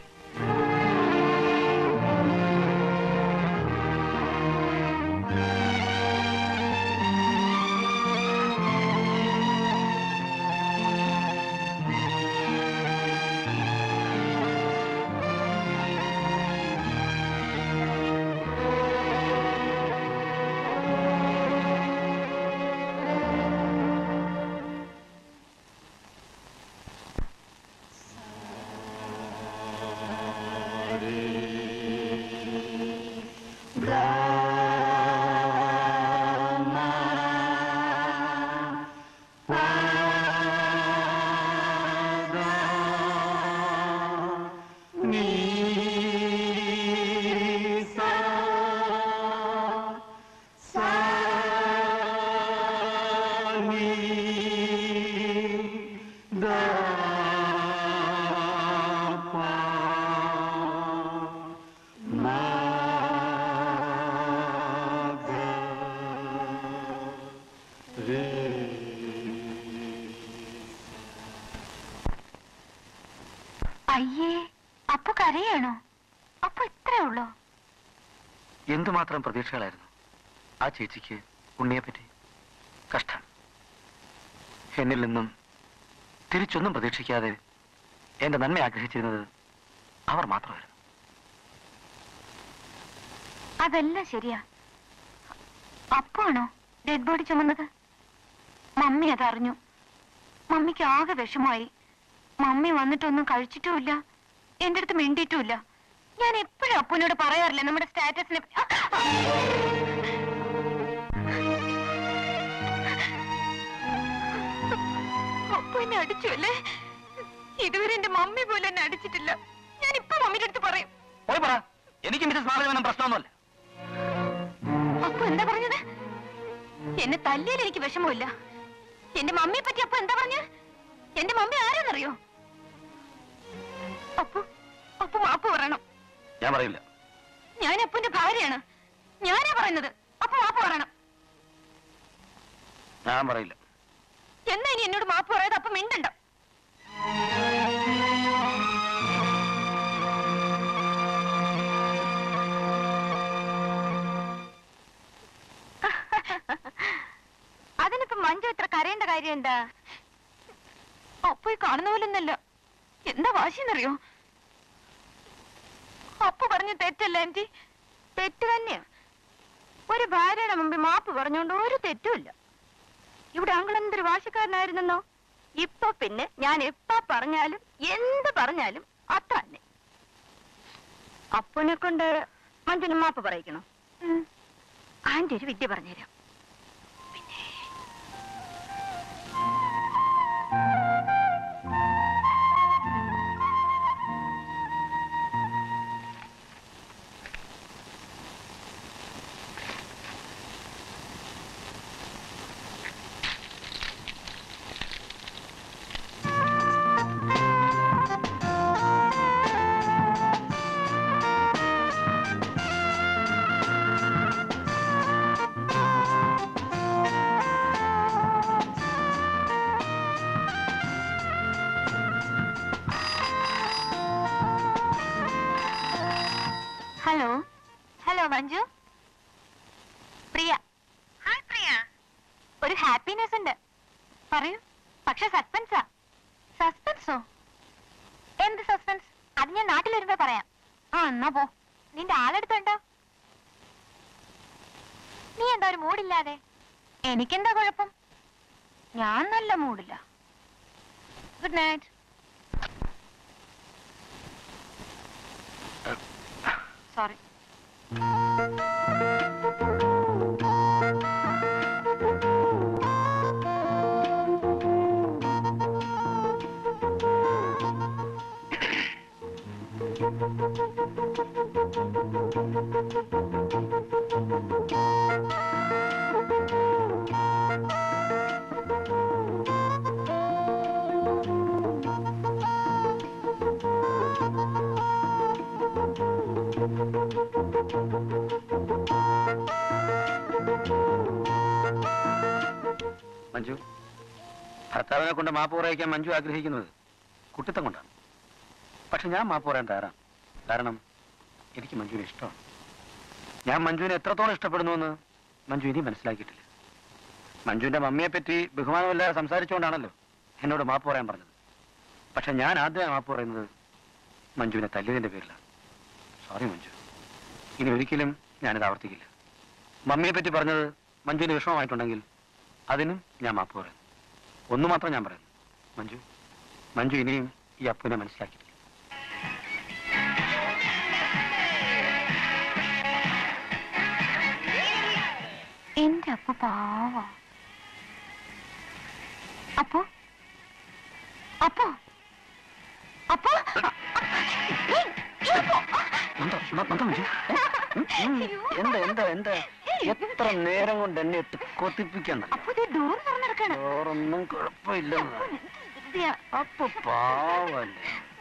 Speaker 6: അയ്യേ അപ്പു കരയാണോ അപ്പൊ ഇത്രേ ഉള്ളോ
Speaker 2: എന്തുമാത്രം പ്രതീക്ഷകളായിരുന്നു ആ ചേച്ചിക്ക് ഉണ്ണിയെ പറ്റി കഷ്ടം എന്നിൽ നിന്നും തിരിച്ചൊന്നും പ്രതീക്ഷിക്കാതെ എന്റെ നന്മ ആഗ്രഹിച്ചിരുന്നത് അവർ മാത്രമായിരുന്നു
Speaker 6: അതെല്ലാം ശരിയാ അപ്പാണോ ഡെഡ് ബോഡി ചുമന്നത് മമ്മി അതറിഞ്ഞു മമ്മിക്ക് ആകെ വിഷമായി മമ്മി വന്നിട്ടൊന്നും കഴിച്ചിട്ടുമില്ല എന്റെ അടുത്ത് മിണ്ടിയിട്ടുമില്ല ഞാൻ എപ്പോഴും അപ്പുവിനോട് പറയാറില്ല നമ്മുടെ സ്റ്റാറ്റസിനെ പറ്റി- ആ! അപ്പു എന്നെ അടിച്ചു അല്ലേ ഇതുവരെ എന്റെ മമ്മി പോലും എന്നെ അടിച്ചിട്ടില്ല ഞാൻ ഇപ്പൊ മമ്മിയുടെ അടുത്ത് പറയും
Speaker 2: പോയി പറ എനിക്ക് മിസ്സസ് മാധവനും പ്രശ്നമൊന്നുമല്ല
Speaker 6: അപ്പൊ എന്താ പറഞ്ഞത് എന്നെ തല്ലിയാൽ എനിക്ക് വിഷമമില്ല എന്റെ മമ്മിയെ പറ്റി അപ്പൊ എന്താ പറഞ്ഞ എന്റെ മമ്മി ആരാന്നറിയോ അപ്പു അപ്പു മാപ്പ് പറയണം
Speaker 2: ഞാൻ പറയില്ല
Speaker 6: ഞാൻ അപ്പുന്റെ ഭാര്യയാണ് ഞാനാ പറയുന്നത് അപ്പൊ മാപ്പ് പറയണം
Speaker 2: ഞാൻ പറയില്ല
Speaker 6: എന്നാ ഇനി എന്നോട് മാപ്പ് പറയാതെ അപ്പൊ മിണ്ടണ്ട അതിനിപ്പോ മഞ്ജു ഇത്ര കരയേണ്ട കാര്യം എന്താ അപ്പൊ ഈ കാണുന്ന പോലൊന്നല്ല എന്താ വാശിന്നറിയോ അപ്പു പറഞ്ഞ തെറ്റല്ല ആന്റി തെറ്റ് തന്നെയാ ഒരു ഭാര്യയുടെ മുമ്പിൽ മാപ്പ് പറഞ്ഞുകൊണ്ട് ഒരു തെറ്റുമില്ല ഇവിടെ അങ്കിൾ എന്തൊരു വാശിക്കാരനായിരുന്നെന്നോ ഇപ്പൊ പിന്നെ ഞാൻ എപ്പ പറഞ്ഞാലും എന്ത് പറഞ്ഞാലും അത്ര തന്നെ അപ്പനെ കൊണ്ട് മഞ്ജുന് മാപ്പ് പറയിക്കണം ആന്റി ഒരു വിദ്യ പറഞ്ഞുതരാം hello hello Manju Priya hi Priya ഒരു ഹാപ്പിനെസ് ഉണ്ട് പറയൂ പക്ഷെ സസ്പെൻസാ സസ്പെൻസോ എന്ത് സസ്പെൻസ് അത് ഞാൻ നാട്ടിൽ വരുമ്പോ പറയാം
Speaker 4: ആ എന്നാ പോ നിന്റെ ആളെടുത്തുണ്ടോ നീ എന്താ ഒരു മൂടില്ലാതെ എനിക്കെന്താ കുഴപ്പം ഞാൻ നല്ല മൂടില്ല ഗുഡ് നൈറ്റ് സോറി
Speaker 2: മഞ്ജു ഭർത്താവിനെ കൊണ്ട് മാപ്പ് പറയിക്കാൻ മഞ്ജു ആഗ്രഹിക്കുന്നത് കുട്ടിത്തം കൊണ്ടാണ് പക്ഷെ ഞാൻ മാപ്പ് പറയാൻ തയ്യാറാണ് കാരണം എനിക്ക് മഞ്ജുവിനെ ഇഷ്ടമാണ് ഞാൻ മഞ്ജുവിനെ എത്രത്തോളം ഇഷ്ടപ്പെടുന്നുവെന്ന് മഞ്ജു ഇനി മനസ്സിലാക്കിയിട്ടില്ല മഞ്ജുവിന്റെ മമ്മിയെ പറ്റി ബഹുമാനമില്ലാതെ സംസാരിച്ചുകൊണ്ടാണല്ലോ എന്നോട് മാപ്പ് പറയാൻ പറഞ്ഞത് പക്ഷെ ഞാൻ ആദ്യം മാപ്പ് പറയുന്നത് മഞ്ജുവിനെ തല്ലിയതിന്റെ പേരിലാണ് സോറി മഞ്ജു ഇനി ഒരിക്കലും ഞാനിത് ആവർത്തിക്കില്ല മമ്മിയെ പറ്റി പറഞ്ഞത് മഞ്ജുവിന് വിഷമമായിട്ടുണ്ടെങ്കിൽ അതിനും ഞാൻ മാപ്പ് പറയുന്നു ഒന്നു മാത്രം ഞാൻ പറയുന്നു മഞ്ജു മഞ്ജു ഇനിയും ഈ അപ്പുവിനെ മനസ്സിലാക്കിയിട്ടില്ല
Speaker 4: എന്റെ അപ്പ പാവ അപ്പോ അപ്പോ അപ്പോ ഏയ്, ഈ അപ്പോ.
Speaker 2: എന്താ എന്താ- എന്താ മഞ്ജു ഏ? ഉം, ഉം. എന്താ എന്താ എന്താ എത്ര നേരം കൊണ്ട് എന്നെ ഇട്ട് കൊത്തിപ്പിക്കണ്ട
Speaker 4: അപ്പോ ഇത് ഡോർ തുറന്നെടുക്കാണ്
Speaker 2: വേറൊന്നും കുഴപ്പമില്ല
Speaker 4: ഇതെയാ.
Speaker 2: അപ്പൊ പാവല്ലേ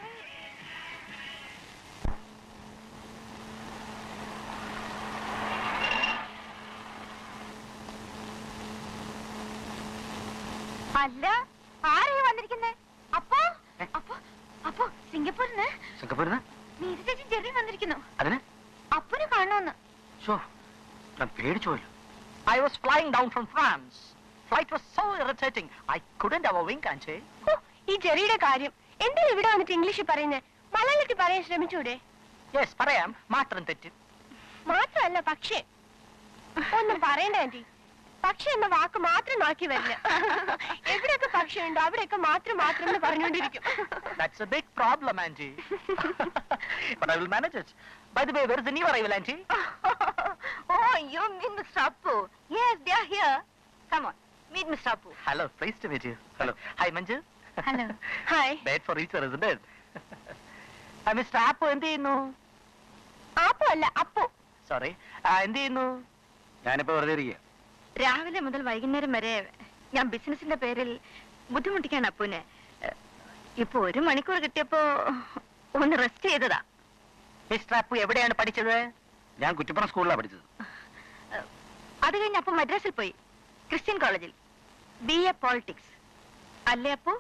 Speaker 4: അല്ല ആരെയാ വന്നിരിക്കുന്നേ അപ്പോ അപ്പോ അപ്പോ സിംഗപ്പൂരിന്
Speaker 2: സിംഗപ്പൂരിന്
Speaker 4: നീതി ചേച്ചി ജെറി വന്നിരിക്കുന്നു
Speaker 2: അതിന്
Speaker 4: അപ്പന് കാണണമെന്ന്
Speaker 2: ഷോ ഞാൻ പേടിച്ചു പോയല്ലോ
Speaker 8: I was flying down from France. Flight was so irritating. I couldn't have a wink, Auntie.
Speaker 4: ഈ ജെറിയുടെ കാര്യം എന്തിനാ ഇവിടെ വന്നിട്ട് ഇംഗ്ലീഷിൽ പറയുന്നത് മലയാളത്തിൽ പറയാൻ ശ്രമിച്ചൂടെ
Speaker 8: Yes, പറയാം മാത്രം തെറ്റ്
Speaker 4: മാത്രമല്ല പക്ഷേ ഒന്നും പറയണ്ട ആന്റി പക്ഷെ എന്ന വാക്ക് മാത്രം നാക്കി വരില്ല എവിടെയൊക്കെ പക്ഷിയുണ്ടോ അവിടെയൊക്കെ മാത്രം മാത്രം എന്ന് പറഞ്ഞുകൊണ്ടിരിക്കും
Speaker 8: That's a big problem, Auntie. but I will manage it. By the way, where is the new arrival, Auntie?
Speaker 4: oh you mean Mr. Appu yes they are here come on meet Mr. Appu
Speaker 8: Hello, pleased to meet you. Hello. Hi, Manju.
Speaker 4: Hello. Hi.
Speaker 8: Bad for each other, isn't it? uh, Mr. Appu, എന്ത് ചെയ്യുന്നു
Speaker 4: അപ്പു അല്ല അപ്പു
Speaker 8: സോറി എന്ത് ചെയ്യുന്നു
Speaker 2: ഞാനിപ്പോ വെറുതെ ഇരിക്കുക
Speaker 6: രാവിലെ മുതൽ വൈകുന്നേരം വരെ ഞാൻ ബിസിനസിന്റെ പേരിൽ ബുദ്ധിമുട്ടിക്കാണ് അപ്പുനെ ഏഹ്, ഇപ്പൊ ഒരു മണിക്കൂർ കിട്ടിയപ്പോ ഒന്ന് റെസ്റ്റ് ചെയ്തതാ
Speaker 8: മിസ്റ്റർ അപ്പു എവിടെയാണ് പഠിച്ചത്
Speaker 2: ഞാൻ കുറ്റിപ്പുറം സ്കൂളിലാണ് പഠിച്ചത്
Speaker 6: അത് കഴിഞ്ഞ് അപ്പൊ മദ്രാസിൽ പോയി ക്രിസ്ത്യൻ കോളേജിൽ ബി എ പോളിറ്റിക്സ് അല്ലേ അപ്പു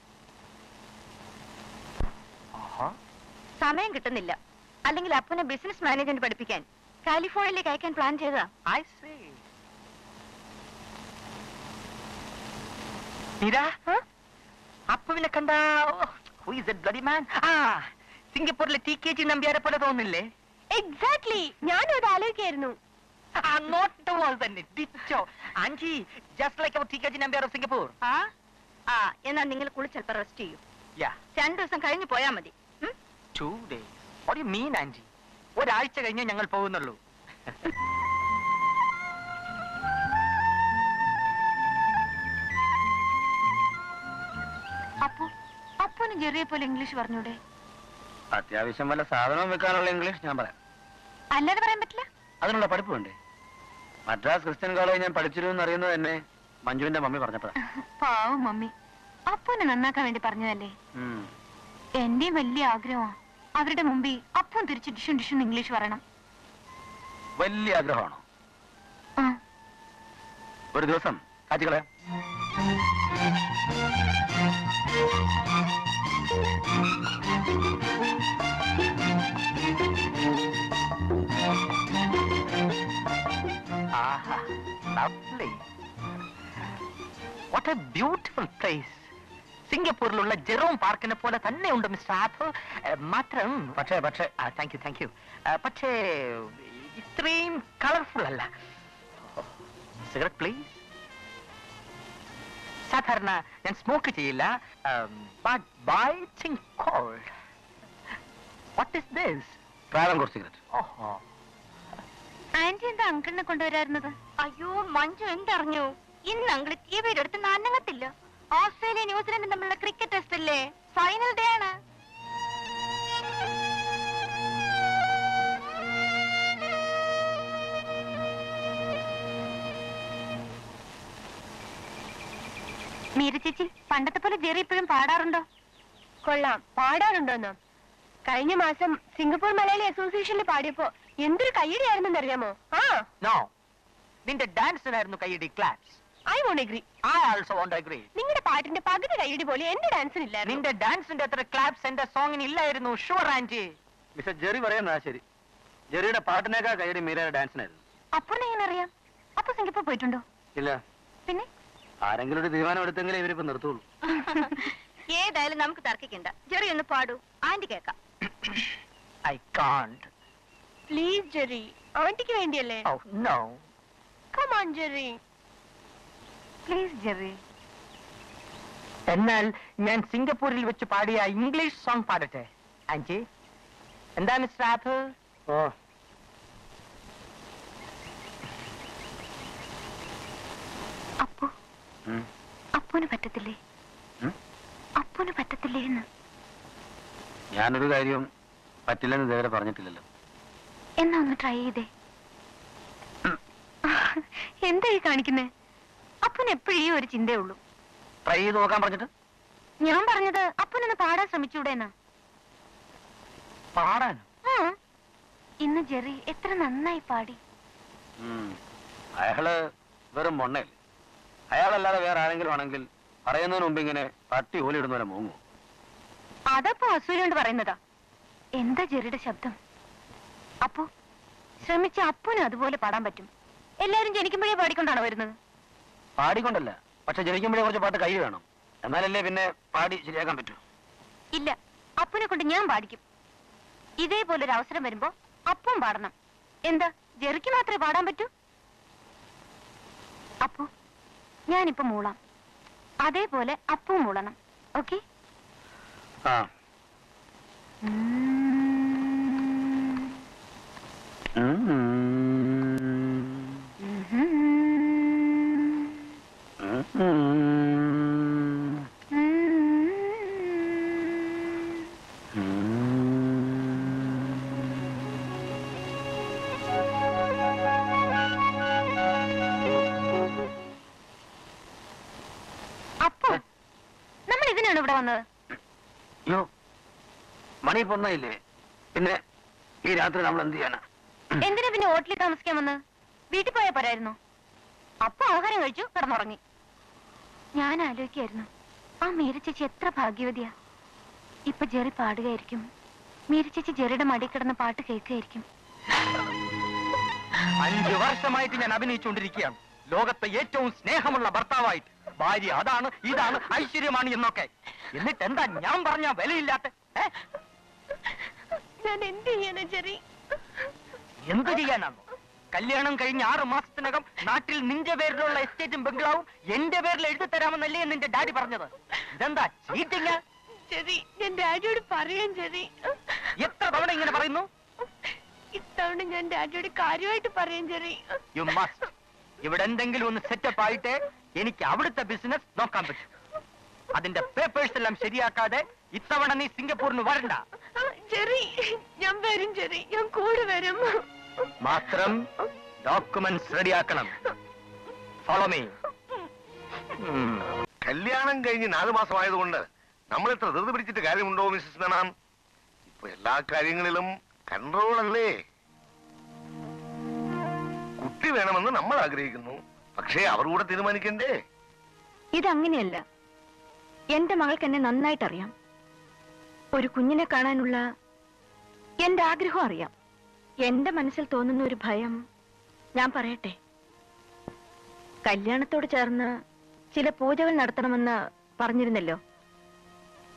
Speaker 6: സമയം കിട്ടുന്നില്ല അല്ലെങ്കിൽ അപ്പുനെ ബിസിനസ് മാനേജ്മെന്റ് പഠിപ്പിക്കാൻ കാലിഫോർണിയയിലേക്ക് അയക്കാൻ പ്ലാൻ ചെയ്തതാ
Speaker 8: I see. മീര അപ്പുവിനെ കണ്ട who is that bloody man ആ സിംഗപ്പൂരിലെ ടി കെ ജി നമ്പ്യാരെ പോലെ തോന്നില്ലേ
Speaker 4: എക്സാക്ട്ലി ഞാനും അത് ആലോചിക്കായിരുന്നു
Speaker 8: ആ നോട്ട് പോലെ തന്നെ ditto aunty just like our T K G Nambiar of Singapore
Speaker 6: ആ ആ എന്നാ നിങ്ങൾ കുളിച്ചൽപ്പം റെസ്റ്റ് ചെയ്യൂ
Speaker 8: യാ
Speaker 6: രണ്ടു ദിവസം കഴിഞ്ഞ് പോയാ മതി ഉം?
Speaker 8: Two days what you mean aunty ഒരാഴ്ച കഴിഞ്ഞേ ഞങ്ങൾ പോകുന്നുള്ളൂ
Speaker 6: അപ്പു അപ്പുന് ജെറിയെ പോലെ ഇംഗ്ലീഷ് പറഞ്ഞൂടെ
Speaker 2: അത്യാവശ്യം വല്ല സാധനവും വെക്കാനുള്ള ഇംഗ്ലീഷ് ഞാൻ പറയാം
Speaker 6: അല്ലാതെ പറയാൻ പറ്റില്ല
Speaker 2: അതിനുള്ള പഠിപ്പ് വേണ്ടേ മദ്രാസ് ക്രിസ്ത്യൻ കോളേജ് ഞാൻ പഠിച്ചിരുന്നു അറിയുന്നത് തന്നെ മഞ്ജുവിന്റെ മമ്മി പറഞ്ഞപ്പോഴാണ്
Speaker 6: പാവം മമ്മി അപ്പുനെ നന്നാക്കാൻ വേണ്ടി പറഞ്ഞതല്ലേ
Speaker 2: ഉം.
Speaker 6: എന്റെയും വലിയ ആഗ്രഹമാണ് അവരുടെ മുമ്പിൽ അപ്പം തിരിച്ച് ഡിഷൻ ഡിഷൻ ഇംഗ്ലീഷ് പറയണം
Speaker 2: വലിയ ആഗ്രഹമാണോ
Speaker 6: ആ.
Speaker 2: ഒരു ദിവസം കാറ്റിക്കളെ
Speaker 8: Aha, lovely. What a beautiful place. സിംഗപ്പൂരിലുള്ള ജെറോം പാർക്കിനെ പോലെ തന്നെ ഉണ്ട് മിസ്റ്റർ ആപ്പ് മാത്രം
Speaker 2: പക്ഷേ പക്ഷേ
Speaker 8: താങ്ക് യു താങ്ക് യു പക്ഷേ ഇത്രയും കളർഫുൾ അല്ല സിഗരറ്റ് പ്ലീസ് സാധാരണ ഞാൻ സ്മോക്ക് ചെയ്യില്ല but biting cold what is this
Speaker 2: പ്രാരം കുറച്ച് സിഗരറ്റ്
Speaker 8: ഓഹോ
Speaker 4: ആന്റി എന്താ അങ്കിളിനെ കൊണ്ടുവരാറുന്നത് അയ്യോ മഞ്ജു എന്തറിഞ്ഞു ഇന്ന് അങ്കിൾ ടി വിയുടെ അടുത്ത് നനങ്ങത്തില്ല ഓസ്ട്രേലിയ ന്യൂസിലൻഡും തമ്മിലുള്ള ക്രിക്കറ്റ് ടെസ്റ്റ് അല്ലേ ഫൈനൽ ഡേ ആണ് മീര ചേച്ചി പണ്ടത്തെ പോലെ ജെറി ഇപ്പോഴും പാടാറുണ്ടോ
Speaker 6: കൊള്ളാം പാടാറുണ്ടോന്നോ കഴിഞ്ഞ മാസം സിംഗപ്പൂർ മലയാളി അസോസിയേഷനിൽ പാടിയപ്പോ എന്തൊരു കയ്യടിയായിരുന്നെന്ന് അറിയാമോ ആ
Speaker 8: നോ നിന്റെ ഡാൻസിനായിരുന്നു കൈയടി claps
Speaker 6: I won't agree
Speaker 8: I also won't agree
Speaker 6: നിങ്ങളുടെ പാട്ടിന്റെ പകുതി കയ്യടി പോലെ എന്റെ ഡാൻസിനില്ലായിരുന്നു
Speaker 8: നിന്റെ ഡാൻസിന്റെ അത്ര ക്ലാപ്സ് എന്റെ സോങ്ങിന് ഇല്ലായിരുന്നു ഷുവർ ആന്റി
Speaker 2: മിസ്റ്റർ ജെറി പറയുന്നതാ ശരി ജെറിയുടെ പാട്ടിനേക്കാൾ കൈയടി മീരയുടെ ഡാൻസിനായിരുന്നു
Speaker 4: അപ്പൂനെ എങ്ങനെ അറിയാം അപ്പൊ സിംഗപ്പൂർ പോയിട്ടുണ്ടോ
Speaker 2: ഇല്ല
Speaker 4: പിന്നെ
Speaker 2: ആരെങ്കിലും ഒരു തീരുമാനം എടുത്തെങ്കിലേ ഇവരിപ്പോ നിർത്തുള്ളൂ
Speaker 4: ഏതായാലും നമുക്ക് തർക്കിക്കണ്ട ജെറി ഒന്ന് പാടൂ ആന്റി കേക്കാം
Speaker 8: ഐ കാണ്ട്
Speaker 6: പ്ലീസ് ജെറി ആന്റിക്ക് വേണ്ടിയല്ലേ
Speaker 8: oh no
Speaker 6: come on Jerry
Speaker 4: please Jerry
Speaker 8: എന്നാൽ ഞാൻ സിംഗപ്പൂരിൽ വെച്ച് പാടിയ ഇംഗ്ലീഷ് സോങ് പാടട്ടെ ആന്റി എന്താ മിസ്റ്റർ ആപ്പിൾ
Speaker 2: ഓ
Speaker 4: അപ്പു
Speaker 2: ഉം.
Speaker 4: അപ്പൂന് പറ്റത്തില്ലേ
Speaker 2: ഉം?
Speaker 4: അപ്പൂന് പറ്റത്തില്ലേ എന്ന്
Speaker 2: ഞാനൊരു കാര്യം പറ്റില്ലെന്ന് ഇതുവരെ പറഞ്ഞിട്ടില്ലല്ലോ
Speaker 4: എന്നാ ഒന്ന് ട്രൈ ചെയ്തേ എന്താ ഈ കാണിക്കുന്നേ അപ്പൂന് എപ്പോഴും ഈ ഒരു ചിന്തയേ ഉള്ളൂ
Speaker 2: ട്രൈ ചെയ്ത് നോക്കാൻ പറഞ്ഞിട്ട്
Speaker 4: ഞാൻ പറഞ്ഞത് അപ്പൂനൊന്ന് പാടാൻ ശ്രമിച്ചൂടെ എന്നാ
Speaker 8: പാടാൻ
Speaker 4: ആ. ഇന്ന് ജെറി എത്ര നന്നായി പാടി
Speaker 2: ഉം. അയാള് വെറും മൊണ്ണയല്ലേ അയാളല്ലാതെ വേറെ ആരെങ്കിലും ആണെങ്കിൽ പറയുന്നതിന് മുമ്പ് ഇങ്ങനെ പട്ടി ഓലിടുന്നവരെ മൂങ്ങും
Speaker 4: അതപ്പോ അസൂയ കൊണ്ട് പറയുന്നതാ എന്താ ജെറിയുടെ ശബ്ദം അപ്പോ ശ്രമിച്ച അപ്പൂന് അതുപോലെ പാടാൻ പറ്റും എല്ലാരും ജനിക്കുമ്പോഴേ പാടിക്കൊണ്ടാണോ വരുന്നത്
Speaker 2: പാടിക്കൊണ്ടല്ല പക്ഷെ ജനിക്കുമ്പോഴേ കുറച്ച് പാട്ട് കൈ വേണം എന്നാലല്ലേ പിന്നെ പാടി ശരിയാക്കാൻ പറ്റൂ
Speaker 4: ഇല്ല അപ്പുനെ കൊണ്ട് ഞാൻ പാടിക്കും ഇതേപോലെ ഒരു അവസരം വരുമ്പോ അപ്പും പാടണം എന്താ ജെറിക്ക് മാത്രമേ പാടാൻ പറ്റൂ അപ്പു ഞാനിപ്പോ മൂളാം അതേപോലെ അപ്പും മൂളണം ഓക്കെ
Speaker 2: ആ ഉം. ഉം.
Speaker 4: അപ്പു നമ്മൾ ഇതിനാണ് ഇവിടെ വന്നത്
Speaker 2: യോ മണി പൊന്നയില്ലേ പിന്നെ ഈ രാത്രി നമ്മൾ എന്ത് ചെയ്യാനാ
Speaker 4: എന്തിനാ പിന്നെ ഹോട്ടലിൽ താമസിക്കാൻ വന്നത് വീട്ടിൽ പോയാ പോരായിരുന്നു അപ്പൊ ആഹാരം കഴിച്ചു കിടന്നുറങ്ങി ഞാൻ ആലോചിക്കായിരുന്നു ആ മീര ചേച്ചി എത്ര ഭാഗ്യവതിയാ ഇപ്പൊ ജെറി പാടുകയായിരിക്കും മീര ചേച്ചി ജെറിയുടെ മടി കിടന്ന് പാട്ട് കേൾക്കുകയായിരിക്കും
Speaker 8: അഞ്ചു വർഷമായിട്ട് ഞാൻ അഭിനയിച്ചുകൊണ്ടിരിക്കുകയാണ് ലോകത്തെ ഏറ്റവും സ്നേഹമുള്ള ഭർത്താവായിട്ട് ഭാര്യ അതാണ് ഇതാണ് ഐശ്വര്യമാണ് എന്നൊക്കെ എന്നിട്ട് എന്താ ഞാൻ പറഞ്ഞ വിലയില്ലാത്ത ഏ?
Speaker 6: ഞാൻ എന്ത് ചെയ്യാനാ ജെറി
Speaker 8: എന്ത് ചെയ്യാനാണോ കല്യാണം കഴിഞ്ഞ ആറ് മാസത്തിനകം നാട്ടിൽ നിന്റെ പേരിലുള്ള എസ്റ്റേറ്റും ബംഗ്ലാവും എന്റെ പേരിൽ എഴുതി തരാമെന്നല്ലേ നിന്റെ ഡാഡി പറഞ്ഞത് ഇതെന്താ ചീറ്റിങ്
Speaker 6: ജെറി ഞാൻ ഡാഡിയോട് പറയാൻ ജെറി
Speaker 8: എത്ര തവണ ഇങ്ങനെ പറയുന്നു
Speaker 6: ഇത്തവണ ഞാൻ ഡാഡിയോട് കാര്യമായിട്ട് പറയാൻ ജെറി
Speaker 8: യു മസ്റ്റ് ഇവിടെ എന്തെങ്കിലും ഒന്ന് സെറ്റപ്പ് ആയിട്ട് എനിക്ക് അവിടുത്തെ ബിസിനസ് നോക്കാൻ പറ്റും അതിന്റെ പേപ്പേഴ്സ് എല്ലാം ശരിയാക്കാതെ ഇത്തവണ നീ സിംഗപ്പൂരിന് വരണ്ട
Speaker 6: ജെറി ഞാൻ വരും ജെറി ഞാൻ കൂടെ വരും
Speaker 8: മാത്രം ഡോക്യുമെന്റ്സ് റെഡിയാക്കണം ഫോളോ മീ
Speaker 9: കല്യാണം കഴിഞ്ഞ് നാല് മാസമായതുകൊണ്ട് നമ്മൾ ഇത്ര ധൃതി പിടിച്ചിട്ട് കാര്യമുണ്ടോ മിസ്സസ് മേനാം ഇപ്പൊ എല്ലാ കാര്യങ്ങളിലും കൺട്രോൾ അല്ലേ കുട്ടി വേണമെന്ന് നമ്മൾ ആഗ്രഹിക്കുന്നു പക്ഷേ അവർ കൂടെ തീരുമാനിക്കണ്ടേ
Speaker 6: ഇതങ്ങനെയല്ല എന്റെ മകൾക്ക് എന്നെ നന്നായിട്ട് അറിയാം ഒരു കുഞ്ഞിനെ കാണാനുള്ള എന്റെ ആഗ്രഹം അറിയാം എന്റെ മനസ്സിൽ തോന്നുന്ന ഒരു ഭയം ഞാൻ പറയട്ടെ കല്യാണത്തോട് ചേർന്ന് ചില പൂജകൾ നടത്തണമെന്ന് പറഞ്ഞിരുന്നല്ലോ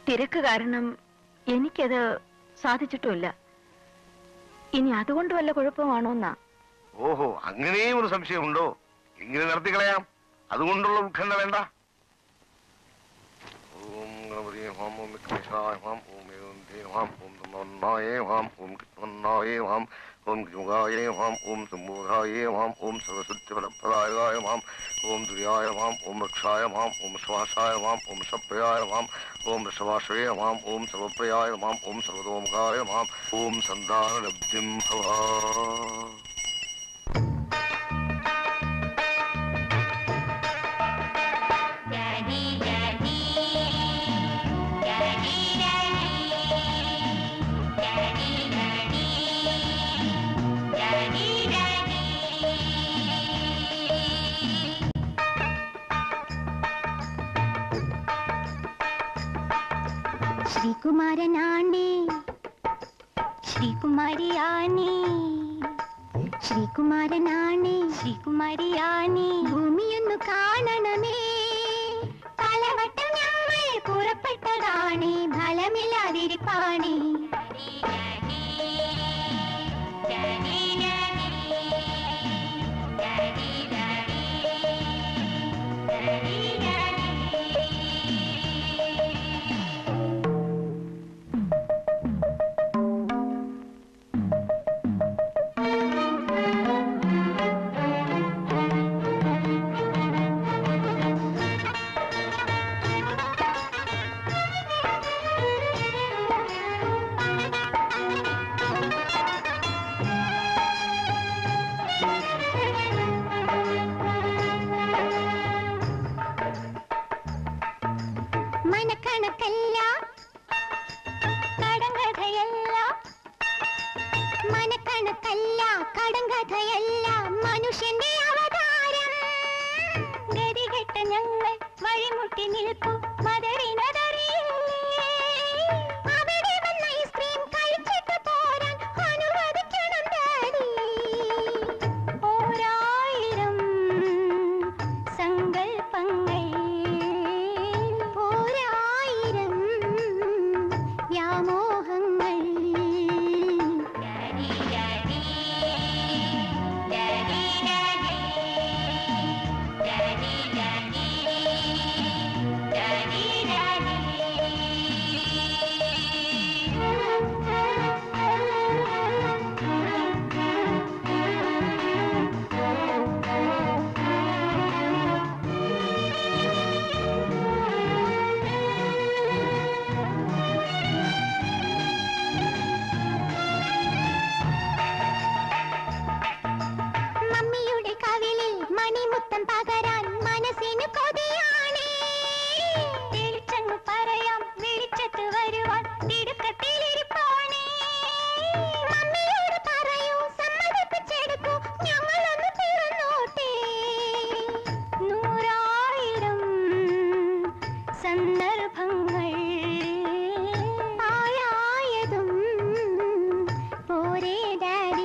Speaker 6: തിരക്ക് കാരണം എനിക്കത് സാധിച്ചിട്ടുമില്ല ഇനി അതുകൊണ്ട് വല്ല കുഴപ്പമാണോന്നാ
Speaker 9: ഓഹോ അങ്ങനെയും ഒരു സംശയമുണ്ടോ ഇങ്ങനെ നടത്തി കളയാം അതുകൊണ്ടുള്ള ഉത്കണ്ഠ വേണ്ട ഓം ഗണപതി ഹോം ഓം വിഘ്നേശായ ഹോം ഓം ഏകന്തേ ഹോം ഓം നന്നായേ ഹോം ഓം നന്നായേ ഹോം ഓം യുഗായേ ഹോം ഓം സംബോധായേ ഹോം ഓം സർവശുദ്ധിഫലപ്രദായകായ ഹോം ഓം ദുര്യായ ഹോം ഓം വൃക്ഷായ ഹോം ഓം ശ്വാസായ ഹോം ഓം സപ്രയായ ഹോം ഓം ഋഷവാശ്രയ ഹോം ഓം സർവപ്രയായ ഹോം ഓം സർവതോമുഖായ ഹോം ഓം സന്താനലബ്ധിം ഭവാ
Speaker 13: ശ്രീകുമാരനാണേ ശ്രീകുമാരിയാണേ ശ്രീകുമാരനാണേ ശ്രീകുമാരിയാണേ ഭൂമിയൊന്നു കാണണമേ പലവട്ടം ഞങ്ങൾ പുറപ്പെട്ടതാണേ ഫലമില്ലാതിരിപ്പാണേ മനക്കണക്കല്ല കടങ്കഥയല്ല മനക്കണക്കല്ല കടങ്കഥയല്ല മനുഷ്യന്റെ അവതാരം ഗതികെട്ട ഞങ്ങൾ വഴിമുട്ടി നിൽപ്പു മദറിനതറിയില്ലേ അവിടെ വന്ന ഐസ്ക്രീം കഴിച്ചിട്ട് പോരാൻ അനുവദിക്കണം ഡാഡി ഓരായിരം സങ്കൽപ്പങ്ങൾ ഓരായിരം വ്യാമോഹങ്ങൾ മമ്മിയുടെ കവിളിൽ മണിമുത്തം പകരാൻ മനസ്സിന് കൊതിയാണേ തെളിച്ചങ്ങ് പറയാം വെളിച്ചത്ത് വരുവാൻ തിടുക്കത്തിലിരിപ്പാണേ മമ്മിയോട് പറയൂ സമ്മതിപ്പിച്ചെടുക്കൂ ഞങ്ങളൊന്ന് പിറന്നോട്ടെ നൂറായിരം സന്ദർഭങ്ങൾ ആയായതും പോരേ ഡാഡി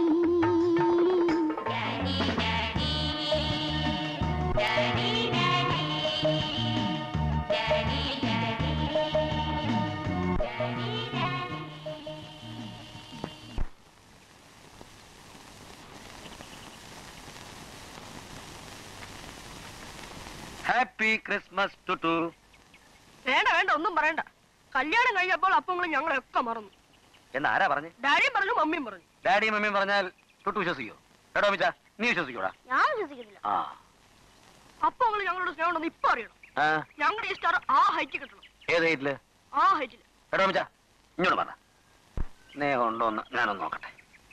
Speaker 2: ഹാപ്പി ക്രിസ്മസ് ടു ടു
Speaker 5: വേണ്ട വേണ്ട ഒന്നും പറയണ്ട കല്യാണം കഴിഞ്ഞപ്പോൾ അപ്പങ്ങളും ഞങ്ങളൊക്കെ മറന്നു
Speaker 2: എന്ന് ആരാ പറഞ്ഞു
Speaker 5: ഡാഡിയും പറഞ്ഞു മമ്മിയും പറഞ്ഞു
Speaker 2: ഡാഡിയും മമ്മിയും പറഞ്ഞാൽ ടുട്ടു വിശ്വസിക്കോ എടോ മിച്ച നീ വിശ്വസിക്കോടാ
Speaker 5: ഞാൻ വിശ്വസിക്കുന്നില്ല
Speaker 2: ആ
Speaker 5: അപ്പങ്ങൾ ഞങ്ങളോട് സ്നേഹം ഉണ്ടെന്ന് ഇപ്പൊ അറിയണം
Speaker 2: ആ,
Speaker 5: ഞങ്ങളുടെ ഈ സ്റ്റാർ ആ ഹൈറ്റ് കിട്ടണം
Speaker 2: ഏത് ഹൈറ്റില്
Speaker 5: ആ ഹൈറ്റിൽ
Speaker 2: എടോ മിച്ച ഇങ്ങോട്ട് പറ സ്നേഹം ഉണ്ടോ എന്ന് ഞാനൊന്ന് നോക്കട്ടെ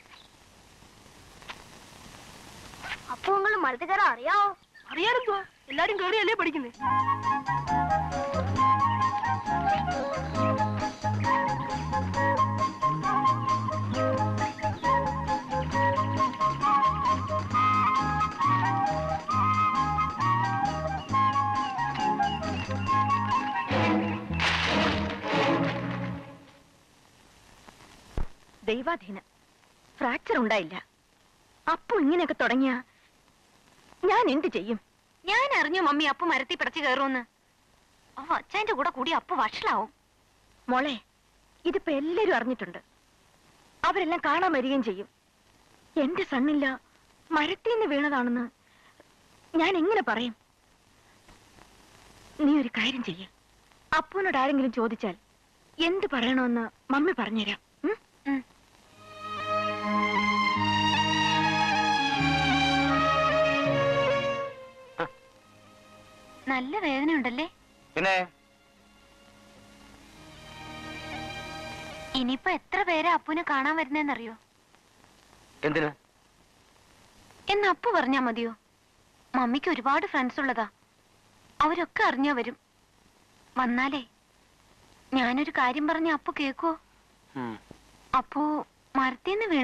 Speaker 5: അപ്പങ്ങൾ മരത്തിൽ കയറാൻ അറിയാവോ അറിയാനെന്തുവാ എല്ലാരും കയറിയല്ലേ പഠിക്കുന്നേ
Speaker 6: ദൈവാധീനം ഫ്രാക്ചർ ഉണ്ടായില്ല അപ്പു ഇങ്ങനെയൊക്കെ തുടങ്ങിയ ഞാൻ എന്ത് ചെയ്യും
Speaker 4: ഞാൻ അറിഞ്ഞു മമ്മി അപ്പു മരത്തിൽ പിടച്ചു കയറുമെന്ന് ആ അച്ഛന്റെ കൂടെ കൂടി അപ്പു വഷളാവും
Speaker 6: മോളെ ഇതിപ്പോ എല്ലാരും അറിഞ്ഞിട്ടുണ്ട് അവരെല്ലാം കാണാൻ വരികയും ചെയ്യും എന്റെ സണ്ണില്ല മരത്തിൽ നിന്ന് വീണതാണെന്ന് ഞാൻ എങ്ങനെ പറയും നീ ഒരു കാര്യം ചെയ്യ അപ്പൂനോട് ആരെങ്കിലും ചോദിച്ചാൽ എന്ത് പറയണമെന്ന് മമ്മി പറഞ്ഞുതരാം ഉം?
Speaker 4: നല്ല വേദനയുണ്ടല്ലേ
Speaker 2: പിന്നെ
Speaker 4: ഇനിയിപ്പോ എത്ര പേരാ അപ്പുനെ കാണാൻ വരുന്നേന്നറിയോ
Speaker 2: എന്തിന്
Speaker 4: എന്ന് അപ്പു പറഞ്ഞാ മതിയോ മമ്മിക്ക് ഒരുപാട് ഫ്രണ്ട്സ് ഉള്ളതാ അവരൊക്കെ അറിഞ്ഞാ വരും വന്നാലേ ഞാനൊരു കാര്യം പറഞ്ഞ അപ്പു കേക്കോ
Speaker 2: ഉം.
Speaker 4: അപ്പു മരത്തിന്ന് വീണ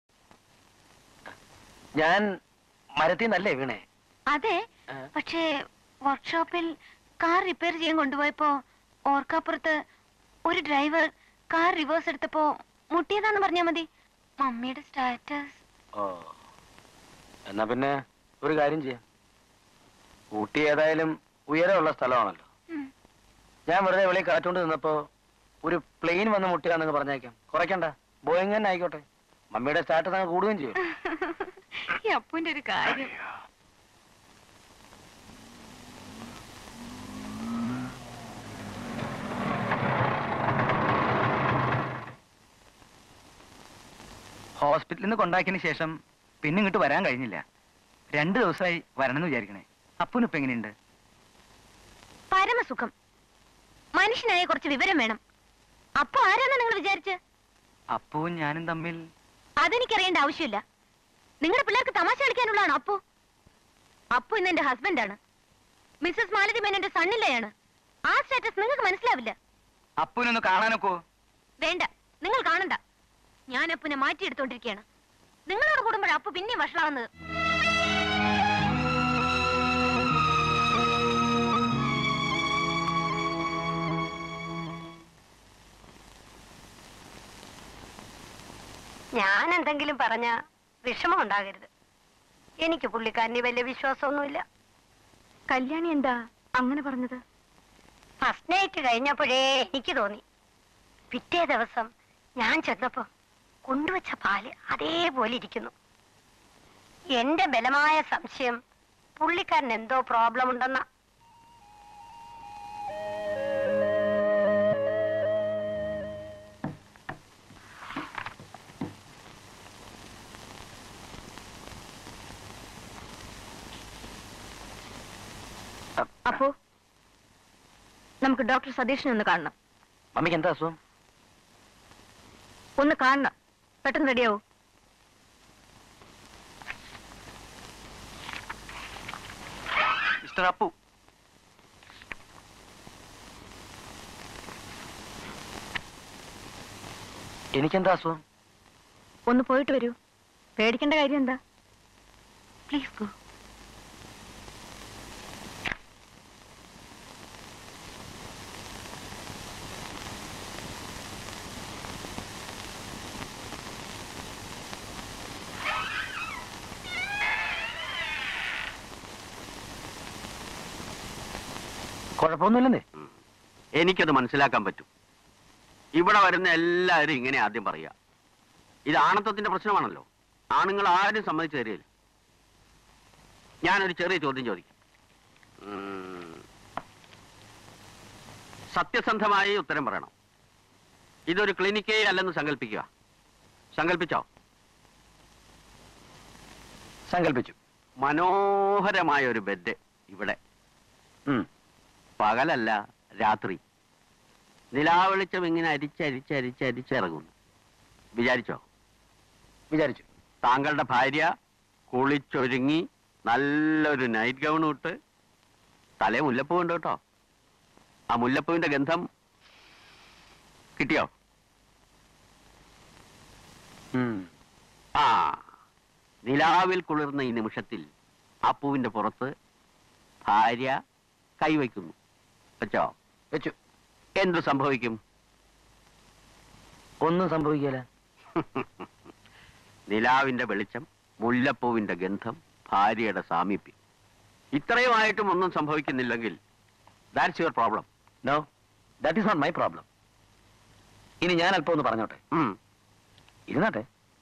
Speaker 2: ഞാൻ മരത്തിൽ നിന്നല്ലേ വീണേ
Speaker 4: അതെ പക്ഷേ വർക്ക്ഷോപ്പിൽ കാർ റിപ്പയർ ചെയ്യാൻ കൊണ്ടുപോയപ്പോ ഓർക്കാപ്പുറത്ത് ഒരു ഡ്രൈവർ കാർ റിവേഴ്സ് എടുത്തപ്പോ മുട്ടിയതാന്ന് പറഞ്ഞാ മതി മമ്മിയുടെ സ്റ്റാറ്റസ്
Speaker 2: ഓ എന്നാ പിന്നെ ഒരു കാര്യം ചെയ്യാം ഊട്ടി ഏതായാലും ഉയരമുള്ള സ്ഥലമാണല്ലോ ഞാൻ വെറുതെ വെളിയിൽ കാറ്റുകൊണ്ട് നിന്നപ്പോ ഒരു പ്ലെയിൻ വന്ന് മുട്ടിയാന്നങ്ങ് പറഞ്ഞേക്കാം കുറയ്ക്കണ്ട ബോയിങ് തന്നെ ആയിക്കോട്ടെ മമ്മിയുടെ സ്റ്റാറ്റസ് അങ്ങ് കൂടുകയും ചെയ്യും
Speaker 4: ഈ അപ്പുവിന്റെ ഒരു കാര്യം
Speaker 3: ഹോസ്പിറ്റലിൽ നിന്ന് കൊണ്ടാക്കിയതിന് ശേഷം പിന്നെ ഇങ്ങോട്ട് വരാൻ കഴിഞ്ഞില്ല രണ്ടു ദിവസമായി വരണമെന്ന് വിചാരിക്കണേ അപ്പനിപ്പോ എങ്ങനെയുണ്ട്
Speaker 4: പരമസുഖം മനുഷ്യനായ കുറച്ച് വിവരം വേണം അപ്പൊ ആരാന്നാ നിങ്ങൾ വിചാരിച്ച്
Speaker 3: അപ്പവും ഞാനും തമ്മിൽ
Speaker 4: അതെനിക്കറിയേണ്ട ആവശ്യമില്ല നിങ്ങളുടെ പിള്ളേർക്ക് തമാശ കളിക്കാനുള്ളതാണോ അപ്പു അപ്പു ഇന്ന് എന്റെ ഹസ്ബൻഡാണ് മിസ്സസ് മാലതി മേനന്റെ സണ്ണില്ലയാണ് ആ സ്റ്റാറ്റസ് നിങ്ങൾക്ക് മനസ്സിലാവില്ല
Speaker 3: അപ്പനൊന്ന് കാണാനൊക്കോ
Speaker 4: വേണ്ട നിങ്ങൾ കാണണ്ട ഞാൻ അപ്പുനെ മാറ്റിയെടുത്തോണ്ടിരിക്കുകയാണ് നിങ്ങളോട് കൂടുമ്പോൾ അപ്പു പിന്നെയും വഷളാവുന്നത്
Speaker 14: ഞാൻ എന്തെങ്കിലും പറഞ്ഞ വിഷമം ഉണ്ടാകരുത് എനിക്ക് പുള്ളിക്കാരന് വലിയ വിശ്വാസമൊന്നുമില്ല
Speaker 6: കല്യാണി എന്താ അങ്ങനെ പറഞ്ഞത്
Speaker 14: ഫസ്റ്റ് നൈറ്റ് കഴിഞ്ഞപ്പോഴേ എനിക്ക് തോന്നി പിറ്റേ ദിവസം ഞാൻ ചെന്നപ്പോ കൊണ്ടുവച്ച പാല് അതേപോലെ ഇരിക്കുന്നു എന്റെ ബലമായ സംശയം പുള്ളിക്കാരൻ എന്തോ പ്രോബ്ലം ഉണ്ടെന്ന
Speaker 6: അപ്പോ നമുക്ക് ഡോക്ടർ സതീഷിനെ ഒന്ന് കാണണം
Speaker 2: മമ്മിക്ക് എന്താ അസുഖം
Speaker 6: ഒന്ന് കാണണം പെട്ടെന്ന് റെഡിയാവൂ
Speaker 3: മിസ്റ്റർ അപ്പു
Speaker 2: എനിക്കെന്താ അസുഖം
Speaker 6: ഒന്ന് പോയിട്ട് വരൂ പേടിക്കേണ്ട കാര്യം എന്താ
Speaker 4: പ്ലീസ് ഗോ
Speaker 2: കുഴപ്പമൊന്നുമില്ലെന്നേ
Speaker 7: എനിക്കത് മനസ്സിലാക്കാൻ പറ്റും ഇവിടെ വരുന്ന എല്ലാവരും ഇങ്ങനെ ആദ്യം പറയുക ഇത് ആണത്വത്തിന്റെ പ്രശ്നമാണല്ലോ ആണുങ്ങൾ ആരും സമ്മതിച്ചു തരികയില്ല ഞാനൊരു ചെറിയ ചോദ്യം ചോദിക്കാം ഉം. സത്യസന്ധമായി ഉത്തരം പറയണം ഇതൊരു ക്ലിനിക്കേ അല്ലെന്ന് സങ്കല്പിക്കുക സങ്കല്പിച്ചോ
Speaker 2: സങ്കല്പിച്ചു
Speaker 7: മനോഹരമായ ഒരു ബെഡ് ഇവിടെ
Speaker 2: ഉം.
Speaker 7: പകലല്ല രാത്രി നിലാവെളിച്ചം ഇങ്ങനെ അരിച്ചരിച്ചരിച്ചരിച്ചിറങ്ങുന്നു വിചാരിച്ചോ
Speaker 2: വിചാരിച്ചു
Speaker 7: താങ്കളുടെ ഭാര്യ കുളിച്ചൊരുങ്ങി നല്ലൊരു നൈറ്റ് ഗൗൺ ഇട്ട് തലേ മുല്ലപ്പൂ ഉണ്ട് കേട്ടോ ആ മുല്ലപ്പൂവിന്റെ ഗന്ധം കിട്ടിയോ
Speaker 2: ഉം.
Speaker 7: ആ നിലാവിൽ കുളിർന്ന ഈ നിമിഷത്തിൽ ആ പൂവിന്റെ പുറത്ത് ഭാര്യ കൈവയ്ക്കുന്നു വെച്ചോ
Speaker 2: വെച്ചു
Speaker 7: എന്തു സംഭവിക്കും
Speaker 2: ഒന്നും സംഭവിക്കില്ല
Speaker 7: നിലാവിന്റെ വെളിച്ചം മുല്ലപ്പൂവിന്റെ ഗന്ധം ഭാര്യയുടെ സാമീപ്യം ഇത്രയുമായിട്ടും ഒന്നും സംഭവിക്കുന്നില്ലെങ്കിൽ that's your problem
Speaker 2: no that is not my problem ഇനി ഞാൻ അല്പം ഒന്ന് പറഞ്ഞോട്ടെ ഇരുന്നാട്ടെ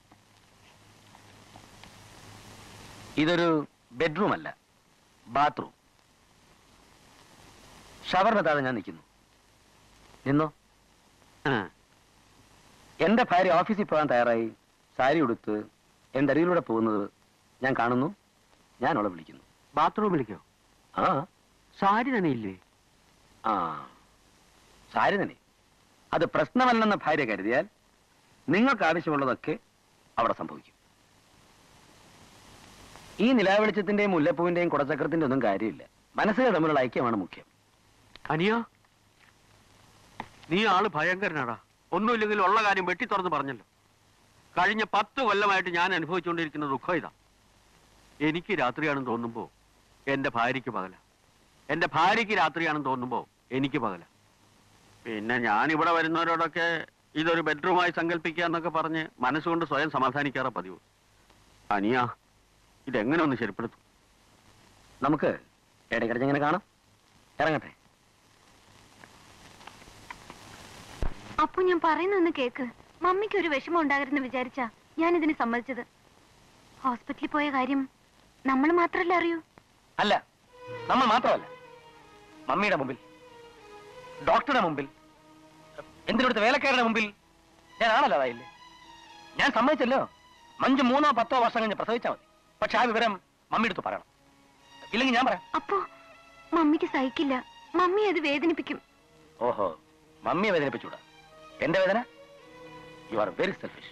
Speaker 2: ഇതൊരു ബെഡ്റൂം അല്ല ബാത്റൂം ഷവറിന് താഴെ ഞാൻ നിൽക്കുന്നു നിന്നോ എന്റെ ഭാര്യ ഓഫീസിൽ പോകാൻ തയ്യാറായി സാരി ഉടുത്ത് എന്റെ അരികിലൂടെ പോകുന്നത് ഞാൻ കാണുന്നു ഞാൻ അവളെ വിളിക്കുന്നു
Speaker 7: ബാത്റൂമിലേക്കോ
Speaker 2: ആ
Speaker 7: സാരി തന്നെ ഇല്ലേ
Speaker 2: ആ സാരി തന്നെ അത് പ്രശ്നമല്ലെന്ന ഭാര്യ കരുതിയാൽ നിങ്ങൾക്ക് ആവശ്യമുള്ളതൊക്കെ അവിടെ സംഭവിക്കും ഈ നിലാവെളിച്ചത്തിന്റെയും മുല്ലപ്പൂവിന്റെയും കുടച്ചക്രത്തിന്റെ ഒന്നും കാര്യമില്ല മനസ്സുകൾ തമ്മിലുള്ള ഐക്യമാണ് മുഖ്യം
Speaker 7: അനിയ നീ ആള് ഭയങ്കരനാടാ ഒന്നുമില്ലെങ്കിൽ ഉള്ള കാര്യം വെട്ടി തുറന്ന് പറഞ്ഞല്ലോ കഴിഞ്ഞ പത്ത് കൊല്ലമായിട്ട് ഞാൻ അനുഭവിച്ചുകൊണ്ടിരിക്കുന്ന ദുഃഖം ഇതാ എനിക്ക് രാത്രിയാണെന്ന് തോന്നുമ്പോ എന്റെ ഭാര്യയ്ക്ക് പകല എന്റെ ഭാര്യയ്ക്ക് രാത്രിയാണെന്ന് തോന്നുമ്പോ എനിക്ക് പകല പിന്നെ ഞാൻ ഇവിടെ വരുന്നവരോടൊക്കെ ഇതൊരു ബെഡ്റൂമായി സങ്കല്പിക്കുക എന്നൊക്കെ പറഞ്ഞ് മനസ്സുകൊണ്ട് സ്വയം സമാധാനിക്കാറ പതിവ് അനിയ ഇതെങ്ങനെ ഒന്ന് ശരിപ്പെടുത്തും
Speaker 2: നമുക്ക് ഇടയ്ക്കിടയ്ക്ക് ഇങ്ങനെ കാണാം ഇറങ്ങട്ടെ
Speaker 4: അപ്പൊ ഞാൻ പറയുന്നൊന്ന് കേക്ക് മമ്മിക്ക് ഒരു വിഷമം ഉണ്ടാകരുതെന്ന് വിചാരിച്ചാ ഞാൻ ഇതിന് സമ്മതിച്ചത് ഹോസ്പിറ്റലിൽ പോയ കാര്യം നമ്മൾ മാത്രല്ല അറിയൂ
Speaker 3: അല്ല നമ്മൾ മാത്രമല്ല മമ്മിയുടെ മുമ്പിൽ ഡോക്ടറുടെ മുമ്പിൽ എന്തിനടുത്ത് വേലക്കാരുടെ മുമ്പിൽ ഞാനാണല്ലോ അതായില്ലേ ഞാൻ സമ്മതിച്ചല്ലോ മഞ്ജു മൂന്നോ പത്തോ വർഷം കഴിഞ്ഞ് പ്രസവിച്ചാൽ മതി പക്ഷെ ആ വിവരം മമ്മിയുടെ അടുത്ത് പറയണം ഇല്ലെങ്കിൽ ഞാൻ പറയാം
Speaker 4: അപ്പോ മമ്മിക്ക് സഹിക്കില്ല മമ്മി അത് വേദനിപ്പിക്കും
Speaker 2: ഓഹോ മമ്മിയെ വേദനിപ്പിച്ചൂടാ എന്റെ വേദന യു ആർ വെരി സെൽഫിഷ്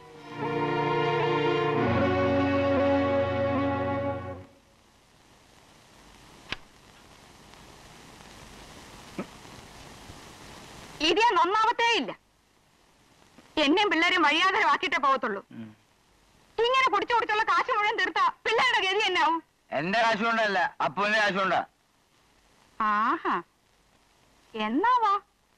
Speaker 1: ഇത് ഞാൻ നന്നാവത്തേ ഇല്ല എന്നെയും പിള്ളേരെയും വഴിയാതരമാക്കിയിട്ടേ പോകത്തുള്ളൂ ഇങ്ങനെ കുടിച്ചു കുടിച്ചുള്ള കാശ് മുഴുവൻ തീർത്ത പിള്ളേരുടെ ഗതി എന്നാവും
Speaker 3: എന്റെ കാശ് കൊണ്ടല്ല അപ്പുവിന്റെ കാശ് കൊണ്ടാ
Speaker 1: ആഹാ എന്നാവാ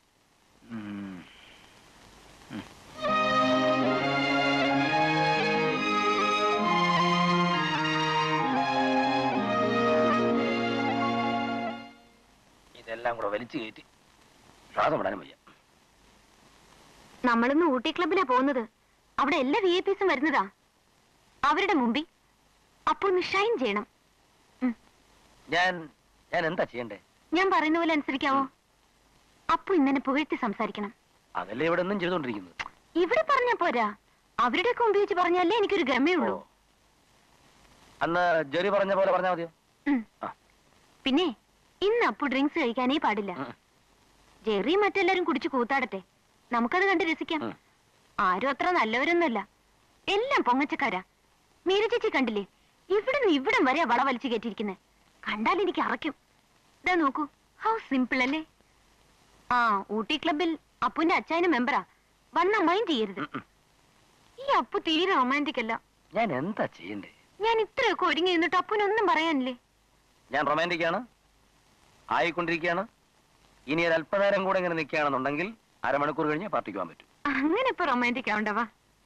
Speaker 2: ഇതെല്ലാം കൂടെ വലിച്ചു കയറ്റി ശ്വാസം വിടാനും വയ്യ
Speaker 4: നമ്മളിന്ന് ഊട്ടി ക്ലബിലാ പോകുന്നത് അവിടെ എല്ലാ വി ഐ പിസും വരുന്നതാ അവരുടെ മുമ്പിൽ അപ്പൊ ഒന്ന് ഷൈൻ ചെയ്യണം
Speaker 2: ഞാൻ ഞാൻ എന്താ ചെയ്യണ്ടേ
Speaker 4: ഞാൻ പറയുന്ന പോലെ അനുസരിക്കാവോ അപ്പൊ ഇന്നെ പുകഴ്ത്തി സംസാരിക്കണം
Speaker 2: അതല്ലേ ഇവിടെ ഒന്നും ചെയ്തുകൊണ്ടിരിക്കുന്നത്
Speaker 4: ഇവിടെ പറഞ്ഞ പോരാ അവരുടെയൊക്കെ മുമ്പിൽ വെച്ച് പറഞ്ഞാലേ എനിക്കൊരു ഗമയുള്ളൂ
Speaker 2: അന്ന് ജെറി പറഞ്ഞ പോലെ പറഞ്ഞാൽ മതിയോ
Speaker 4: ഉം.
Speaker 2: ആ.
Speaker 4: പിന്നെ ഇന്ന് അപ്പു ഡ്രിങ്ക്സ് കഴിക്കാനേ പാടില്ല ജെറി മറ്റെല്ലാരും കുടിച്ചു കൂത്താടട്ടെ നമുക്കത് കണ്ട് രസിക്കാം ആരും അത്ര നല്ലവരൊന്നുമല്ല എല്ലാം പൊങ്ങച്ചക്കാരാ മീര ചേച്ചി കണ്ടില്ലേ ഇവിടുന്ന് ഇവിടം വരെ വള വലിച്ചു കയറ്റിയിരിക്കുന്നത് കണ്ടാൽ എനിക്ക് അറയ്ക്കും ഇതാ നോക്കൂ ഹൗ സിമ്പിൾ അല്ലേ ആ ഊട്ടി ക്ലബിൽ അപ്പുന്റെ അച്ചായനും മെമ്പറാ വന്ന മൈൻഡ് ചെയ്യരുത് ഈ അപ്പു തീരെ റൊമാൻറ്റിക് അല്ല
Speaker 2: ഞാൻ എന്താ ചെയ്യണ്ടേ
Speaker 4: ഞാൻ ഇത്രയൊക്കെ ഒരുങ്ങി നിന്നിട്ട് അപ്പുനൊന്നും പറയാനില്ലേ
Speaker 2: ഞാൻ റൊമാൻറ്റിക് ആണ് ആയിക്കൊണ്ടിരിക്കുകയാണ് ഇനി ഒരു അല്പനേരം കൂടെ ഇങ്ങനെ നിൽക്കുകയാണെന്നുണ്ടെങ്കിൽ അരമണിക്കൂർ കഴിഞ്ഞ് പാർട്ടിക്ക് പോകാൻ പറ്റും
Speaker 4: അങ്ങനെ ഇപ്പൊ റൊമാൻറ്റിക് ആവണ്ടവാ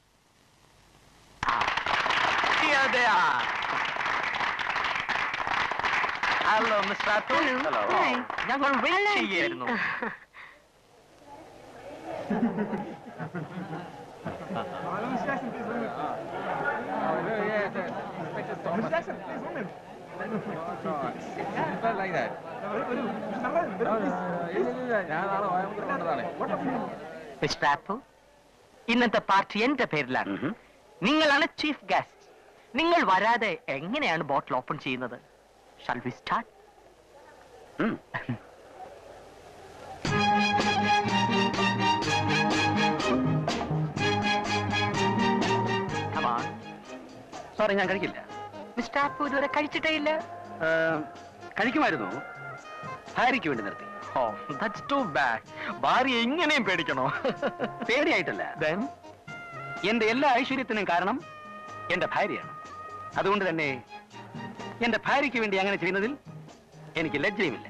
Speaker 3: ഹലോ മിസ്റ്റർ
Speaker 4: Hello. Hi.
Speaker 3: ഞങ്ങൾ വെയിറ്റ് ചെയ്യായിരുന്നു മിസ്റ്റർ ആപ്പു ഇന്നത്തെ പാർട്ടി എന്റെ പേരിലാണ് നിങ്ങളാണ് ചീഫ് ഗസ്റ്റ് നിങ്ങൾ വരാതെ എങ്ങനെയാണ് ബോട്ടിൽ ഓപ്പൺ ചെയ്യുന്നത് ഷാൽ വി സ്റ്റാർട്ട്
Speaker 2: സോറി ഞാൻ കഴിക്കില്ല
Speaker 3: മിസ്റ്റർ ആപ്പു ഇതുവരെ കഴിച്ചിട്ടേ ഇല്ല
Speaker 2: കഴിക്കുമായിരുന്നു ഭാര്യയ്ക്ക് വേണ്ടി നിർത്തി
Speaker 3: ഓ ദാറ്റ്സ് ടു ബാഡ് ഭാര്യ എങ്ങനെയും പേടിക്കണോ
Speaker 2: പേടിയായിട്ടല്ല എന്റെ എല്ലാ ഐശ്വര്യത്തിനും കാരണം എന്റെ ഭാര്യയാണ് അതുകൊണ്ട് തന്നെ എന്റെ ഭാര്യയ്ക്ക് വേണ്ടി അങ്ങനെ ചെയ്യുന്നതിൽ എനിക്ക് ലജ്ജയുമില്ല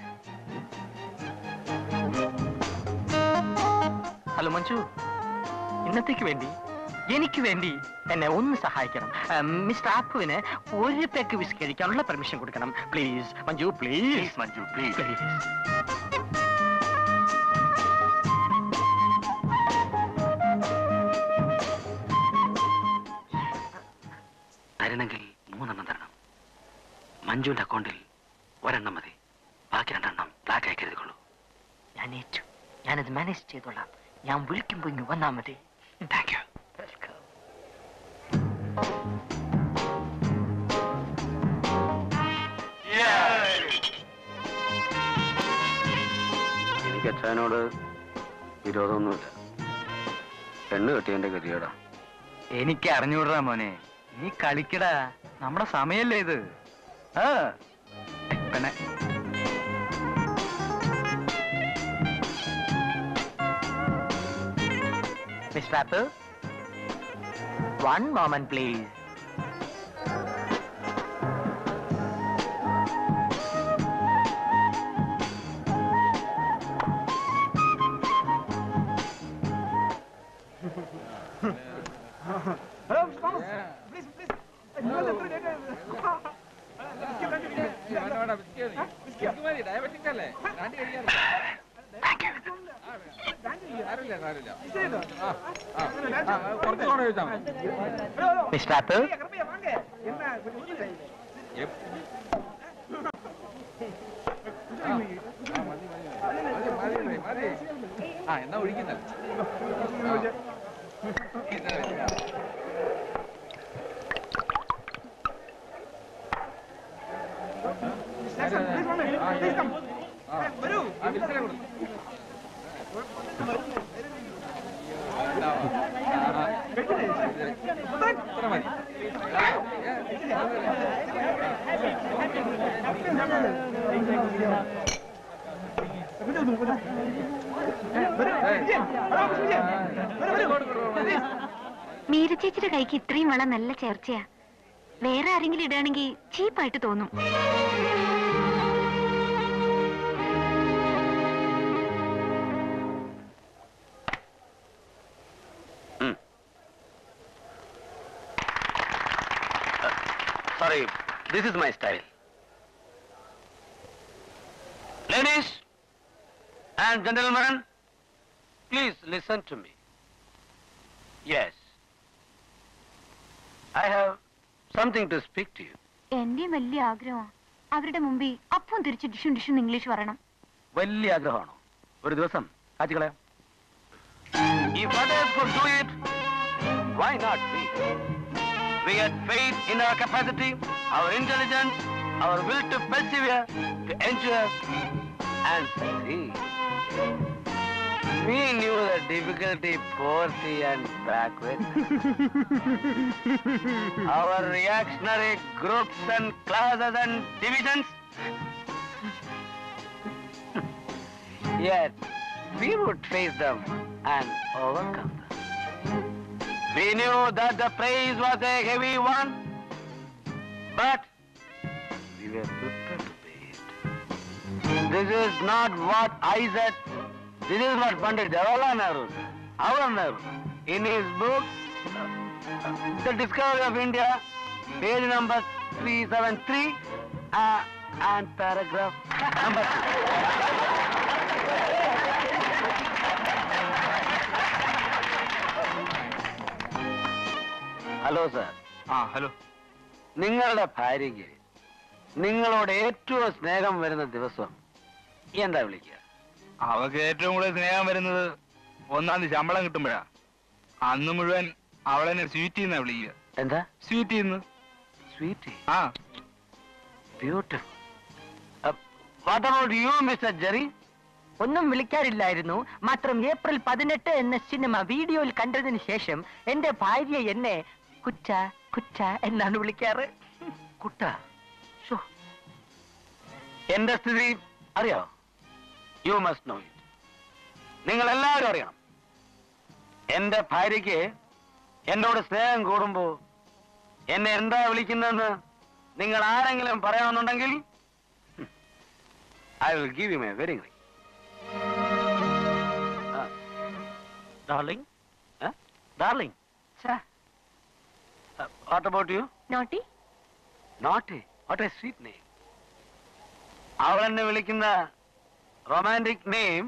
Speaker 3: ഹലോ മഞ്ജു ഇന്നത്തേക്ക് വേണ്ടി എനിക്ക് വേണ്ടി എന്നെ ഒന്ന് സഹായിക്കണം ഉം, മിസ്റ്റർ ആപ്പുവിന് ഒരു പേക്ക് വിസ് കഴിക്കാനുള്ള പെർമിഷൻ കൊടുക്കണം please Manju please Manju please please
Speaker 2: തരണമെങ്കിൽ മൂന്നെണ്ണം തരണം മഞ്ജുവിന്റെ അക്കൗണ്ടിൽ ഒരെണ്ണം മതി ബാക്കി രണ്ടെണ്ണം ബ്ലാക്ക് ആയി കരുതിക്കൊള്ളൂ
Speaker 8: ഞാൻ ഏറ്റു ഞാനത് മാനേജ് ചെയ്തോളാം ഞാൻ വിളിക്കുമ്പോ ഇങ്ങ് വന്നാ മതി
Speaker 2: താങ്ക് യു എനിക്ക് അച്ഛനോട് വിരോധമൊന്നുമില്ല പെണ്ണ് കെട്ടിയതിന്റെ ഗതികേടാ
Speaker 3: എനിക്ക് അറിഞ്ഞൂടാ മോനെ നീ കളിക്കടാ നമ്മുടെ സമയല്ലേ ഇത് ആ പെണ്ണെ
Speaker 8: mister apple one moment please mister apple
Speaker 15: ആ എന്നാ ഒഴിക്കുന്നല്ല
Speaker 4: മീര ചേച്ചിയുടെ കൈക്ക് ഇത്രയും വള നല്ല ചേർച്ചയാ വേറെ ആരെങ്കിലും ഇടുകയാണെങ്കിൽ ചീപ്പായിട്ട് തോന്നും
Speaker 2: Sorry, this is my style. Ladies and gentlemen, please listen to me. Yes, I have something to speak to you.
Speaker 4: എന്റെയും വലിയ ആഗ്രഹമാണ് അവരുടെ മുമ്പിൽ അപ്പം തിരിച്ച് ഡിഷും ഡിഷും ഇംഗ്ലീഷ് പറയണം
Speaker 2: വലിയ ആഗ്രഹമാണോ ഒരു ദിവസം കാച്ചിക്കളയാം If others could do it, why not we? We had faith in our capacity, our intelligence, our will to persevere, to endure, and succeed. We knew the difficulty, poverty, and backwardness. our reactionary groups and classes and divisions. Yet, we would face them and overcome them. We knew that the praise was a heavy one, but we were prepared to pay it. This is not what I said. This is what Pandit Jawaharlal Nehru said. Our Nehru. In his book, The Discovery of India, page number 373 uh, and paragraph number 2. Hello sir
Speaker 3: ആ ഹലോ
Speaker 2: നിങ്ങളുടെ ഭാര്യയ്ക്ക് നിങ്ങളോട് ഏറ്റവും സ്നേഹം വരുന്ന ദിവസം എന്താ വിളിക്കുക
Speaker 3: അവക്ക് ഏറ്റവും കൂടുതൽ സ്നേഹം വരുന്നത് ഒന്നാം തീയതി ശമ്പളം കിട്ടുമ്പോഴാ അന്ന് മുഴുവൻ അവളെന്നെ സ്വീറ്റ് ചെയ്യുന്ന വിളിക്കുക
Speaker 2: എന്താ
Speaker 3: സ്വീറ്റ് ചെയ്യുന്നു
Speaker 2: സ്വീറ്റ്
Speaker 3: ആ
Speaker 2: beautiful what about you mister Jerry
Speaker 8: ഒന്നും വിളിക്കാറില്ലായിരുന്നു മാത്രം ഏപ്രിൽ പതിനെട്ട് എന്ന സിനിമ വീഡിയോയിൽ കണ്ടതിന് ശേഷം എന്റെ ഭാര്യ എന്നെ കുച്ച കുച്ച എന്നാണ് വിളിക്കാറ്
Speaker 2: കുട്ട ശോ. എന്റെ സ്ഥിതി അറിയോ യു മസ്റ്റ് നോ ഇറ്റ് നിങ്ങൾ എല്ലാവരും അറിയണം എന്റെ ഭാര്യയ്ക്ക് എന്നോട് സ്നേഹം കൂടുമ്പോ എന്നെ എന്താ വിളിക്കുന്നതെന്ന് നിങ്ങൾ ആരെങ്കിലും പറയാമെന്നുണ്ടെങ്കിൽ I will give you my very ring darling darling what about you
Speaker 4: naughty
Speaker 2: not what a sweet name അവൾ എന്നെ വിളിക്കുന്ന റൊമാൻറ്റിക് നെയിം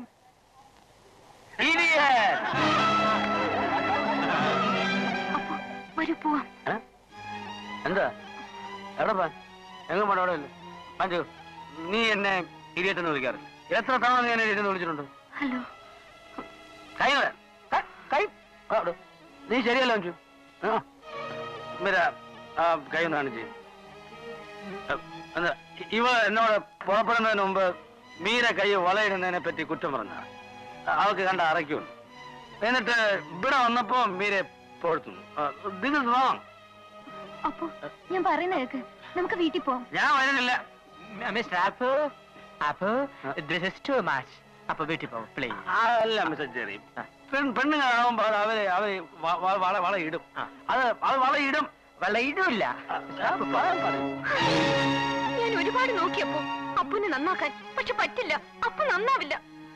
Speaker 4: വരൂ പോവാം
Speaker 2: എന്താ എവിടെ പോൻ എങ്ങും പോണ്ട അവിടെ ഇല്ല മഞ്ജു നീ എന്നെ ഇരിയറ്റ് എന്ന് വിളിക്കാറില്ല എത്ര തവണ നീ എന്നെ ഇരിയെന്ന് വിളിച്ചിട്ടുണ്ട്
Speaker 6: ഹലോ
Speaker 2: കൈ ഇവിടെ. ക- കൈ ആ, ഇവിടെ. നീ ശരിയല്ല മഞ്ജു ആ മീര ആ കൈ ഒന്ന് കാണിച്ച് ആ, എന്താ ഇവ എന്നോട് പുറപ്പെടുന്നതിന് മുമ്പ് മീര കൈ വളയിടുന്നതിനെ പറ്റി കുറ്റം പറഞ്ഞ അവൾക്ക് കണ്ട അറയ്ക്കും എന്നിട്ട് ഇവിടെ വന്നപ്പോ മീരെ പൊഴുത്തുന്നു ദിസ് ഇസ് റോങ്
Speaker 4: അപ്പോ ഞാൻ പറയുന്ന കേക്ക് നമുക്ക് വീട്ടിൽ പോവാം
Speaker 2: ഞാൻ വരുന്നില്ല
Speaker 8: mister Appu Appu this is too much അപ്പൊ വീട്ടിൽ പോകും പ്ലീസ്
Speaker 2: അല്ല മിസ്റ്റർ ജെറി പെൺ പെണ്ണുങ്ങളാവുമ്പോൾ അവര് അവര് വ- വ- വള വള ഇടും അത് അത് വള ഇടും
Speaker 8: വള ഇടില്ല
Speaker 6: ഞാൻ ഒരുപാട് നോക്കിയപ്പോ അപ്പുനെ നന്നാക്കാൻ പക്ഷെ പറ്റില്ല അപ്പു നന്നാവില്ല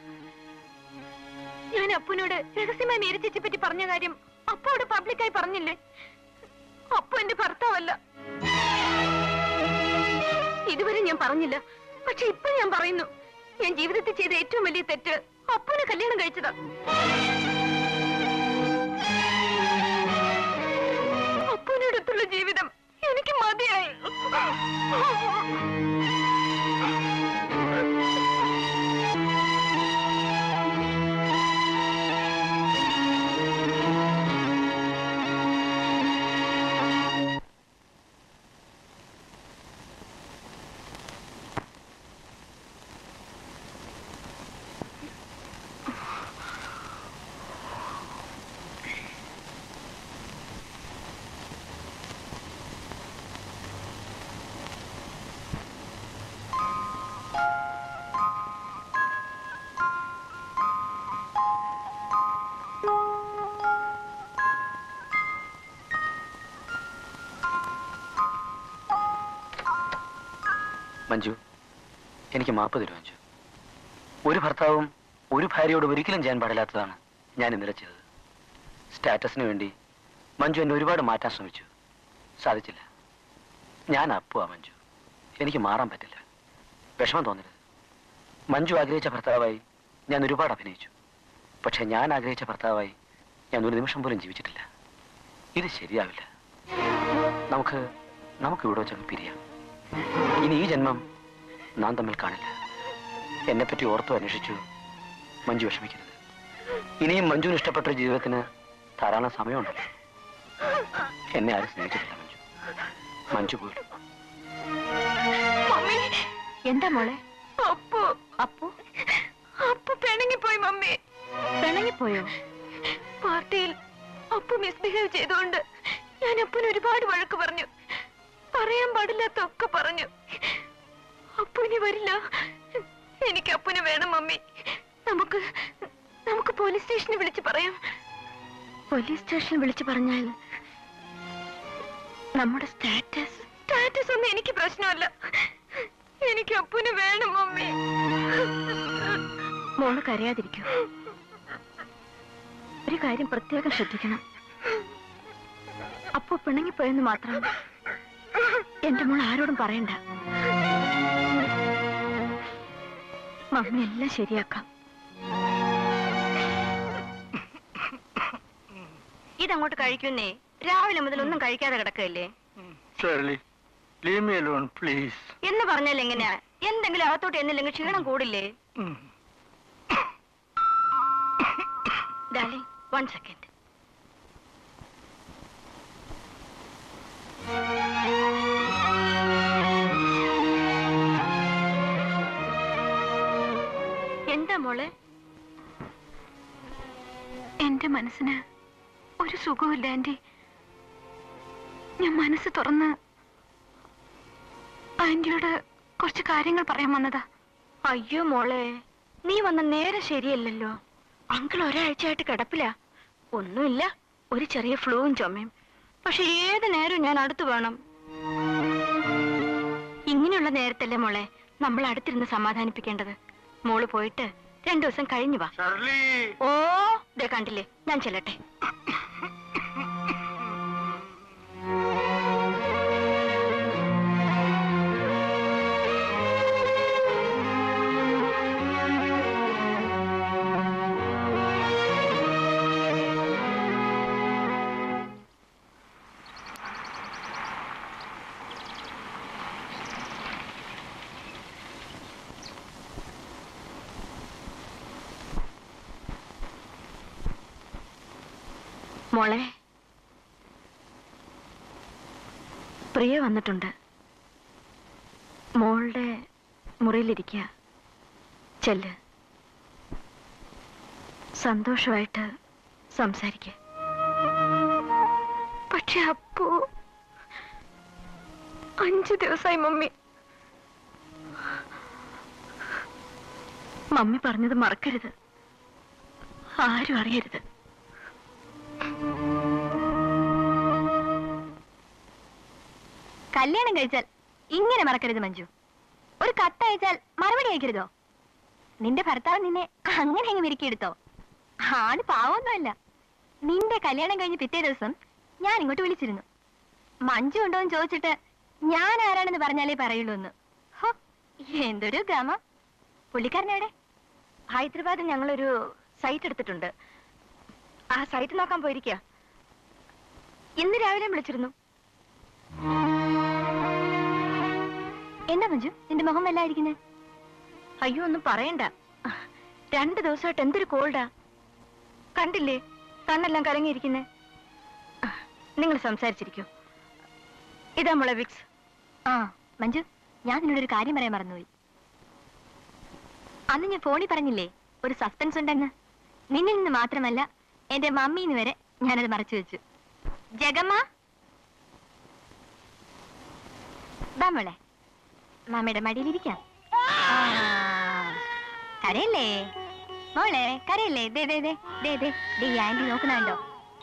Speaker 6: ഞാൻ അപ്പുനോട് രഹസ്യമായി മേരിച്ചേച്ചെ പറ്റി പറഞ്ഞ കാര്യം അപ്പോട് പബ്ലിക്കായി പറഞ്ഞില്ലേ അപ്പു എന്റെ ഭർത്താവല്ല ഇതുവരെ ഞാൻ പറഞ്ഞില്ല പക്ഷെ ഇപ്പൊ ഞാൻ പറയുന്നു ഞാൻ ജീവിതത്തിൽ ചെയ്ത ഏറ്റവും വലിയ തെറ്റ് അപ്പുനെ കല്യാണം കഴിച്ചതാ അപ്പുനോടൊത്തുള്ള ജീവിതം എനിക്ക് മതിയായി
Speaker 2: മഞ്ജു എനിക്ക് മാപ്പ് തരും മഞ്ജു ഒരു ഭർത്താവും ഒരു ഭാര്യയോട് ഒരിക്കലും ചെയ്യാൻ പാടില്ലാത്തതാണ് ഞാൻ ഇന്നലെ ചെയ്തത് സ്റ്റാറ്റസിന് വേണ്ടി മഞ്ജു എന്നെ ഒരുപാട് മാറ്റാൻ ശ്രമിച്ചു സാധിച്ചില്ല ഞാൻ അപ്പുവാ മഞ്ജു എനിക്ക് മാറാൻ പറ്റില്ല വിഷമം തോന്നരുത് മഞ്ജു ആഗ്രഹിച്ച ഭർത്താവായി ഞാൻ ഒരുപാട് അഭിനയിച്ചു പക്ഷെ ഞാൻ ആഗ്രഹിച്ച ഭർത്താവായി ഞാൻ ഒരു നിമിഷം പോലും ജീവിച്ചിട്ടില്ല ഇത് ശരിയാവില്ല നമുക്ക് നമുക്ക് ഇവിടെ വെച്ചങ്ങ് പിരിയാം ഇനി ഈ ജന്മം നാം തമ്മിൽ കാണില്ല എന്നെപ്പറ്റി ഓർത്തു അന്വേഷിച്ചു മഞ്ജു വിഷമിക്കരുത് ഇനിയും മഞ്ജുവിന് ഇഷ്ടപ്പെട്ട ഒരു ജീവിതത്തിന് ധാരാളം സമയമുണ്ടല്ലോ എന്നെ ആരും സ്നേഹിച്ചിട്ടില്ല മഞ്ജു മഞ്ജു പോലും
Speaker 6: മമ്മി
Speaker 4: എന്താ മോളെ
Speaker 6: അപ്പു
Speaker 4: അപ്പു
Speaker 6: അപ്പു പിണങ്ങിപ്പോയി മമ്മി
Speaker 4: പിണങ്ങിപ്പോയോ
Speaker 6: പാർട്ടിയിൽ അപ്പു മിസ്ബിഹേവ് ചെയ്തുകൊണ്ട് ഞാൻ അപ്പുന് ഒരുപാട് വഴക്ക് പറഞ്ഞു പറയാൻ പാടില്ലാത്തൊക്കെ പറഞ്ഞു അപ്പു ഇനി വരില്ല എനിക്ക് അപ്പുന് വേണം മമ്മി നമുക്ക് നമുക്ക് പോലീസ് സ്റ്റേഷനിൽ വിളിച്ച് പറയാം
Speaker 4: പോലീസ് സ്റ്റേഷനിൽ വിളിച്ചു പറഞ്ഞാൽ നമ്മുടെ സ്റ്റാറ്റസ്
Speaker 6: സ്റ്റാറ്റസ് ഒന്നും എനിക്ക് പ്രശ്നമല്ല എനിക്ക് അപ്പുന് വേണം മമ്മി
Speaker 4: മോള് കരയാതിരിക്കൂ ഒരു കാര്യം പ്രത്യേകം ശ്രദ്ധിക്കണം അപ്പോ പിണങ്ങിപ്പോയെന്ന് മാത്രം എന്റെ മോൾ ആരോടും പറയണ്ട മമ്മി എല്ലാം ശരിയാക്കാം
Speaker 6: ഇതങ്ങോട്ട് കഴിക്കുന്നേ രാവിലെ മുതൽ ഒന്നും കഴിക്കാതെ കിടക്കല്ലേ
Speaker 7: Shirley leave me alone please
Speaker 6: എന്ന് പറഞ്ഞാൽ എങ്ങനെയാ എന്തെങ്കിലും അകത്തോട്ട് എന്നില്ലെങ്കിൽ ക്ഷീണം കൂടില്ലേ ഡാർലിംഗ് വൺ സെക്കൻഡ്
Speaker 4: എന്താ മോളെ എന്റെ മനസ്സിന് ഒരു സുഖമില്ല ആന്റി ഞാൻ മനസ്സ് തുറന്ന് ആന്റിയോട് കുറച്ച് കാര്യങ്ങൾ പറയാൻ വന്നതാ
Speaker 6: അയ്യോ മോളെ നീ വന്ന നേരെ ശരിയല്ലല്ലോ അങ്കിൾ ഒരാഴ്ചയായിട്ട് കിടപ്പില്ല ഒന്നുമില്ല ഒരു ചെറിയ ഫ്ലൂവും ചുമയും പക്ഷെ ഏത് നേരവും ഞാൻ അടുത്ത് വേണം ഇങ്ങനെയുള്ള നേരത്തല്ലേ മോളെ നമ്മൾ അടുത്തിരുന്ന് സമാധാനിപ്പിക്കേണ്ടത് മോള് പോയിട്ട് രണ്ടു ദിവസം കഴിഞ്ഞു വാ ഓ ദേ കണ്ടില്ലേ ഞാൻ ചെല്ലട്ടെ മോളെ പ്രിയ വന്നിട്ടുണ്ട് മോളുടെ മുറിയിലിരിക്കുക ചെല്ല് സന്തോഷമായിട്ട് സംസാരിക്ക പക്ഷെ അപ്പോ അഞ്ചു ദിവസമായി മമ്മി മമ്മി പറഞ്ഞത് മറക്കരുത് ആരും അറിയരുത്
Speaker 4: കല്യാണം കഴിച്ചാൽ ഇങ്ങനെ മറക്കരുത് മഞ്ജു ഒരു കത്തയച്ചാൽ മറുപടി അയക്കരുതോ നിന്റെ ഭർത്താവ് നിന്നെ അങ്ങനെ അങ്ങ് വിരുക്കിയെടുത്തോ ആണ് പാവൊന്നുമല്ല നിന്റെ കല്യാണം കഴിഞ്ഞ് പിറ്റേ ദിവസം ഞാൻ ഇങ്ങോട്ട് വിളിച്ചിരുന്നു മഞ്ജു ഉണ്ടോ എന്ന് ചോദിച്ചിട്ട് ഞാൻ ആരാണെന്ന് പറഞ്ഞാലേ പറയുള്ളൂ എന്ന് ഹോ, എന്തൊരു ഗ്രാമം പുള്ളിക്കാരനെവിടെ
Speaker 6: ഹൈദരാബാദിൽ ഞങ്ങളൊരു സൈറ്റ് എടുത്തിട്ടുണ്ട് ആ സൈറ്റ് നോക്കാൻ പോയിരിക്കുക ഇന്ന് രാവിലെ വിളിച്ചിരുന്നു
Speaker 4: എന്താ മഞ്ജു നിന്റെ മുഖം വല്ലായിരിക്കുന്നേ
Speaker 6: അയ്യോ ഒന്നും പറയണ്ട രണ്ടു ദിവസമായിട്ട് എന്തൊരു കോൾഡാ കണ്ടില്ലേ കണ്ണെല്ലാം കലങ്ങിയിരിക്കുന്നേ നിങ്ങൾ സംസാരിച്ചിരിക്കൂ ഇതാ മോളെ വിക്സ്
Speaker 4: ആ മഞ്ജു ഞാൻ നിന്നോടൊരു കാര്യം പറയാൻ മറന്നുപോയി അന്ന് ഞാൻ ഫോണിൽ പറഞ്ഞില്ലേ ഒരു സസ്പെൻസ് ഉണ്ടെന്ന് നിന്നിൽ നിന്ന് മാത്രമല്ല എന്റെ മമ്മിന്ന് വരെ ഞാനത് മറച്ചു വെച്ചു ജഗമ്മ ദാ മോളെ മാമയുടെ മടിയിലിരിക്കാം ആ, കരയല്ലേ മോളെ കരയല്ലേ ദേ ദേ ദേ ദേ ദേ ദേ ഈ ആന്റി നോക്കുന്നുണ്ടോ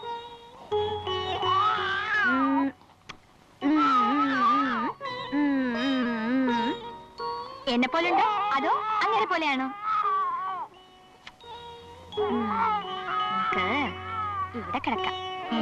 Speaker 4: ഉം, ഉം, ഉം, ഉം, ഉം, ഉം. എന്നെ പോലുണ്ടോ അതോ അങ്ങനെ പോലെയാണോ ഉം, നമുക്ക് ഇവിടെ കിടക്കാം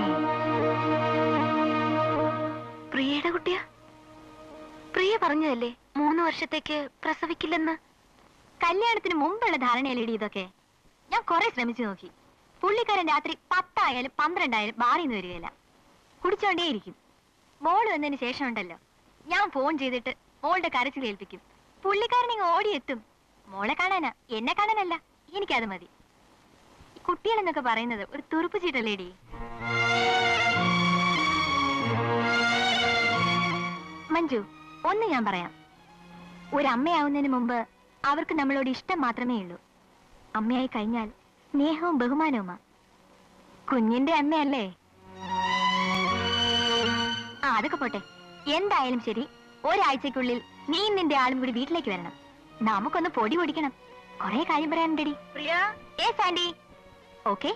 Speaker 6: പ്രിയയുടെ കുട്ടിയാ പ്രിയ പറഞ്ഞതല്ലേ മൂന്ന് വർഷത്തേക്ക് പ്രസവിക്കില്ലെന്ന്
Speaker 4: കല്യാണത്തിന് മുമ്പുള്ള ധാരണയല്ലേടി ഇതൊക്കെ ഞാൻ കുറെ ശ്രമിച്ചു നോക്കി പുള്ളിക്കാരൻ രാത്രി പത്തായാലും പന്ത്രണ്ടായാലും ബാറിൽ നിന്ന് വരികയില്ല കുടിച്ചോണ്ടേയിരിക്കും മോള് വന്നതിന് ശേഷം ഉണ്ടല്ലോ ഞാൻ ഫോൺ ചെയ്തിട്ട് മോളുടെ കരച്ചിൽ ഏൽപ്പിക്കും പുള്ളിക്കാരൻ ഇങ്ങ് ഓടിയെത്തും മോളെ കാണാനാ എന്നെ കാണാനല്ല എനിക്കത് മതി ഈ കുട്ടികളെന്നൊക്കെ പറയുന്നത് ഒരു തുറുപ്പ് ചീട്ടല്ലേടി മഞ്ജു ഒന്ന് ഞാൻ പറയാം ഒരു അമ്മയാവുന്നതിന് മുമ്പ് അവർക്ക് നമ്മളോട് ഇഷ്ടം മാത്രമേ ഉള്ളൂ അമ്മയായി കഴിഞ്ഞാൽ സ്നേഹവും ബഹുമാനവുമാ കുഞ്ഞിന്റെ അമ്മയല്ലേ ആ അതൊക്കെ പോട്ടെ എന്തായാലും ശരി ഒരാഴ്ചക്കുള്ളിൽ നീ നിന്റെ ആളും കൂടി വീട്ടിലേക്ക് വരണം നമുക്കൊന്ന് പൊടി പൊടിക്കണം കൊറേ കാര്യം പറയാനുണ്ടടി
Speaker 6: പ്രിയ
Speaker 4: ഏ സാൻഡി ഓക്കെ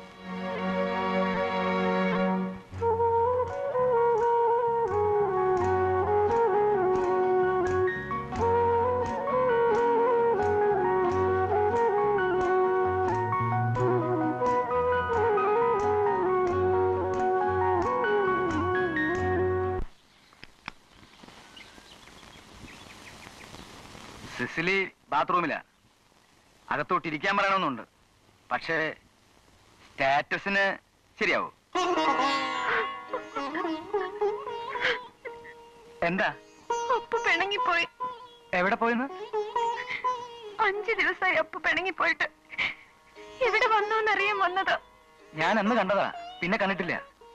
Speaker 10: സിസിലി ബാത്റൂമിലാ അകത്തോട്ട് ഇരിക്കാൻ പറയണമെന്നുണ്ട് പക്ഷേ സ്റ്റാറ്റസിന് ശരിയാവോ എന്താ
Speaker 6: അപ്പു പിണങ്ങിപ്പോയി
Speaker 10: എവിടെ പോയിന്ന്
Speaker 6: അഞ്ചു ദിവസമായി അപ്പു പിണങ്ങിപ്പോയിട്ട് ഇവിടെ വന്നോന്നറിയാൻ വന്നത്
Speaker 10: ഞാൻ അന്ന് കണ്ടതാ പിന്നെ കണ്ടിട്ടില്ല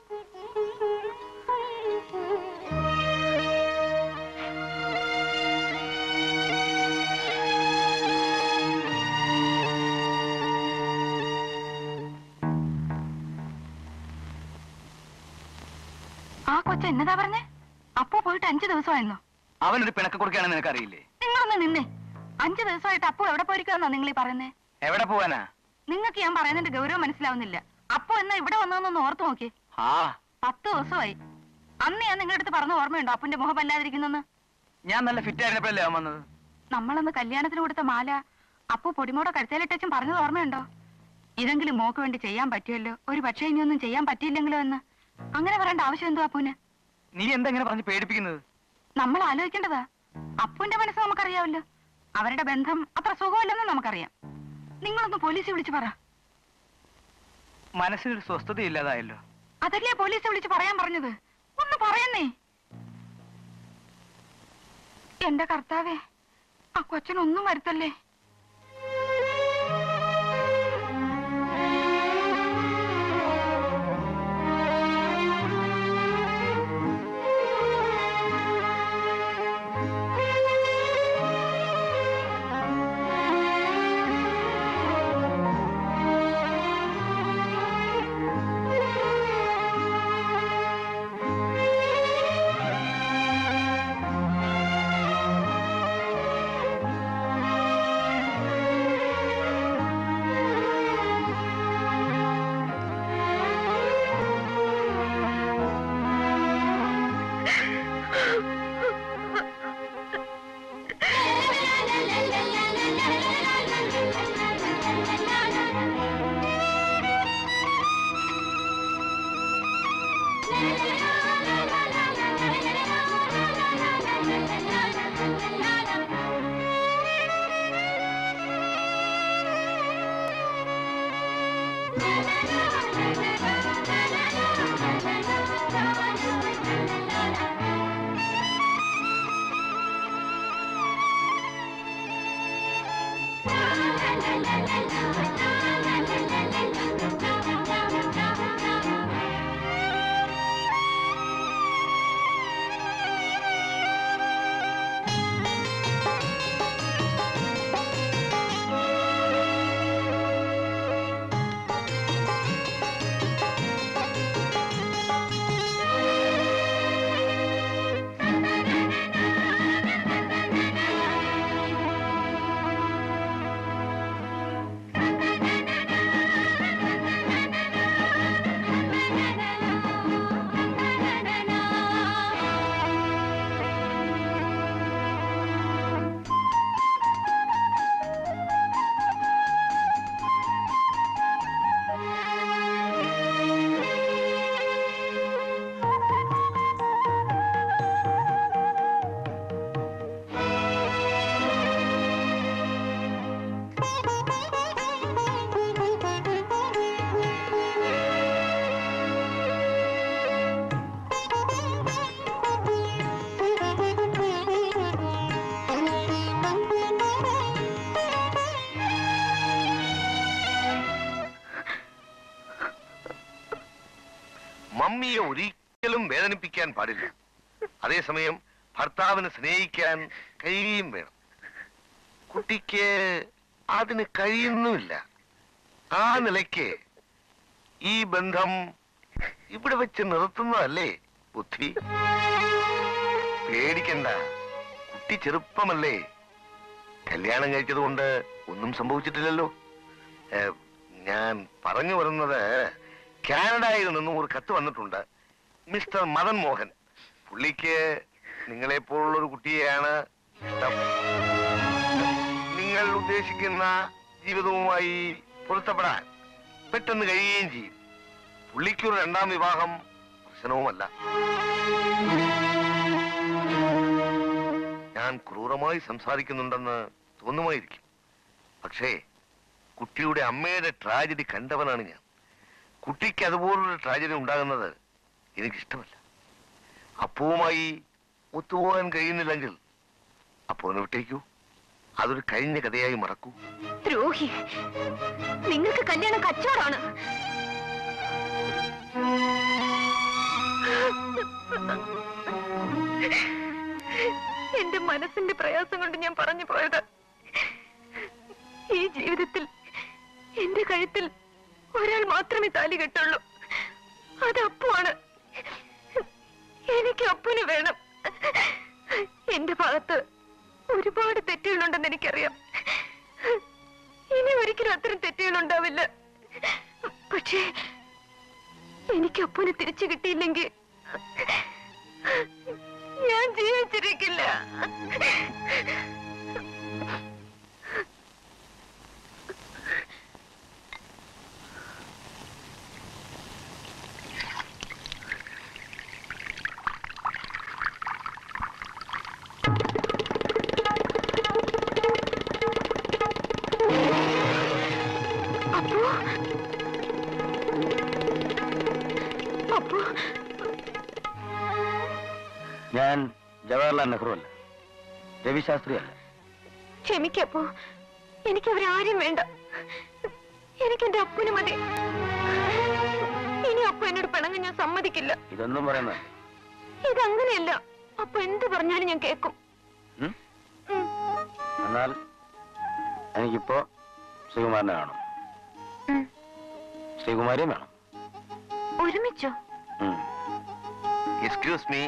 Speaker 1: ആ കൊച്ചു എന്നതാ പറഞ്ഞേ അപ്പോ പോയിട്ട് അഞ്ചു ദിവസമായിരുന്നോ
Speaker 10: അവനൊരു പിണക്ക കൊടുക്കുകയാണെന്ന് നിനക്കറിയില്ലേ
Speaker 1: നിങ്ങളൊന്ന് നിന്നേ അഞ്ചു ദിവസമായിട്ട് അപ്പോ എവിടെ പോയിരിക്കാന്നോ നിങ്ങൾ ഈ പറയുന്നേ
Speaker 10: എവിടെ പോവാനാ
Speaker 1: നിങ്ങൾക്ക് ഞാൻ പറയുന്നതിന്റെ ഗൗരവം മനസ്സിലാവുന്നില്ല അപ്പോ എന്നാ ഇവിടെ വന്നതെന്നൊന്ന് ഓർത്തു നോക്കി
Speaker 10: ആ
Speaker 1: പത്ത് ദിവസമായി അന്ന് ഞാൻ നിങ്ങളുടെ അടുത്ത് പറഞ്ഞ ഓർമ്മയുണ്ടോ അപ്പന്റെ മുഖം വല്ലാതിരിക്കുന്നെന്ന്
Speaker 10: ഞാൻ നല്ല ഫിറ്റ് ആയിരുന്നപ്പോഴല്ലേ അവൻ വന്നത്
Speaker 1: നമ്മളന്ന് കല്യാണത്തിന് കൊടുത്ത മാല അപ്പോ പൊടിമോടെ കഴുത്തേലിട്ടച്ചും പറഞ്ഞത് ഓർമ്മയുണ്ടോ ഇതെങ്കിലും മോക്ക് വേണ്ടി ചെയ്യാൻ പറ്റുമല്ലോ ഒരു പക്ഷേ ഇനിയൊന്നും ചെയ്യാൻ പറ്റിയില്ലെങ്കിലോ എന്ന് അങ്ങനെ പറയേണ്ട ആവശ്യം എന്തോ അപ്പൂന്
Speaker 10: നീ എന്താ ഇങ്ങനെ പറഞ്ഞ് പേടിപ്പിക്കുന്നത്
Speaker 1: നമ്മൾ ആലോചിക്കേണ്ടതാ അപ്പുന്റെ മനസ്സ് നമുക്കറിയാമല്ലോ അവരുടെ ബന്ധം അത്ര സുഖമല്ലെന്ന് നമുക്കറിയാം നിങ്ങളൊന്ന് പോലീസിൽ വിളിച്ചു പറ
Speaker 10: മനസ്സിനൊരു സ്വസ്ഥതയില്ലാതായല്ലോ
Speaker 1: അതല്ലേ പോലീസിൽ വിളിച്ച് പറയാൻ പറഞ്ഞത് ഒന്ന് പറയുന്നേ എന്റെ കർത്താവേ ആ കൊച്ചനൊന്നും വരുത്തല്ലേ
Speaker 9: മമ്മിയെ ഒരിക്കലും വേദനിപ്പിക്കാൻ പാടില്ല അതേസമയം ഭർത്താവിനെ സ്നേഹിക്കാൻ കഴിയുകയും വേണം കുട്ടിക്ക് അതിന് കഴിയുന്നുമില്ല ആ നിലയ്ക്ക് ഈ ബന്ധം ഇവിടെ വെച്ച് നിർത്തുന്നതല്ലേ ബുദ്ധി പേടിക്കണ്ട കുട്ടി ചെറുപ്പമല്ലേ കല്യാണം കഴിച്ചത് കൊണ്ട് ഒന്നും സംഭവിച്ചിട്ടില്ലല്ലോ ഏ, ഞാൻ പറഞ്ഞു വരുന്നത് കാനഡയിൽ നിന്നും ഒരു കത്ത് വന്നിട്ടുണ്ട് മിസ്റ്റർ മദൻ മോഹൻ പുള്ളിക്ക് നിങ്ങളെ പോലുള്ള ഒരു കുട്ടിയെയാണ് ഇഷ്ടം നിങ്ങൾ ഉദ്ദേശിക്കുന്ന ജീവിതവുമായി പൊരുത്തപ്പെടാൻ പെട്ടെന്ന് കഴിയുകയും ചെയ്യും പുള്ളിക്കൊരു രണ്ടാം വിവാഹം പ്രശ്നവുമല്ല ഞാൻ ക്രൂരമായി സംസാരിക്കുന്നുണ്ടെന്ന് തോന്നുമായിരിക്കും പക്ഷേ കുട്ടിയുടെ അമ്മയുടെ ട്രാജഡി കണ്ടവനാണ് ഞാൻ കുട്ടിക്ക് അതുപോലൊരു ട്രാജഡി ഉണ്ടാകുന്നത് എനിക്കിഷ്ടമല്ല അപ്പവുമായി ഒത്തുപോകാൻ കഴിയുന്നില്ലെങ്കിൽ അപ്പുവിനെ വിട്ടേക്കൂ അതൊരു കഴിഞ്ഞ കഥയായി മറക്കൂ
Speaker 6: ദ്രോഹി നിങ്ങൾക്ക് കല്യാണം കച്ചവടമാണ് എന്റെ മനസ്സിന്റെ പ്രയാസം കൊണ്ട് ഞാൻ പറഞ്ഞു പോയത് ഈ ജീവിതത്തിൽ എന്റെ കഴുത്തിൽ ഒരാൾ മാത്രമേ താലി കെട്ടുള്ളൂ അത് അപ്പുവാണ് എനിക്ക് അപ്പുന് വേണം എന്റെ ഭാഗത്ത് ഒരുപാട് തെറ്റുകളുണ്ടെന്ന് എനിക്കറിയാം ഇനി ഒരിക്കലും അത്തരം തെറ്റുകൾ ഉണ്ടാവില്ല പക്ഷേ എനിക്ക് അപ്പുനെ തിരിച്ചു കിട്ടിയില്ലെങ്കിൽ ഞാൻ ജീവിച്ചിരിക്കില്ല അപ്പു അപ്പു
Speaker 2: ഞാൻ ജവഹർലാൽ നെഹ്റു അല്ല രവിശാസ്ത്രി അല്ല
Speaker 6: ക്ഷമിക്കപ്പോ എനിക്ക് അവരാരും വേണ്ട എനിക്ക് എന്റെ അപ്പുന് മതി ഇനി അപ്പു എന്നോട് പിണങ്ങാൻ ഞാൻ സമ്മതിക്കില്ല
Speaker 2: ഇതൊന്നും പറയുന്നത്
Speaker 6: ഇതങ്ങനെയല്ല അപ്പൊ എന്ത് പറഞ്ഞാലും ഞാൻ കേൾക്കും
Speaker 2: ഉം? എന്നാൽ എനിക്കിപ്പോ ശ്രീകുമാരനെ കാണും
Speaker 6: ഉം.
Speaker 2: ശ്രീകുമാരിയും വേണം
Speaker 6: ഒരുമിച്ചോ
Speaker 2: ഉം.
Speaker 9: എക്സ്ക്യൂസ് മീ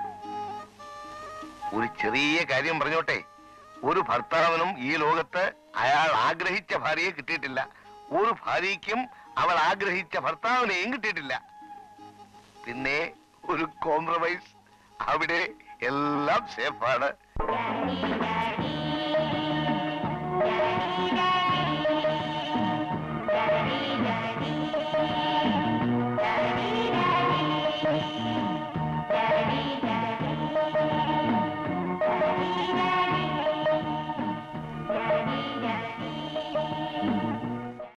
Speaker 9: ഒരു ചെറിയ കാര്യം പറഞ്ഞോട്ടെ ഒരു ഭർത്താവിനും ഈ ലോകത്ത് അയാൾ ആഗ്രഹിച്ച ഭാര്യയെ കിട്ടിയിട്ടില്ല ഒരു ഭാര്യയ്ക്കും അവൾ ആഗ്രഹിച്ച ഭർത്താവിനെയും കിട്ടിയിട്ടില്ല പിന്നെ ഒരു കോംപ്രമൈസ് അവിടെ എല്ലാം സേഫാണ്